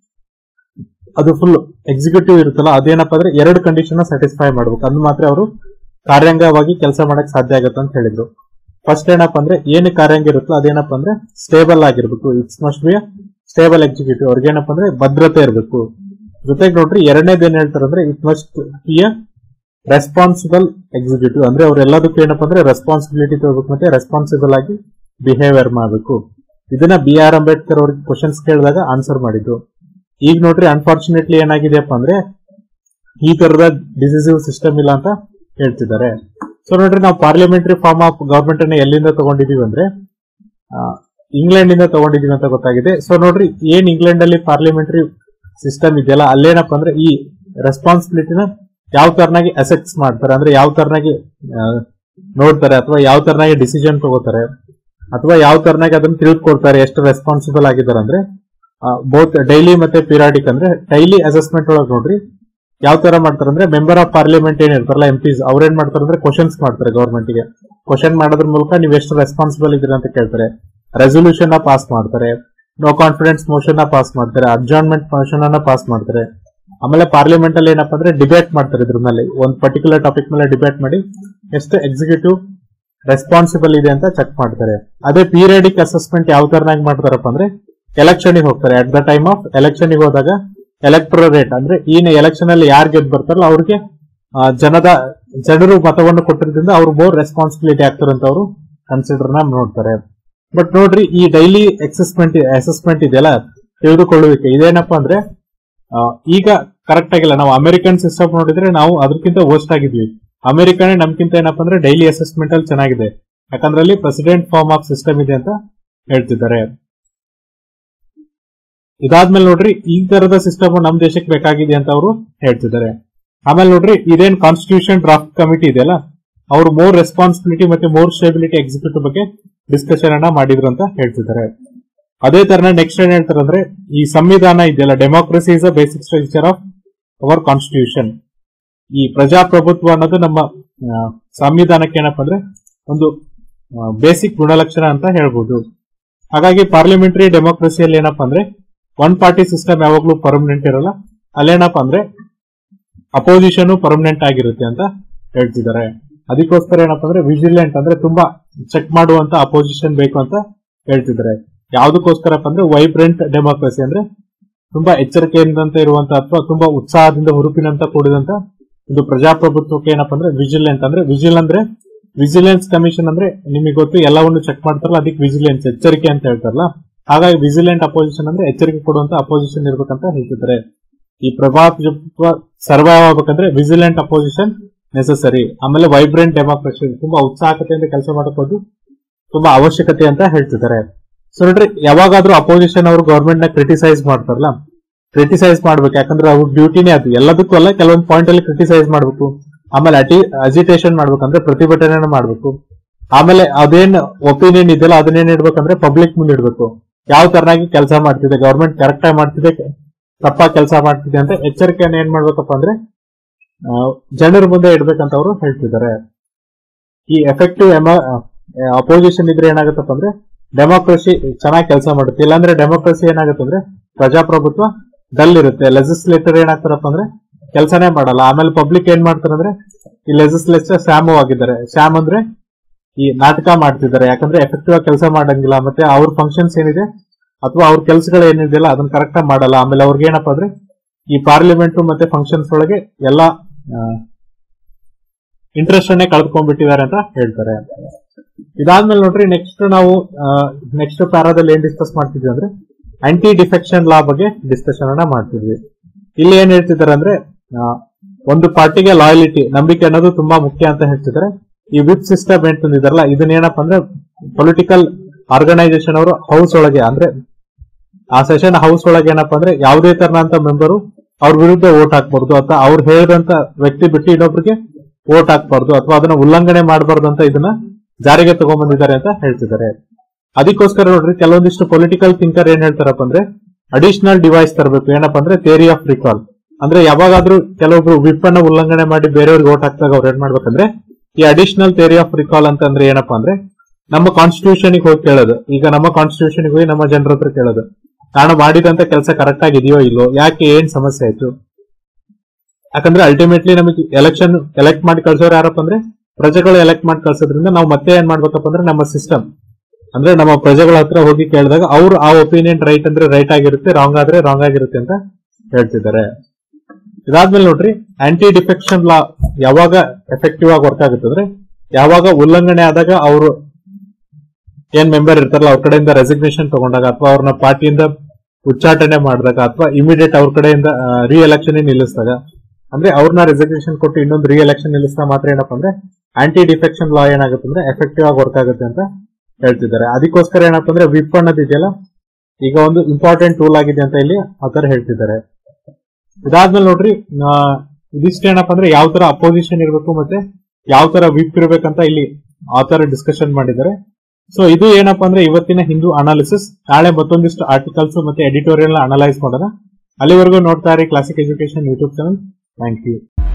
ಅದು ಫುಲ್ ಎಕ್ಸಿಕ್ಯೂಟಿವ್ ಇರುತ್ತಲ್ಲ ಅದೇನಪ್ಪ ಅಂದ್ರೆ ಎರಡು ಕಂಡೀಷನ್ ಸ್ಯಾಟಿಸ್ಫೈ ಮಾಡ್ಬೇಕು ಅದು ಮಾತ್ರ ಅವರು ಕಾರ್ಯಾಂಗವಾಗಿ ಕೆಲಸ ಮಾಡಕ್ ಸಾಧ್ಯ ಆಗುತ್ತೆ ಅಂತ ಹೇಳಿದ್ರು ಫಸ್ಟ್ ಏನಪ್ಪಾ ಅಂದ್ರೆ ಏನು ಕಾರ್ಯಾಂಗ ಇರುತ್ತೋ ಅದೇನಪ್ಪ ಅಂದ್ರೆ ಸ್ಟೇಬಲ್ ಆಗಿರ್ಬೇಕು it's must be stable executive ಅವ್ರಿಗೆ ಏನಪ್ಪ ಅಂದ್ರೆ ಭದ್ರತೆ ಇರಬೇಕು ಜೊತೆಗೆ ನೋಡ್ರಿ ಎರಡನೇದು ಏನ್ ಹೇಳ್ತಾರೆ ಅಂದ್ರೆ it must be a responsible executive ಅಂದ್ರೆ ಅವ್ರು ಎಲ್ಲದಕ್ಕೂ ಏನಪ್ಪ ಅಂದ್ರೆ ರೆಸ್ಪಾನ್ಸಿಬಿಲಿಟಿ ತಗೋಬೇಕು ಮತ್ತೆ ರೆಸ್ಪಾನ್ಸಿಬಲ್ ಆಗಿ ಬಿಹೇವಿಯರ್ ಮಾಡಬೇಕು ಇದನ್ನ ಬಿ ಆರ್ ಅಂಬೇಡ್ಕರ್ ಅವ್ರಿಗೆ ಕ್ವಶನ್ಸ್ ಕೇಳಿದಾಗ ಆನ್ಸರ್ ಮಾಡಿದ್ರು ಈಗ ನೋಡ್ರಿ ಅನ್ಫಾರ್ಚುನೇಟ್ಲಿ ಏನಾಗಿದೆಯಪ್ಪ ಅಂದ್ರೆ ಈ ತರದ ಡಿಸಿಸಿವ್ ಸಿಸ್ಟಮ್ ಇಲ್ಲ ಅಂತ ಹೇಳ್ತಿದ್ದಾರೆ ಸೊ ನೋಡ್ರಿ ನಾವು ಪಾರ್ಲಿಮೆಂಟರಿ ಫಾರ್ಮ್ ಆಫ್ ಗವರ್ಮೆಂಟ್ ಅನ್ನ ಎಲ್ಲಿಂದ ತಗೊಂಡಿದೀವಿ ಅಂದ್ರೆ ಇಂಗ್ಲೆಂಡ್ ಇಂದ ತಗೊಂಡಿದೀವಿ ಅಂತ ಗೊತ್ತಾಗಿದೆ ಸೊ ನೋಡ್ರಿ ಏನ್ ಇಂಗ್ಲೆಂಡ್ ಅಲ್ಲಿ ಪಾರ್ಲಿಮೆಂಟರಿ ಸಿಸ್ಟಮ್ ಇದೆಯಲ್ಲ ಅಲ್ಲೇನಪ್ಪ ಅಂದ್ರೆ ಈ ರೆಸ್ಪಾನ್ಸಿಬಿಲಿಟಿನ ಯಾವ ತರನಾಗಿ ಅಸೆಕ್ಸ್ ಮಾಡ್ತಾರೆ ಅಂದ್ರೆ ಯಾವ ತರನಾಗಿ ನೋಡ್ತಾರೆ ಅಥವಾ ಯಾವ ತರನಾಗಿ ಡಿಸಿಷನ್ ತಗೋತಾರೆ ಅಥವಾ ಯಾವ ತರನಾಗಿ ಅದನ್ನ ತಿಳ್ಕೊಡ್ತಾರೆ ಎಷ್ಟು ರೆಸ್ಪಾನ್ಸಿಬಲ್ ಆಗಿದ್ದಾರೆ ಅಂದ್ರೆ ಬೋತ್ ಡೈಲಿ ಮತ್ತೆ ಪಿರಾಡಿಕ್ ಅಂದ್ರೆ ಡೈಲಿ ಅಸೆಸ್ಮೆಂಟ್ ಒಳಗೆ ನೋಡ್ರಿ ಯಾವ ತರ ಮಾಡ್ತಾರೆ ಅಂದ್ರೆ ಮೆಂಬರ್ ಆಫ್ ಪಾರ್ಲಿಮೆಂಟ್ ಏನ್ ಇರ್ತಾರಲ್ಲ ಎಂ ಪಿಸ್ ಅವ್ರೇನ್ ಮಾಡ್ತಾರೆ ಅಂದ್ರೆ ಕ್ವಶನ್ಸ್ ಮಾಡ್ತಾರೆ ಗೌರ್ಮೆಂಟ್ ಗೆ ಕ್ವಶನ್ ಮಾಡೋದ್ರ ಮೂಲಕ ನೀವು ಎಷ್ಟು ರೆಸ್ಪಾನ್ಸಿಬಲ್ ಇದ್ದೀರಾ ಅಂತ ಕೇಳ್ತಾರೆ ರೆಸೊಲ್ಯೂಷನ್ ಪಾಸ್ ಮಾಡ್ತಾರೆ ನೋ ಕಾನ್ಫಿಡೆನ್ಸ್ ಮೋಷನ್ ನ ಪಾಸ್ ಮಾಡ್ತಾರೆ ಅಡ್ಜಾರ್ನ್ಮೆಂಟ್ ಮೋಷನ್ ಅನ್ನ ಪಾಸ್ ಮಾಡ್ತಾರೆ ಆಮೇಲೆ ಪಾರ್ಲಿಮೆಂಟ್ ಅಲ್ಲಿ ಏನಪ್ಪಾ ಅಂದ್ರೆ ಡಿಬೇಟ್ ಮಾಡ್ತಾರೆ ಇದ್ರ ಮೇಲೆ ಒಂದು ಪರ್ಟಿಕ್ಯುಲರ್ ಟಾಪಿಕ್ ಮೇಲೆ ಡಿಬೇಟ್ ಮಾಡಿ ಎಷ್ಟು ಎಕ್ಸಿಕ್ಯೂಟಿವ್ ರೆಸ್ಪಾನ್ಸಿಬಲ್ ಇದೆ ಅಂತ ಚೆಕ್ ಮಾಡ್ತಾರೆ ಅದೇ ಪೀರಿಯಡಿಕ್ ಅಸೆಸ್ಮೆಂಟ್ ಯಾವ ತರನಾಗಿ ಮಾಡ್ತಾರಪ್ಪ ಅಂದ್ರೆ ಎಲೆಕ್ಷನ್ ಹೋಗ್ತಾರೆ at the time of election ಹೋದಾಗ ಎಲೆಕ್ಟ್ರೋ ರೇಟ್ ಅಂದ್ರೆ ಈನ ಎಲೆಕ್ಷನ್ ಅಲ್ಲಿ ಯಾರು ಗೆದ್ದು ಬರ್ತಾರಲ್ಲ ಅವ್ರಿಗೆ ಆ, ಜನದ ಜನರು ಮತವನ್ನು ಕೊಟ್ಟಿರೋದ್ರಿಂದ ಅವ್ರು ಮೋರ್ ರೆಸ್ಪಾನ್ಸಿಬಿಲಿಟಿ ಆಗ್ತಾರೆ ಅಂತ ಅವರು ಕನ್ಸಿಡರ್ ನ ನೋಡ್ತಾರೆ ಬಟ್ ನೋಡ್ರಿ ಈ ಡೈಲಿ ಅಸೆಸ್ಮೆಂಟ್ ಅಸೆಸ್ಮೆಂಟ್ ಇದೆಯಲ್ಲ ತಿಳಿದುಕೊಳ್ಳುವಿಕೆ ಇದೇನಪ್ಪ ಅಂದ್ರೆ ಆ, ಈಗ ಕರೆಕ್ಟ್ ಆಗಿಲ್ಲ ನಾವು ಅಮೆರಿಕನ್ ಸಿಸ್ಟಮ್ ನೋಡಿದ್ರೆ ನಾವು ಅದಕ್ಕಿಂತ ವರ್ಸ್ಟ್ ಆಗಿದ್ವಿ ಅಮೆರಿಕನೇ ನಮ್ಗಿಂತ ಏನಪ್ಪಾ ಅಂದ್ರೆ ಡೈಲಿ ಅಸೆಸ್ಮೆಂಟ್ ಅಲ್ಲಿ ಚೆನ್ನಾಗಿದೆ ಯಾಕಂದ್ರೆ ಅಲ್ಲಿ ಪ್ರೆಸಿಡೆಂಟ್ ಫಾರ್ಮ್ ಆಫ್ ಸಿಸ್ಟಮ್ ಇದೆ ಅಂತ ಹೇಳ್ತಿದ್ದಾರೆ ಇದಾದ್ಮೇಲೆ ನೋಡ್ರಿ ಈ ತರದ ಸಿಸ್ಟಮ್ ನಮ್ ದೇಶಕ್ಕೆ ಬೇಕಾಗಿದೆ ಅಂತ ಅವರು ಹೇಳ್ತಿದ್ದಾರೆ ಆಮೇಲೆ ನೋಡ್ರಿ ಇದೇನ್ ಕಾನ್ಸ್ಟಿಟ್ಯೂಷನ್ ಡ್ರಾಫ್ಟ್ ಕಮಿಟಿ ಇದೆಯಲ್ಲ ಅವರು ಮೋರ್ ರೆಸ್ಪಾನ್ಸಿಬಿಲಿಟಿ ಮತ್ತೆ ಮೋರ್ ಸ್ಟೇಬಿಲಿಟಿ ಎಕ್ಸಿಕ್ಯೂಟಿವ್ ಬಗ್ಗೆ ಡಿಸ್ಕಷನ್ ಅನ್ನ ಮಾಡಿದ್ರು ಅಂತ ಹೇಳ್ತಿದ್ದಾರೆ ಅದೇ ತರ ನೆಕ್ಸ್ಟ್ ಏನ್ ಹೇಳ್ತಾರೆ ಅಂದ್ರೆ ಈ ಸಂವಿಧಾನ ಇದೆಯಲ್ಲ democracy is a basic structure of our constitution ಈ ಪ್ರಜಾಪ್ರಭುತ್ವ ಅನ್ನೋದು ನಮ್ಮ ಆ, ಸಂವಿಧಾನಕ್ಕೆ ಏನಪ್ಪಾ ಅಂದ್ರೆ ಒಂದು ಬೇಸಿಕ್ ಗುಣಲಕ್ಷಣ ಅಂತ ಹೇಳ್ಬೋದು ಹಾಗಾಗಿ ಪಾರ್ಲಿಮೆಂಟರಿ ಡೆಮೋಕ್ರಸಿಯಲ್ಲಿ ಏನಪ್ಪಾ ಅಂದ್ರೆ ಒನ್ ಪಾರ್ಟಿ ಸಿಸ್ಟಮ್ ಯಾವಾಗ್ಲೂ ಪರ್ಮನೆಂಟ್ ಇರಲ್ಲ ಅಲ್ಲೇನಪ್ಪ ಅಂದ್ರೆ ಅಪೋಸಿಷನ್ ಪರ್ಮನೆಂಟ್ ಆಗಿರುತ್ತೆ ಅಂತ ಹೇಳ್ತಿದ್ದಾರೆ ಅದಕ್ಕೋಸ್ಕರ ಏನಪ್ಪಾ ಅಂದ್ರೆ ವಿಜಿಲೆಂಟ್ ಅಂದ್ರೆ ತುಂಬಾ ಚೆಕ್ ಮಾಡುವಂತ ಅಪೋಸಿಷನ್ ಬೇಕು ಅಂತ ಹೇಳ್ತಿದ್ದಾರೆ ಯಾವ್ದಕ್ಕೋಸ್ಕರಪ್ಪ ಅಂದ್ರೆ ವೈಬ್ರೆಂಟ್ ಡೆಮೋಕ್ರಸಿ ಅಂದ್ರೆ ತುಂಬಾ ಎಚ್ಚರಿಕೆಯಿಂದ ಇರುವಂತ ಅಥವಾ ತುಂಬಾ ಉತ್ಸಾಹದಿಂದ ಹುರುಪಿನಂತ ಕೂಡಿದಂತ ಇದು ಪ್ರಜಾಪ್ರಭುತ್ವಕ್ಕೆ ಏನಪ್ಪಾ ಅಂದ್ರೆ ವಿಜಿಲೆಂಟ್ ಅಂದ್ರೆ ವಿಜಿಲ್ ಅಂದ್ರೆ ವಿಜಿಲೆನ್ಸ್ ಕಮಿಷನ್ ಅಂದ್ರೆ ನಿಮಗೆ ಗೊತ್ತು ಎಲ್ಲವನ್ನು ಚೆಕ್ ಮಾಡ್ತಾರಲ್ಲ ಅದಕ್ಕೆ ವಿಜಿಲೆನ್ಸ್ ಎಚ್ಚರಿಕೆ ಅಂತ ಹೇಳ್ತಾರಲ್ಲ ಹಾಗಾಗಿ ವಿಜಿಲೆಂಟ್ ಅಪೋಸಿಷನ್ ಅಂದ್ರೆ ಎಚ್ಚರಿಕೆ ಕೊಡುವಂತ ಅಪೋಸಿಷನ್ ಇರ್ಬೇಕಂತ ಹೇಳ್ತಿದ್ದಾರೆ ಈ ಪ್ರಜಾಪ್ರಭುತ್ವ ಸರ್ವೈವ್ ಆಗ್ಬೇಕಂದ್ರೆ ವಿಜಿಲೆಂಟ್ ಅಪೋಸಿಷನ್ ನೆಸಸರಿ ಆಮೇಲೆ ವೈಬ್ರೆಂಟ್ ಡೆಮೋಕ್ರಸಿ ತುಂಬಾ ಉತ್ಸಾಹಕತೆಯಿಂದ ಕೆಲಸ ಮಾಡಬಹುದು ತುಂಬಾ ಅವಶ್ಯಕತೆ ಅಂತ ಹೇಳ್ತಿದ್ದಾರೆ ಸೊ ನೋಡ್ರಿ ಯಾವಾಗಾದ್ರೂ ಅಪೋಸಿಷನ್ ಅವರು ಗವರ್ಮೆಂಟ್ ನ ಕ್ರಿಟಿಸೈಸ್ ಮಾಡ್ತಾರಲ್ಲ ಕ್ರಿಟಿಸೈಸ್ ಮಾಡ್ಬೇಕು ಯಾಕಂದ್ರೆ ಅವ್ರ ಡ್ಯೂಟಿನೇ ಅದು ಎಲ್ಲದಕ್ಕೂ ಅಲ್ಲ ಕೆಲವೊಂದು ಪಾಯಿಂಟ್ ಅಲ್ಲಿ ಕ್ರಿಟಿಸೈಸ್ ಮಾಡ್ಬೇಕು ಆಮೇಲೆ ಅಟಿ ಅಜಿಟೇಷನ್ ಮಾಡ್ಬೇಕಂದ್ರೆ ಪ್ರತಿಭಟನೆ ಮಾಡ್ಬೇಕು ಆಮೇಲೆ ಅದೇನ್ ಒಪಿನಿಯನ್ ಇದೆಯಲ್ಲ ಅದನ್ನೇನ್ ಇಡ್ಬೇಕಂದ್ರೆ ಪಬ್ಲಿಕ್ ಮುಂದೆ ಇಡ್ಬೇಕು ಯಾವ ತರನಾಗಿ ಕೆಲಸ ಮಾಡ್ತಿದೆ ಗವರ್ಮೆಂಟ್ ಕರೆಕ್ಟ್ ಆಗಿ ಮಾಡ್ತಿದೆ ತಪ್ಪಾಗಿ ಕೆಲಸ ಮಾಡ್ತಿದೆ ಅಂತ ಎಚ್ಚರಿಕೆಯನ್ನು ಏನ್ ಮಾಡ್ಬೇಕಪ್ಪ ಅಂದ್ರೆ ಆ, ಜನರ ಮುಂದೆ ಇಡ್ಬೇಕಂತ ಅವರು ಹೇಳ್ತಿದ್ದಾರೆ ಈ ಎಫೆಕ್ಟಿವ್ ಅಪೋಸಿಷನ್ ಇದ್ರೆ ಏನಾಗುತ್ತಪ್ಪ ಅಂದ್ರೆ ಡೆಮೋಕ್ರಸಿ ಚೆನ್ನಾಗಿ ಕೆಲಸ ಮಾಡುತ್ತೆ ಇಲ್ಲಾಂದ್ರೆ ಡೆಮೋಕ್ರಸಿ ಏನಾಗುತ್ತೆ ಅಂದ್ರೆ ಪ್ರಜಾಪ್ರಭುತ್ವ ಡಲ್ ಇರುತ್ತೆ ಲೆಜಿಸ್ಲೇಟರ್ ಏನಾಗ್ತಾರಪ್ಪ ಅಂದ್ರೆ ಕೆಲಸನೇ ಮಾಡಲ್ಲ ಆಮೇಲೆ ಪಬ್ಲಿಕ್ ಏನ್ ಮಾಡ್ತಾರೆ ಅಂದ್ರೆ ಈ ಲೆಜಿಸ್ಲೇಚರ್ ಸ್ಯಾಮು ಆಗಿದ್ದಾರೆ ಸ್ಯಾಮ್ ಅಂದ್ರೆ ಈ ನಾಟಕ ಮಾಡ್ತಿದ್ದಾರೆ ಯಾಕಂದ್ರೆ ಎಫೆಕ್ಟಿವ್ ಆಗಿ ಕೆಲಸ ಮಾಡಂಗಿಲ್ಲ ಮತ್ತೆ ಅವ್ರ ಫಂಕ್ಷನ್ಸ್ ಏನಿದೆ ಅಥವಾ ಅವ್ರ ಕೆಲಸಗಳು ಏನಿದೆಯಲ್ಲ ಅದನ್ನ ಕರೆಕ್ಟ್ ಆಗಿ ಮಾಡಲ್ಲ ಆಮೇಲೆ ಅವ್ರಿಗೆ ಏನಪ್ಪಾ ಅಂದ್ರೆ ಈ ಪಾರ್ಲಿಮೆಂಟ್ ಮತ್ತೆ ಫಂಕ್ಷನ್ಸ್ ಒಳಗೆ ಎಲ್ಲಾ ಇಂಟ್ರೆಸ್ಟ್ ಅನ್ನೇ ಕಳೆದುಕೊಂಡ್ಬಿಟ್ಟಿದ್ದಾರೆ ಅಂತ ಹೇಳ್ತಾರೆ ಇದಾದ್ಮೇಲೆ ನೋಡ್ರಿ ನೆಕ್ಸ್ಟ್ ನಾವು ನೆಕ್ಸ್ಟ್ ಪ್ಯಾರಾದಲ್ಲಿ ಏನ್ ಡಿಸ್ಕಸ್ ಮಾಡ್ತಿದ್ವಿ ಅಂದ್ರೆ ಆಂಟಿ ಡಿಫೆಕ್ಷನ್ ಲಾ ಬಗ್ಗೆ ಡಿಸ್ಕಷನ್ ಅನ್ನ ಮಾಡ್ತಿದ್ವಿ ಇಲ್ಲಿ ಏನ್ ಹೇಳ್ತಿದ್ದಾರೆ ಅಂದ್ರೆ ಆ, ಒಂದು ಪಾರ್ಟಿಗೆ ಲಾಯಲಿಟಿ ನಂಬಿಕೆ ಅನ್ನೋದು ತುಂಬಾ ಮುಖ್ಯ ಅಂತ ಹೇಳ್ತಿದ್ದಾರೆ ಈ ವಿಪ್ ಸಿಸ್ಟಮ್ ಏನ್ ತಂದಿದಾರಲ್ಲ ಇದನ್ನ ಏನಪ್ಪ ಅಂದ್ರೆ ಪೊಲಿಟಿಕಲ್ ಆರ್ಗನೈಸೇಷನ್ ಅವರು ಹೌಸ್ ಒಳಗೆ ಅಂದ್ರೆ ಆ ಸೆಷನ್ ಹೌಸ್ ಒಳಗೆ ಏನಪ್ಪಾ ಅಂದ್ರೆ ಯಾವುದೇ ತರನಂತ ಮೆಂಬರು ಅವ್ರ ವಿರುದ್ಧ ವೋಟ್ ಹಾಕ್ಬಾರ್ದು ಅಥವಾ ಅವ್ರು ಹೇಳಿದಂತ ವ್ಯಕ್ತಿ ಬಿಟ್ಟು ಇನ್ನೊಬ್ರಿಗೆ ವೋಟ್ ಹಾಕ್ಬಾರ್ದು ಅಥವಾ ಅದನ್ನ ಉಲ್ಲಂಘನೆ ಮಾಡಬಾರ್ದು ಅಂತ ಇದನ್ನ ಜಾರಿಗೆ ತಗೊಂಡ್ಬಂದಿದ್ದಾರೆ ಅಂತ ಹೇಳ್ತಿದ್ದಾರೆ ಅದಕ್ಕೋಸ್ಕರ ನೋಡ್ರಿ ಕೆಲವೊಂದಿಷ್ಟು ಪೊಲಿಟಿಕಲ್ ಥಿಂಕರ್ ಏನ್ ಹೇಳ್ತಾರಪ್ಪ ಅಂದ್ರೆ ಅಡಿಷನಲ್ ಡಿವೈಸ್ ತರಬೇಕು ಏನಪ್ಪಾ ಅಂದ್ರೆ ಥಿಯರಿ ಆಫ್ ರಿಕಾಲ್ ಅಂದ್ರೆ ಯಾವಾಗಾದ್ರೂ ಕೆಲವೊಬ್ರು ವಿಪ್ ಅನ್ನ ಉಲ್ಲಂಘನೆ ಮಾಡಿ ಬೇರೆಯವ್ರಿಗೆ ವೋಟ್ ಹಾಕ್ದಾಗ ಅವ್ರು ಏನ್ ಮಾಡ್ಬೇಕಂದ್ರೆ ಈ ಅಡಿಷನಲ್ ಥಿಯರಿ ಆಫ್ ರಿಕಾಲ್ ಅಂತ ಅಂದ್ರೆ ಏನಪ್ಪಾ ಅಂದ್ರೆ ನಮ್ಮ ಕಾನ್ಸ್ಟಿಟ್ಯೂಷನ್ ಹೋಗಿ ಕೇಳೋದು ಈಗ ನಮ್ಮ ಕಾನ್ಸ್ಟಿಟ್ಯೂಷನ್ ಹೋಗಿ ನಮ್ಮ ಜನರ ಹತ್ರ ಕೇಳೋದು ನಾನು ಮಾಡಿದಂತ ಕೆಲಸ ಕರೆಕ್ಟ್ ಆಗಿದೆಯೋ ಇಲ್ಲೋ ಯಾಕೆ ಏನ್ ಸಮಸ್ಯೆ ಆಯ್ತು ಯಾಕಂದ್ರೆ ಅಲ್ಟಿಮೇಟ್ಲಿ ನಮಗೆ ಎಲೆಕ್ಷನ್ ಎಲೆಕ್ಟ್ ಮಾಡಿ ಕಳ್ಸೋರು ಯಾರಪ್ಪ ಅಂದ್ರೆ ಪ್ರಜೆಗಳು ಎಲೆಕ್ಟ್ ಮಾಡಿ ಕಳ್ಸೋದ್ರಿಂದ ನಾವು ಮತ್ತೆ ಏನ್ ಮಾಡ್ಬೇಕಪ್ಪ ಅಂದ್ರೆ ನಮ್ಮ ಸಿಸ್ಟಮ್ ಅಂದ್ರೆ ನಮ್ಮ ಪ್ರಜೆಗಳ ಹತ್ರ ಹೋಗಿ ಕೇಳಿದಾಗ ಅವ್ರು ಆ ಒಪಿನಿಯನ್ ರೈಟ್ ಅಂದ್ರೆ ರೈಟ್ ಆಗಿರುತ್ತೆ ರಾಂಗ್ ಆದ್ರೆ ರಾಂಗ್ ಆಗಿರುತ್ತೆ ಅಂತ ಹೇಳ್ತಿದ್ದಾರೆ ಇದಾದ್ಮೇಲೆ ನೋಡ್ರಿ ಆಂಟಿ ಡಿಫೆಕ್ಷನ್ ಲಾ ಯಾವಾಗ ಎಫೆಕ್ಟಿವ್ ಆಗಿ ವರ್ಕ್ ಆಗುತ್ತೆ ಅಂದ್ರೆ ಯಾವಾಗ ಉಲ್ಲಂಘನೆ ಆದಾಗ ಅವರು ಏನ್ ಮೆಂಬರ್ ಇರ್ತಾರಲ್ಲ ಅವ್ರ ಕಡೆಯಿಂದ ರೆಸಿಗ್ನೇಷನ್ ತಗೊಂಡಾಗ ಅಥವಾ ಅವ್ರನ್ನ ಪಾರ್ಟಿಯಿಂದ ಉಚ್ಚಾಟನೆ ಮಾಡಿದಾಗ ಅಥವಾ ಇಮಿಡಿಯೇಟ್ ಅವ್ರ ಕಡೆಯಿಂದ ರಿ ಎಲೆಕ್ಷನ್ ನಿಲ್ಲಿಸಿದಾಗ ಅಂದ್ರೆ ಅವ್ರನ್ನ ರೆಸಿಗ್ನೇಷನ್ ಕೊಟ್ಟು ಇನ್ನೊಂದು ರಿ ಎಲೆಕ್ಷನ್ ನಿಲ್ಲಿಸಿದಾಗ ಮಾತ್ರ ಏನಪ್ಪಾ ಅಂದ್ರೆ ಆಂಟಿ ಡಿಫೆಕ್ಷನ್ ಲಾ ಏನಾಗುತ್ತೆ ಅಂದ್ರೆ ಎಫೆಕ್ಟಿವ್ ಆಗಿ ವರ್ಕ್ ಆಗುತ್ತೆ ಅಂತ ಹೇಳ್ತಿದ್ದಾರೆ ಅದಕ್ಕೋಸ್ಕರ ಏನಪ್ಪ ಅಂದ್ರೆ ವಿಪ್ ಅನ್ನೋದು ಇದೆಯಲ್ಲ ಈಗ ಒಂದು ಇಂಪಾರ್ಟೆಂಟ್ ಟೂಲ್ ಆಗಿದೆ ಅಂತ ಇಲ್ಲಿ ಆತರ ಹೇಳ್ತಿದ್ದಾರೆ ಇದಾದ್ಮೇಲೆ ನೋಡ್ರಿ ಆ, ಇದಿಷ್ಟೇನಪ್ಪ ಅಂದ್ರೆ ಯಾವ ತರ ಅಪೋಸಿಷನ್ ಇರಬೇಕು ಮತ್ತೆ ಯಾವ ತರ ವಿಪ್ ಇರ್ಬೇಕಂತ ಇಲ್ಲಿ ಆ ತರ ಡಿಸ್ಕಷನ್ ಮಾಡಿದ್ದಾರೆ ಸೊ ಇದು ಏನಪ್ಪಾ ಅಂದ್ರೆ ಇವತ್ತಿನ ಹಿಂದೂ ಅನಾಲಿಸಿಸ್ ನಾಳೆ ಮತ್ತೊಂದಿಷ್ಟು ಆರ್ಟಿಕಲ್ಸ್ ಮತ್ತೆ ಎಡಿಟೋರಿಯಲ್ ಅನಲೈಸ್ ಮಾಡೋಣ ಅಲ್ಲಿವರೆಗೂ ನೋಡ್ತಾ ಇರಿ classic education YouTube channel thank you